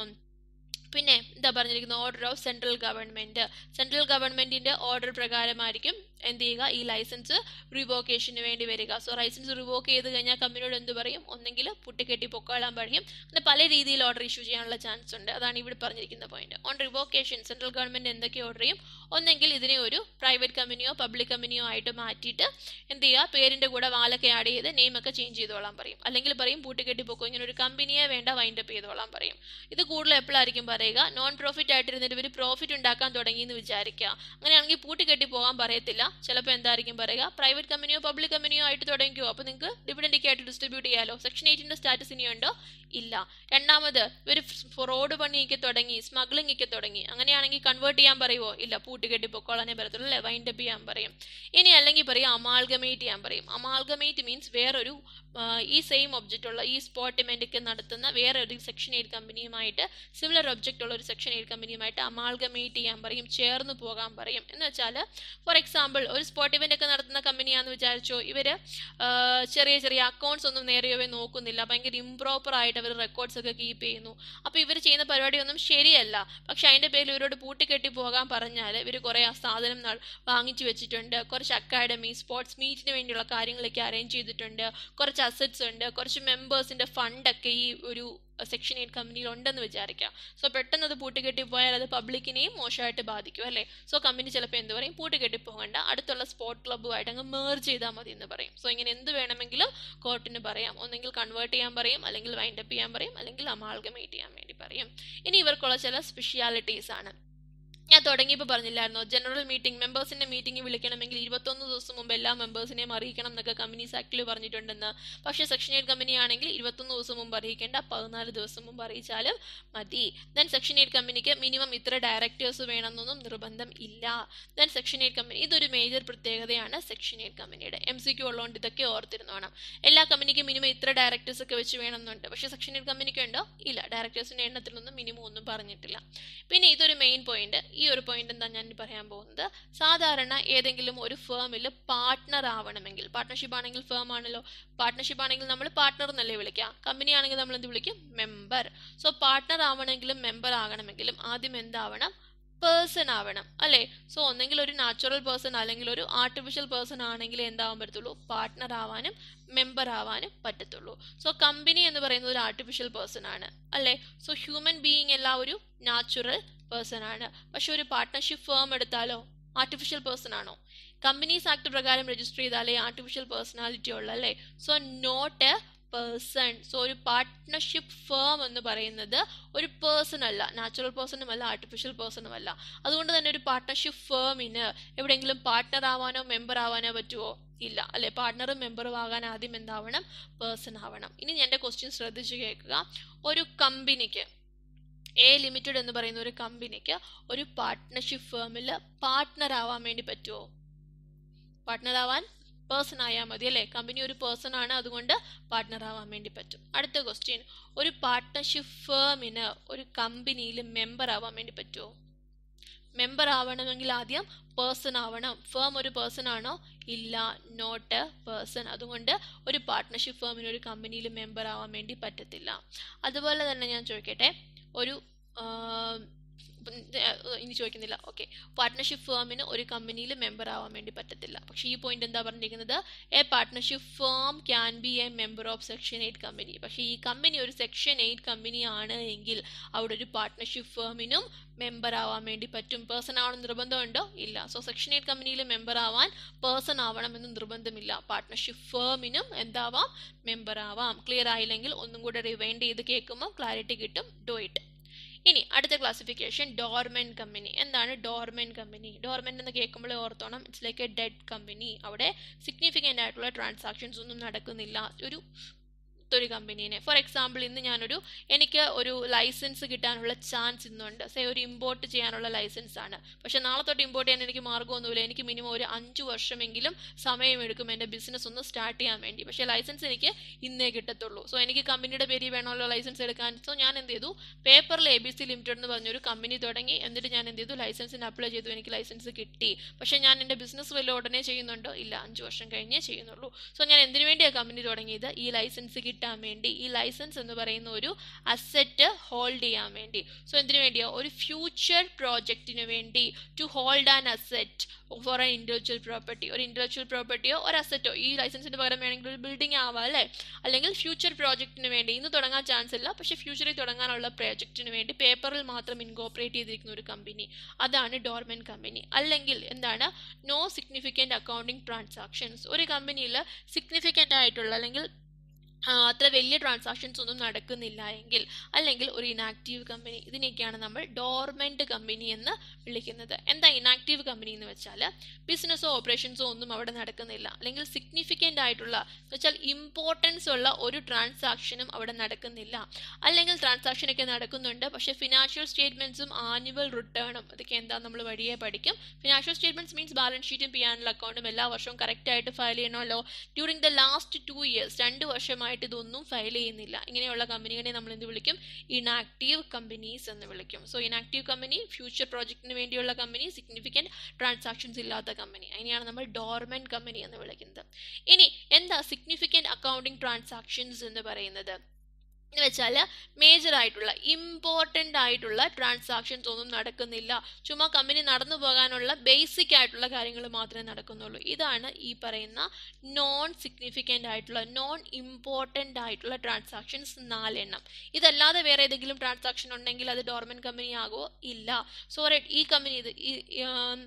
പിന്നെ എന്താ പറഞ്ഞിരിക്കുന്നത് order of central government central ഗവൺമെൻറ്റിൻ്റെ ഓർഡർ പ്രകാരമായിരിക്കും എന്ത് ചെയ്യുക ഈ ലൈസൻസ് റിവോക്കേഷന് വേണ്ടി വരിക സോ ലൈസൻസ് റിവോക്ക് ചെയ്ത് കഴിഞ്ഞാൽ കമ്പനിയോട് എന്ത് പറയും ഒന്നെങ്കിൽ പുട്ടിക്കെട്ടി പൊക്കോളാൻ പറയും അങ്ങനെ പല രീതിയിൽ ഓർഡർ ഇഷ്യൂ ചെയ്യാനുള്ള ചാൻസ് ഉണ്ട് അതാണ് ഇവിടെ പറഞ്ഞിരിക്കുന്ന point on revocation central government എന്തൊക്കെ ഓർഡർ ചെയ്യും ഒന്നെങ്കിൽ ഇതിനെ ഒരു പ്രൈവറ്റ് കമ്പനിയോ പബ്ലിക് കമ്പനിയോ ആയിട്ട് മാറ്റിയിട്ട് എന്ത് ചെയ്യുക പേരിൻ്റെ കൂടെ വാലൊക്കെ ആഡ് ചെയ്ത് നെയിമൊക്കെ ചേഞ്ച് ചെയ്തോളാൻ പറയും അല്ലെങ്കിൽ പറയും പൂട്ടിക്കെട്ടി പൊക്കോ ഇങ്ങനെ ഒരു കമ്പനിയെ വേണ്ട വൈൻഡപ്പ് ചെയ്തോളാൻ പറയും ഇത് കൂടുതൽ എപ്പോഴായിരിക്കും പറയുക നോൺ പ്രോഫിറ്റ് ആയിട്ടിരുന്നിട്ട് ഇവർ പ്രോഫിറ്റ് ഉണ്ടാക്കാൻ തുടങ്ങി എന്ന് വിചാരിക്കുക അങ്ങനെയാണെങ്കിൽ പൂട്ടിക്കെട്ടി പോകാൻ പറയത്തില്ല ചിലപ്പോൾ എന്തായിരിക്കും പറയുക പ്രൈവറ്റ് കമ്പനിയോ പബ്ലിക് കമ്പനിയോ ആയിട്ട് തുടങ്ങിക്കോ അപ്പോൾ നിങ്ങൾക്ക് ഡിവിഡൻഡൊക്കെ ആയിട്ട് ഡിസ്ട്രിബ്യൂട്ട് ചെയ്യാലോ സെക്ഷൻ എയ്റ്റിൻ്റെ സ്റ്റാറ്റസ് ഇനിയുണ്ടോ ഇല്ല രണ്ടാമത് ഇവർ ഫ്രോഡ് പണിയൊക്കെ തുടങ്ങി സ്മഗ്ലിംഗ് ഒക്കെ തുടങ്ങി അങ്ങനെയാണെങ്കിൽ കൺവേർട്ട് ചെയ്യാൻ പറയുമോ ഇല്ല പൂട്ടിക്കെട്ടി പൊക്കോളാനേ പറയത്തുള്ളൂ അല്ലേ വൈൻഡപ്പ് ചെയ്യാൻ പറയും ഇനി അല്ലെങ്കിൽ പറയും അമാൽഗമേറ്റ് ചെയ്യാൻ പറയും അമാൽഗമേറ്റ് മീൻസ് വേറൊരു ഈ സെയിം ഒബ്ജക്റ്റ് ഉള്ള ഈ സ്പോട്ട് ഇമെൻ്റ് നടത്തുന്ന വേറെ ഒരു സെക്ഷൻ എയ്റ്റ് കമ്പനിയുമായിട്ട് സിമിലർ ഒബ്ജക്റ്റ് ഉള്ള ഒരു സെക്ഷൻ എയ്റ്റ് കമ്പനിയുമായിട്ട് അമാൽഗമേറ്റ് ചെയ്യാൻ പറയും ചേർന്ന് പോകാൻ പറയും എന്ന് വെച്ചാൽ ഫോർ എക്സാമ്പിൾ ഒരു സ്പോട്ട് ഇവൻ്റ് ഒക്കെ നടത്തുന്ന കമ്പനിയാണെന്ന് വിചാരിച്ചോ ഇവർ ചെറിയ ചെറിയ അക്കൗണ്ട്സ് ഒന്നും നേരെയവേ നോക്കുന്നില്ല ഭയങ്കര ഇംപ്രോപ്പർ ആയിട്ട് അവർ റെക്കോർഡ്സ് ഒക്കെ കീപ്പ് ചെയ്യുന്നു അപ്പോൾ ഇവർ ചെയ്യുന്ന പരിപാടിയൊന്നും ശരിയല്ല പക്ഷെ അതിൻ്റെ പേരിൽ ഇവരോട് പൂട്ടിക്കെട്ടി പോകാൻ പറഞ്ഞാൽ ഇവർ കുറേ ആ സാധനം വാങ്ങിച്ചു വെച്ചിട്ടുണ്ട് കുറച്ച് അക്കാഡമി സ്പോർട്സ് മീറ്റിന് വേണ്ടിയുള്ള കാര്യങ്ങളൊക്കെ അറേഞ്ച് ചെയ്തിട്ടുണ്ട് കുറച്ച് അസറ്റ്സ് ഉണ്ട് കുറച്ച് മെമ്പേഴ്സിൻ്റെ ഫണ്ടൊക്കെ ഈ ഒരു സെക്ഷൻ എയ്റ്റ് കമ്പനിയിൽ ഉണ്ടെന്ന് വിചാരിക്കാം സോ പെട്ടെന്ന് അത് പൂട്ടിക്കെട്ടി പോയാൽ അത് പബ്ലിക്കിനെയും മോശമായിട്ട് ബാധിക്കും അല്ലേ സോ കമ്പനി ചിലപ്പോൾ എന്ത് പറയും പൂട്ടിക്കെട്ടി പോകണ്ട അടുത്തുള്ള സ്പോർട്ട് ക്ലബ്ബുമായിട്ട് അങ്ങ് മേർജ് ചെയ്താൽ മതി എന്ന് പറയും സോ ഇങ്ങനെ എന്ത് വേണമെങ്കിലും കോർട്ടിന് പറയാം ഒന്നെങ്കിൽ കൺവേർട്ട് ചെയ്യാൻ പറയും അല്ലെങ്കിൽ വൈൻഡപ്പ് ചെയ്യാൻ പറയും അല്ലെങ്കിൽ അമാൾഗമേറ്റ് ചെയ്യാൻ വേണ്ടി പറയും ഇനി ഇവർക്കുള്ള ചില സ്പെഷ്യാലിറ്റീസ് ആണ് ഞാൻ തുടങ്ങിയപ്പോൾ പറഞ്ഞില്ലായിരുന്നോ ജനറൽ മീറ്റിംഗ് മെമ്പേഴ്സിന്റെ മീറ്റിംഗ് വിളിക്കണമെങ്കിൽ ഇരുപത്തൊന്ന് ദിവസം മുമ്പ് എല്ലാ മെമ്പേഴ്സിനെയും അറിയിക്കണം എന്നൊക്കെ കമ്പനീസ് ആക്ടിൽ പറഞ്ഞിട്ടുണ്ടെന്ന് പക്ഷേ സെക്ഷൻ എയ്റ്റ് കമ്പനി ആണെങ്കിൽ ഇരുപത്തൊന്ന് ദിവസം മുമ്പ് അറിയിക്കേണ്ട പതിനാല് ദിവസം മുമ്പ് അറിയിച്ചാലും മതി ദെൻ സെക്ഷൻ എയ്റ്റ് കമ്പനിക്ക് മിനിമം ഇത്ര ഡയറക്ടേഴ്സ് വേണമെന്നൊന്നും നിർബന്ധം ഇല്ല ദെൻ സെക്ഷൻ എയ്റ്റ് കമ്പനി ഇതൊരു മേജർ പ്രത്യേകതയാണ് സെക്ഷൻ എയ്റ്റ് കമ്പനിയുടെ എം സി ക്യു ഉള്ളതുകൊണ്ട് ഇതൊക്കെ ഓർത്തിരുന്നോണം എല്ലാ കമ്പനിക്കും മിനിമം ഇത്ര ഡയറക്ടേഴ്സ് ഒക്കെ വെച്ച് വേണമെന്നുണ്ട് പക്ഷേ സെക്ഷൻ എയ്റ്റ് കമ്പനിക്ക് ഉണ്ടോ ഇല്ല ഡയറക്ടേഴ്സിന്റെ എണ്ണത്തിലൊന്നും മിനിമം ഒന്നും പറഞ്ഞിട്ടില്ല പിന്നെ ഇതൊരു മെയിൻ പോയിന്റ് ഈ ഒരു പോയിന്റ് എന്താ ഞാൻ പറയാൻ പോകുന്നത് സാധാരണ ഏതെങ്കിലും ഒരു ഫേമിൽ പാർട്ട്ണർ ആവണമെങ്കിൽ പാർട്ട്ണർഷിപ്പ് ആണെങ്കിൽ ഫേം ആണല്ലോ പാർട്ട്ണർഷിപ്പ് ആണെങ്കിൽ നമ്മൾ പാർട്ട്ണർ എന്നല്ലേ വിളിക്കാം കമ്പനി ആണെങ്കിൽ നമ്മൾ എന്ത് വിളിക്കും മെമ്പർ സോ പാർട്ട്ണർ ആവണമെങ്കിലും മെമ്പർ ആകണമെങ്കിലും ആദ്യം എന്താവണം പേഴ്സൺ ആവണം അല്ലേ സോ ഒന്നെങ്കിൽ ഒരു നാച്ചുറൽ പേഴ്സൺ അല്ലെങ്കിൽ ഒരു ആർട്ടിഫിഷ്യൽ പേഴ്സൺ ആണെങ്കിൽ എന്താവാൻ പറ്റത്തുള്ളൂ പാർട്ട്ണർ ആവാനും മെമ്പർ ആവാനും പറ്റത്തുള്ളൂ സോ കമ്പനി എന്ന് പറയുന്നത് ഒരു ആർട്ടിഫിഷ്യൽ പേഴ്സൺ ആണ് അല്ലേ സോ ഹ്യൂമൻ ബീയിങ് എല്ലാം ഒരു നാച്ചുറൽ പേഴ്സൺ ആണ് പക്ഷെ ഒരു പാർട്ട്ണർഷിപ്പ് ഫേം എടുത്താലോ ആർട്ടിഫിഷ്യൽ പേഴ്സൺ ആണോ കമ്പനീസ് ആക്ട് പ്രകാരം രജിസ്റ്റർ ചെയ്താലേ ആർട്ടിഫിഷ്യൽ പേഴ്സണാലിറ്റി ഉള്ളു അല്ലേ so not a person so ഒരു പാർട്ട്ണർഷിപ്പ് ഫേം എന്ന് പറയുന്നത് ഒരു പേഴ്സൺ അല്ല നാച്ചുറൽ പേഴ്സണും അല്ല ആർട്ടിഫിഷ്യൽ പേഴ്സണും അല്ല അതുകൊണ്ട് തന്നെ ഒരു പാർട്ട്ണർഷിപ്പ് ഫേമിന് എവിടെയെങ്കിലും പാർട്ട്ണർ ആവാനോ മെമ്പർ ആവാനോ പറ്റുമോ ഇല്ല അല്ലെ പാർട്ട്ണറും മെമ്പറും ആകാൻ ആദ്യം എന്താവണം പേഴ്സൺ ആവണം ഇനി എൻ്റെ ക്വസ്റ്റ്യൻ ശ്രദ്ധിച്ച് കേൾക്കുക ഒരു കമ്പനിക്ക് എ ലിമിറ്റഡ് എന്ന് പറയുന്ന ഒരു കമ്പനിക്ക് ഒരു പാർട്ട്ണർഷിപ്പ് ഫേമിൽ പാർട്ട്ണർ ആവാൻ വേണ്ടി പറ്റുമോ പാർട്ട്ണർ ആവാൻ പേഴ്സൺ ആയാൽ മതി അല്ലേ കമ്പനി ഒരു പേഴ്സൺ ആണ് അതുകൊണ്ട് പാർട്ട്ണർ ആവാൻ വേണ്ടി പറ്റും അടുത്ത ക്വസ്റ്റ്യൻ ഒരു പാർട്ട്ണർഷിപ്പ് ഫേമിന് ഒരു കമ്പനിയിൽ മെമ്പർ ആവാൻ വേണ്ടി പറ്റുമോ മെമ്പർ ആവണമെങ്കിൽ ആദ്യം പേഴ്സൺ ആവണം ഫേം ഒരു പേഴ്സൺ ആണോ ഇല്ല നോട്ട് എ പേഴ്സൺ അതുകൊണ്ട് ഒരു പാർട്ട്ണർഷിപ്പ് ഫേമിന് ഒരു കമ്പനിയിൽ മെമ്പർ ആവാൻ വേണ്ടി പറ്റത്തില്ല അതുപോലെ തന്നെ ഞാൻ ചോദിക്കട്ടെ ഒരു ഇനി ചോദിക്കുന്നില്ല ഓക്കെ പാർട്ട്ണർഷിപ്പ് ഫേമിന് ഒരു കമ്പനിയിൽ മെമ്പർ ആവാൻ വേണ്ടി പറ്റത്തില്ല പക്ഷേ ഈ പോയിന്റ് എന്താ പറഞ്ഞിരിക്കുന്നത് a partnership firm can be a member of section eight company പക്ഷേ ഈ കമ്പനി ഒരു സെക്ഷൻ എയ്റ്റ് കമ്പനി ആണ് എങ്കിൽ അവിടെ ഒരു പാർട്ട്ണർഷിപ്പ് ഫേമിനും മെമ്പർ ആവാൻ വേണ്ടി പറ്റും പേഴ്സൺ ആവണം നിർബന്ധമുണ്ടോ ഇല്ല സോ സെക്ഷൻ എയ്റ്റ് കമ്പനിയിൽ മെമ്പർ ആവാൻ പേഴ്സൺ ആവണമെന്ന് നിർബന്ധമില്ല പാർട്ട്ണർഷിപ്പ് ഫേമിനും എന്താവാം മെമ്പർ ആവാം ക്ലിയർ ആയില്ലെങ്കിൽ ഒന്നും കൂടെ റിവൈൻഡ് ചെയ്ത് കേൾക്കുമ്പോൾ ക്ലാരിറ്റി കിട്ടും ഡു ഇറ്റ് ഇനി അടുത്ത ക്ലാസിഫിക്കേഷൻ ഡോർമെന്റ് കമ്പനി എന്താണ് ഡോർമെന്റ് കമ്പനി ഡോർമെന്റ് എന്ന് കേൾക്കുമ്പോൾ ഓർത്തോണം it's like a dead company അവിടെ സിഗ്നിഫിക്കൻ്റ് ആയിട്ടുള്ള ട്രാൻസാക്ഷൻസ് ഒന്നും നടക്കുന്നില്ല ഒരു ഒരു കമ്പനീനെ ഫോർ എക്സാമ്പിൾ ഇന്ന് ഞാനൊരു എനിക്ക് ഒരു ലൈസൻസ് കിട്ടാനുള്ള ചാൻസ് ഇന്നുണ്ട് സേ ഒരു ഇമ്പോർട്ട് ചെയ്യാനുള്ള ലൈസൻസ് ആണ് പക്ഷെ നാളെ തൊട്ട് ഇമ്പോർട്ട് ചെയ്യാൻ എനിക്ക് മാർഗ്ഗമൊന്നുമില്ല എനിക്ക് മിനിമം ഒരു അഞ്ച് വർഷമെങ്കിലും സമയമെടുക്കും എൻ്റെ ബിസിനസ് ഒന്ന് സ്റ്റാർട്ട് ചെയ്യാൻ വേണ്ടി പക്ഷേ ലൈസൻസ് എനിക്ക് ഇന്നേ കിട്ടത്തുള്ളൂ സോ എനിക്ക് കമ്പനിയുടെ പേരിൽ വേണമല്ലോ ലൈസൻസ് എടുക്കാൻ സോ ഞാൻ എന്ത് ചെയ്തു പേപ്പറിൽ എ ബി സി ലിമിറ്റഡ് എന്ന് പറഞ്ഞൊരു കമ്പനി തുടങ്ങി എന്നിട്ട് ഞാൻ എന്ത് ചെയ്തു ലൈസൻസിന് അപ്ലൈ ചെയ്തു എനിക്ക് ലൈസൻസ് കിട്ടി പക്ഷേ ഞാൻ എൻ്റെ ബിസിനസ് വല്ല ഉടനെ ചെയ്യുന്നുണ്ടോ ഇല്ല അഞ്ച് വർഷം കഴിഞ്ഞേ ചെയ്യുന്നുള്ളൂ സോ ഞാൻ എന്തിനു വേണ്ടിയാണ് കമ്പനി തുടങ്ങിയത് ഈ ലൈസൻസ് കിട്ടാൻ വേണ്ടി ഈ ലൈസൻസ് എന്ന് പറയുന്ന ഒരു അസറ്റ് ഹോൾഡ് ചെയ്യാൻ വേണ്ടി സോ എന്തിനു വേണ്ടിയോ ഒരു ഫ്യൂച്ചർ പ്രോജക്റ്റിന് വേണ്ടി to hold an asset for an individual property ഒരു ഇൻഡിവിജ്വൽ പ്രോപ്പർട്ടിയോ ഒരു അസറ്റോ ഈ ലൈസൻസിന് പകരം വേണമെങ്കിൽ ഒരു ബിൽഡിംഗ് ആവാം അല്ലേ അല്ലെങ്കിൽ ഫ്യൂച്ചർ പ്രോജക്റ്റിന് വേണ്ടി ഇന്ന് തുടങ്ങാൻ ചാൻസ് ഇല്ല പക്ഷേ ഫ്യൂച്ചറിൽ തുടങ്ങാനുള്ള പ്രോജക്റ്റിന് വേണ്ടി പേപ്പറിൽ മാത്രം ഇൻകോപ്പറേറ്റ് ചെയ്തിരിക്കുന്ന ഒരു കമ്പനി അതാണ് ഡോർമെന്റ് കമ്പനി അല്ലെങ്കിൽ എന്താണ് നോ സിഗ്നിഫിക്കൻറ്റ് അക്കൗണ്ടിങ് ട്രാൻസാക്ഷൻസ് ഒരു കമ്പനിയിൽ സിഗ്നിഫിക്കൻ്റ് ആയിട്ടുള്ള അല്ലെങ്കിൽ അത്ര വലിയ ട്രാൻസാക്ഷൻസ് ഒന്നും നടക്കുന്നില്ല എങ്കിൽ അല്ലെങ്കിൽ ഒരു ഇനാക്റ്റീവ് കമ്പനി ഇതിനെയൊക്കെയാണ് നമ്മൾ ഡോർമെന്റ് കമ്പനി എന്ന് വിളിക്കുന്നത് എന്താ ഇനാക്റ്റീവ് കമ്പനി എന്ന് വെച്ചാൽ ബിസിനസ്സോ ഓപ്പറേഷൻസോ ഒന്നും അവിടെ നടക്കുന്നില്ല അല്ലെങ്കിൽ സിഗ്നിഫിക്കൻ്റ് ആയിട്ടുള്ള വെച്ചാൽ ഇമ്പോർട്ടൻസ് ഉള്ള ഒരു ട്രാൻസാക്ഷനും അവിടെ നടക്കുന്നില്ല അല്ലെങ്കിൽ ട്രാൻസാക്ഷനൊക്കെ നടക്കുന്നുണ്ട് പക്ഷേ ഫിനാൻഷ്യൽ സ്റ്റേറ്റ്മെന്റ്സും ആനുവൽ റിട്ടേണും അതൊക്കെ എന്താ നമ്മൾ വഴിയെ പഠിക്കും ഫിനാൻഷ്യൽ സ്റ്റേറ്റ്മെന്റ്സ് മീൻസ് ബാലൻസ് ഷീറ്റും പി ആൻഡ് അക്കൗണ്ടും എല്ലാ വർഷവും കറക്റ്റ് ആയിട്ട് ഫയൽ ചെയ്യണമല്ലോ during the last two years രണ്ട് വർഷമായി ആയിട്ട് ഇതൊന്നും ഫയൽ ചെയ്യുന്നില്ല ഇങ്ങനെയുള്ള കമ്പനികളെ നമ്മൾ എന്ത് വിളിക്കും ഇനാക്റ്റീവ് കമ്പനീസ് എന്ന് വിളിക്കും സോ ഇനാക്റ്റീവ് കമ്പനി ഫ്യൂച്ചർ പ്രോജക്റ്റിന് വേണ്ടിയുള്ള കമ്പനി സിഗ്നിഫിക്കൻറ്റ് ട്രാൻസാക്ഷൻസ് ഇല്ലാത്ത കമ്പനി അതിനെയാണ് നമ്മൾ ഡോർമെന്റ് കമ്പനി എന്ന് വിളിക്കുന്നത് ഇനി എന്താ സിഗ്നിഫിക്കൻറ്റ് അക്കൗണ്ടിങ് ട്രാൻസാക്ഷൻസ് എന്ന് പറയുന്നത് എന്ന് വെച്ചാൽ മേജർ ആയിട്ടുള്ള ഇമ്പോർട്ടൻ്റ് ആയിട്ടുള്ള ട്രാൻസാക്ഷൻസ് ഒന്നും നടക്കുന്നില്ല ചുമ്മാ കമ്പനി നടന്നു പോകാനുള്ള ബേസിക് ആയിട്ടുള്ള കാര്യങ്ങൾ മാത്രമേ നടക്കുന്നുള്ളൂ ഇതാണ് ഈ പറയുന്ന നോൺ സിഗ്നിഫിക്കൻ്റ് ആയിട്ടുള്ള നോൺ ഇമ്പോർട്ടൻ്റ് ആയിട്ടുള്ള ട്രാൻസാക്ഷൻസ് നാലെണ്ണം ഇതല്ലാതെ വേറെ ഏതെങ്കിലും ട്രാൻസാക്ഷൻ ഉണ്ടെങ്കിൽ അത് ഡോർമെന്റ് കമ്പനി ആകുമോ ഇല്ല സോ ഈ കമ്പനി ഇത്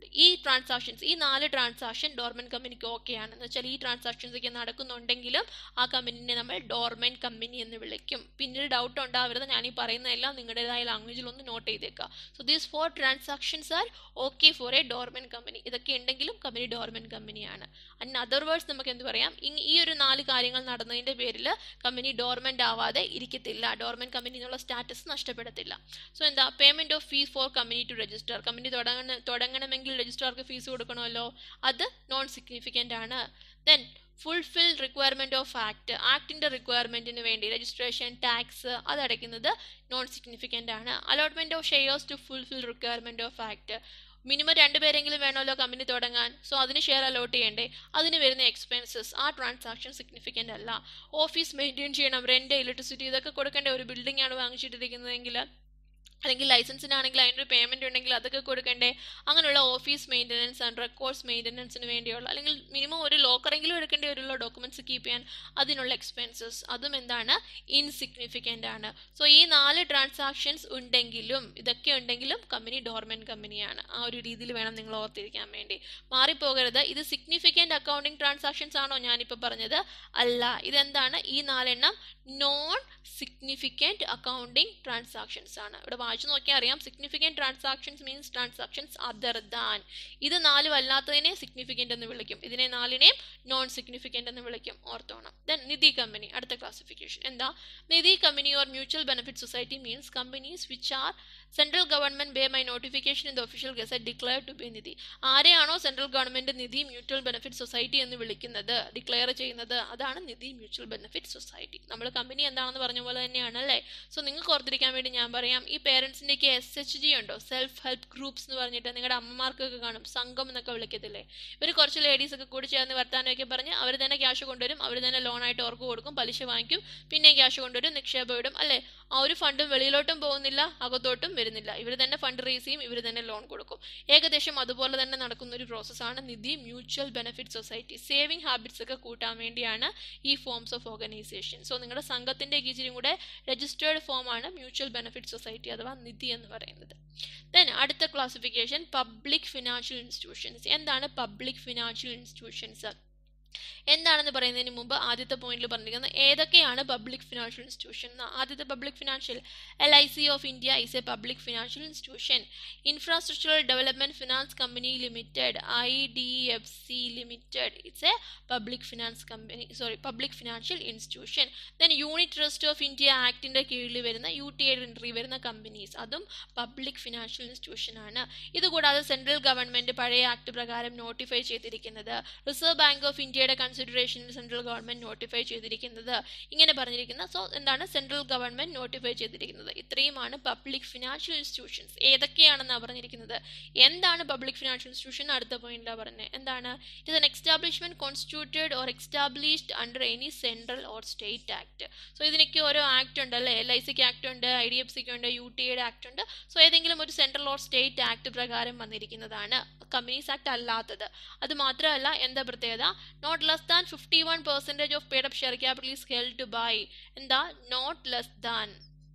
ഈ ട്രാൻസാക്ഷൻസ് ഈ നാല് ട്രാൻസാക്ഷൻ ഡോർമെന്റ് കമ്പനിക്ക് ഓക്കെ ആണ് എന്ന് വെച്ചാൽ ഈ ട്രാൻസാക്ഷൻസ് ഒക്കെ നടക്കുന്നുണ്ടെങ്കിലും ആ കമ്പനിനെ നമ്മൾ ഡോർമെന്റ് കമ്പനി എന്ന് വിളിക്കും പിന്നീട് ഡൗട്ട് ഉണ്ടാവരുത് ഞാൻ ഈ പറയുന്നതെല്ലാം നിങ്ങളുടേതായ ലാംഗ്വേജിൽ ഒന്ന് നോട്ട് ചെയ്തേക്കുക so these four transactions are okay for a dormant company ഇതൊക്കെ ഉണ്ടെങ്കിലും കമ്പനി ഡോർമെന്റ് കമ്പനിയാണ് അൻ അതർ വേർഡ്സ് നമുക്ക് എന്ത് പറയാം ഈ ഒരു നാല് കാര്യങ്ങൾ നടന്നതിന്റെ പേരിൽ കമ്പനി ഡോർമെന്റ് ആവാതെ ഇരിക്കത്തില്ല ഡോർമെന്റ് കമ്പനി എന്നുള്ള സ്റ്റാറ്റസ് നഷ്ടപ്പെടത്തില്ല സോ എന്താ payment of fees for company to register company തുടങ്ങണ തുടങ്ങണമെങ്കിൽ രജിസ്ട്രാർക്ക് ഫീസ് കൊടുക്കണമല്ലോ അത് നോൺ സിഗ്നിഫിക്കൻ്റ് ആണ് then fulfil requirement of act ആക്ടിന്റെ റിക്വയർമെന്റിന് വേണ്ടി രജിസ്ട്രേഷൻ ടാക്സ് അത് അടയ്ക്കുന്നത് നോൺ സിഗ്നിഫിക്കൻ്റ് ആണ് allotment of shares to fulfil requirement of act minimum രണ്ടുപേരെങ്കിലും വേണമല്ലോ കമ്പനി തുടങ്ങാൻ സോ അതിന് ഷെയർ അലോട്ട് ചെയ്യണ്ടേ അതിന് വരുന്ന എക്സ്പെൻസസ് ആ ട്രാൻസാക്ഷൻ സിഗ്നിഫിക്കൻ്റ് അല്ല ഓഫീസ് മെയിൻറ്റെയിൻ ചെയ്യണം റെന്റ് ഇലക്ട്രിസിറ്റി ഇതൊക്കെ കൊടുക്കേണ്ട ഒരു ബിൽഡിംഗ് ആണ് വാങ്ങിച്ചിട്ടിരിക്കുന്നതെങ്കിൽ അല്ലെങ്കിൽ ലൈസൻസിനാണെങ്കിൽ അതിൻ്റെ പേയ്മെൻറ്റ് ഉണ്ടെങ്കിൽ അതൊക്കെ കൊടുക്കണ്ടേ അങ്ങനെയുള്ള ഓഫീസ് മെയിൻ്റനൻസ് ആൻഡ് റെക്കോർഡ്സ് മെയിൻ്റനൻസിന് വേണ്ടിയുള്ള അല്ലെങ്കിൽ മിനിമം ഒരു ലോക്കറെങ്കിലും എടുക്കേണ്ടി വരുമല്ലോ ഡോക്യുമെൻറ്റ്സ് കീപ്പ് ചെയ്യാൻ അതിനുള്ള എക്സ്പെൻസസ് അതും എന്താണ് ഇൻസിഗ്നിഫിക്കൻ്റ് ആണ് സോ ഈ നാല് ട്രാൻസാക്ഷൻസ് ഉണ്ടെങ്കിലും ഇതൊക്കെ ഉണ്ടെങ്കിലും കമ്പനി ഡോർമെൻറ്റ് കമ്പനിയാണ് ആ ഒരു രീതിയിൽ വേണം നിങ്ങൾ ഓർത്തിരിക്കാൻ വേണ്ടി മാറിപ്പോകരുത് ഇത് സിഗ്നിഫിക്കൻ്റ് അക്കൗണ്ടിങ് ട്രാൻസാക്ഷൻസ് ആണോ ഞാനിപ്പോൾ പറഞ്ഞത് അല്ല ഇതെന്താണ് ഈ നാലെണ്ണം നോൺ സിഗ്നിഫിക്കൻറ്റ് അക്കൗണ്ടിങ് ട്രാൻസാക്ഷൻസ് ആണ് ഇവിടെ വായിച്ചു നോക്കിയാൽ അറിയാം significant transactions means transactions other than ഇത് നാലും അല്ലാത്തതിനെ സിഗ്നിഫിക്കൻ്റ് എന്ന് വിളിക്കും ഇതിനെ നാലിനെയും നോൺ സിഗ്നിഫിക്കൻ്റ് എന്ന് വിളിക്കും ഓർത്തോണം ദെൻ നിധി കമ്പനി അടുത്ത ക്ലാസിഫിക്കേഷൻ എന്താ Nidhi company or mutual benefit society means companies which are central government by my notification in the official gazette declare to be Nidhi ആരെയാണോ central government Nidhi mutual benefit society എന്ന് വിളിക്കുന്നത് declare ചെയ്യുന്നത് അതാണ് നിധി മ്യൂച്വൽ ബെനിഫിറ്റ് സൊസൈറ്റി നമ്മൾ company എന്താണെന്ന് പറഞ്ഞ പോലെ തന്നെയാണ് അല്ലേ സോ നിങ്ങൾക്ക് ഓർത്തിരിക്കാൻ വേണ്ടി ഞാൻ പറയാം ഈ പേരൻസിൻ്റെയൊക്കെ എസ് എച്ച് ജി ഉണ്ടോ സെൽഫ് ഹെൽപ്പ് ഗ്രൂപ്പ്സ് എന്ന് പറഞ്ഞിട്ട് നിങ്ങളുടെ അമ്മമാർക്കൊക്കെ കാണും സംഘം എന്നൊക്കെ വിളിക്കത്തില്ലേ ഇവർ കുറച്ച് ലേഡീസ് ഒക്കെ കൂടി ചേർന്ന് വർത്താനമൊക്കെ പറഞ്ഞ് അവർ തന്നെ ക്യാഷ് കൊണ്ടുവരും അവർ തന്നെ ലോണായിട്ട് അവർക്ക് കൊടുക്കും പലിശ വാങ്ങിക്കും പിന്നെയും ക്യാഷ് കൊണ്ടുവരും നിക്ഷേപം ഇടും അല്ലേ ആ ഒരു ഫണ്ടും വെളിയിലോട്ടും പോകുന്നില്ല അകത്തോട്ടും വരുന്നില്ല ഇവർ തന്നെ ഫണ്ട് റേസ് ചെയ്യും ഇവർ തന്നെ ലോൺ കൊടുക്കും ഏകദേശം അതുപോലെ തന്നെ നടക്കുന്ന ഒരു പ്രോസസ്സാണ് Nidhi mutual benefit society saving habits ഒക്കെ കൂട്ടാൻ വേണ്ടിയാണ് ഈ ഫോംസ് ഓഫ് ഓർഗനൈസേഷൻ സോ നിങ്ങളുടെ സംഘത്തിന്റെ ഇച്ചിരിയും കൂടെ രജിസ്റ്റേർഡ് ഫോമാണ് മ്യൂച്വൽ ബെനിഫിറ്റ് സൊസൈറ്റി അഥവാ നിധി എന്ന് പറയുന്നത് ദെൻ അടുത്ത ക്ലാസിഫിക്കേഷൻ പബ്ലിക് ഫിനാൻഷ്യൽ ഇൻസ്റ്റിറ്റ്യൂഷൻസ് എന്താണ് പബ്ലിക് ഫിനാൻഷ്യൽ ഇൻസ്റ്റിറ്റ്യൂഷൻസ് എന്താണെന്ന് പറയുന്നതിന് മുമ്പ് ആദ്യത്തെ പോയിന്റിൽ പറഞ്ഞിരിക്കുന്നത് ഏതൊക്കെയാണ് പബ്ലിക് ഫിനാൻഷ്യൽ ഇൻസ്റ്റിറ്റ്യൂഷൻ ആദ്യത്തെ public financial L I C of India is a public financial institution infrastructural development finance company limited I D F C limited it's a public finance company sorry public financial institution then unit trust of India ആക്ടിന്റെ കീഴിൽ വരുന്ന U T entry വരുന്ന companies അതും public financial institution ആണ് ഇതുകൂടാതെ central government പഴയ act പ്രകാരം notify ചെയ്തിരിക്കുന്നത് റിസർവ് ബാങ്ക് ഓഫ് ഇന്ത്യയുടെ കൺസിഡറേഷനിൽ സെൻട്രൽ ഗവൺമെന്റ് നോട്ടിഫൈ ചെയ്തിരിക്കുന്നത് ഇങ്ങനെ പറഞ്ഞിരിക്കുന്ന സോ എന്താണ് സെൻട്രൽ ഗവൺമെന്റ് നോട്ടിഫൈ ചെയ്തിരിക്കുന്നത് ഇത്രയുമാണ് പബ്ലിക് ഫിനാൻഷ്യൽ ഇൻസ്റ്റിറ്റ്യൂഷൻസ് ഏതൊക്കെയാണെന്നാണ് പറഞ്ഞിരിക്കുന്നത് എന്താണ് പബ്ലിക് ഫിനാൻഷ്യൽ ഇൻസ്റ്റിറ്റ്യൂഷൻ അടുത്ത പോയിന്റിലാണ് പറഞ്ഞത് എന്താണ് it an establishment constituted or established under any central or state act so ഇതിനൊക്കെ ഓരോ ആക്ട് ഉണ്ട് അല്ലേ എൽ ഐ സിക്ക് ആക്ട് ഉണ്ട് ഐ ഡി എഫ് സിക്ക് ഉണ്ട് യു ടി എയുടെ ആക്ട് ഉണ്ട് സോ ഏതെങ്കിലും ഒരു സെൻട്രൽ ഓർ സ്റ്റേറ്റ് ആക്ട് പ്രകാരം വന്നിരിക്കുന്നതാണ് കമ്പനീസ് ആക്ട് അല്ലാത്തത് അത് മാത്രമല്ല എന്താ പ്രത്യേകത not less than fifty one percentage of paid up share capital is held to by എന്താ not less than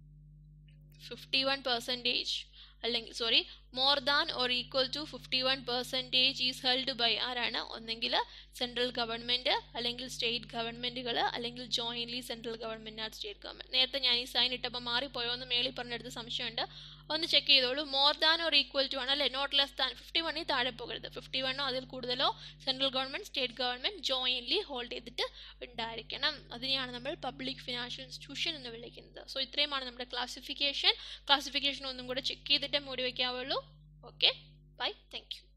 fifty one percentage അല്ലെങ്കിൽ sorry more than or equal to fifty one percentage is held by ആരാണ് ഒന്നെങ്കിൽ central government അല്ലെങ്കിൽ state ഗവൺമെൻറ്റുകൾ അല്ലെങ്കിൽ jointly central government or state government നേരത്തെ ഞാൻ ഈ സൈൻ ഇട്ടപ്പോൾ മാറിപ്പോയോ എന്ന് മേളിൽ പറഞ്ഞെടുത്ത് സംശയമുണ്ട് ഒന്ന് ചെക്ക് ചെയ്തോളൂ more than or equal to ആണ് അല്ലേ നോട്ട് ലെസ് ദാൻ ഫിഫ്റ്റി വണ്ണിൽ താഴെ പോകരുത് ഫിഫ്റ്റി വണ്ണോ അതിൽ കൂടുതലോ central government state government jointly hold ചെയ്തിട്ട് ഉണ്ടായിരിക്കണം അതിനെയാണ് നമ്മൾ പബ്ലിക് ഫിനാൻഷ്യൽ ഇൻസ്റ്റിറ്റ്യൂഷൻ എന്ന് വിളിക്കുന്നത് സോ ഇത്രയുമാണ് നമ്മുടെ ക്ലാസിഫിക്കേഷൻ ക്ലാസിഫിക്കേഷൻ ഒന്നും കൂടെ ചെക്ക് ചെയ്തിട്ട് മൂടി വയ്ക്കാവുള്ളൂ ഓക്കെ ബൈ താങ്ക് യു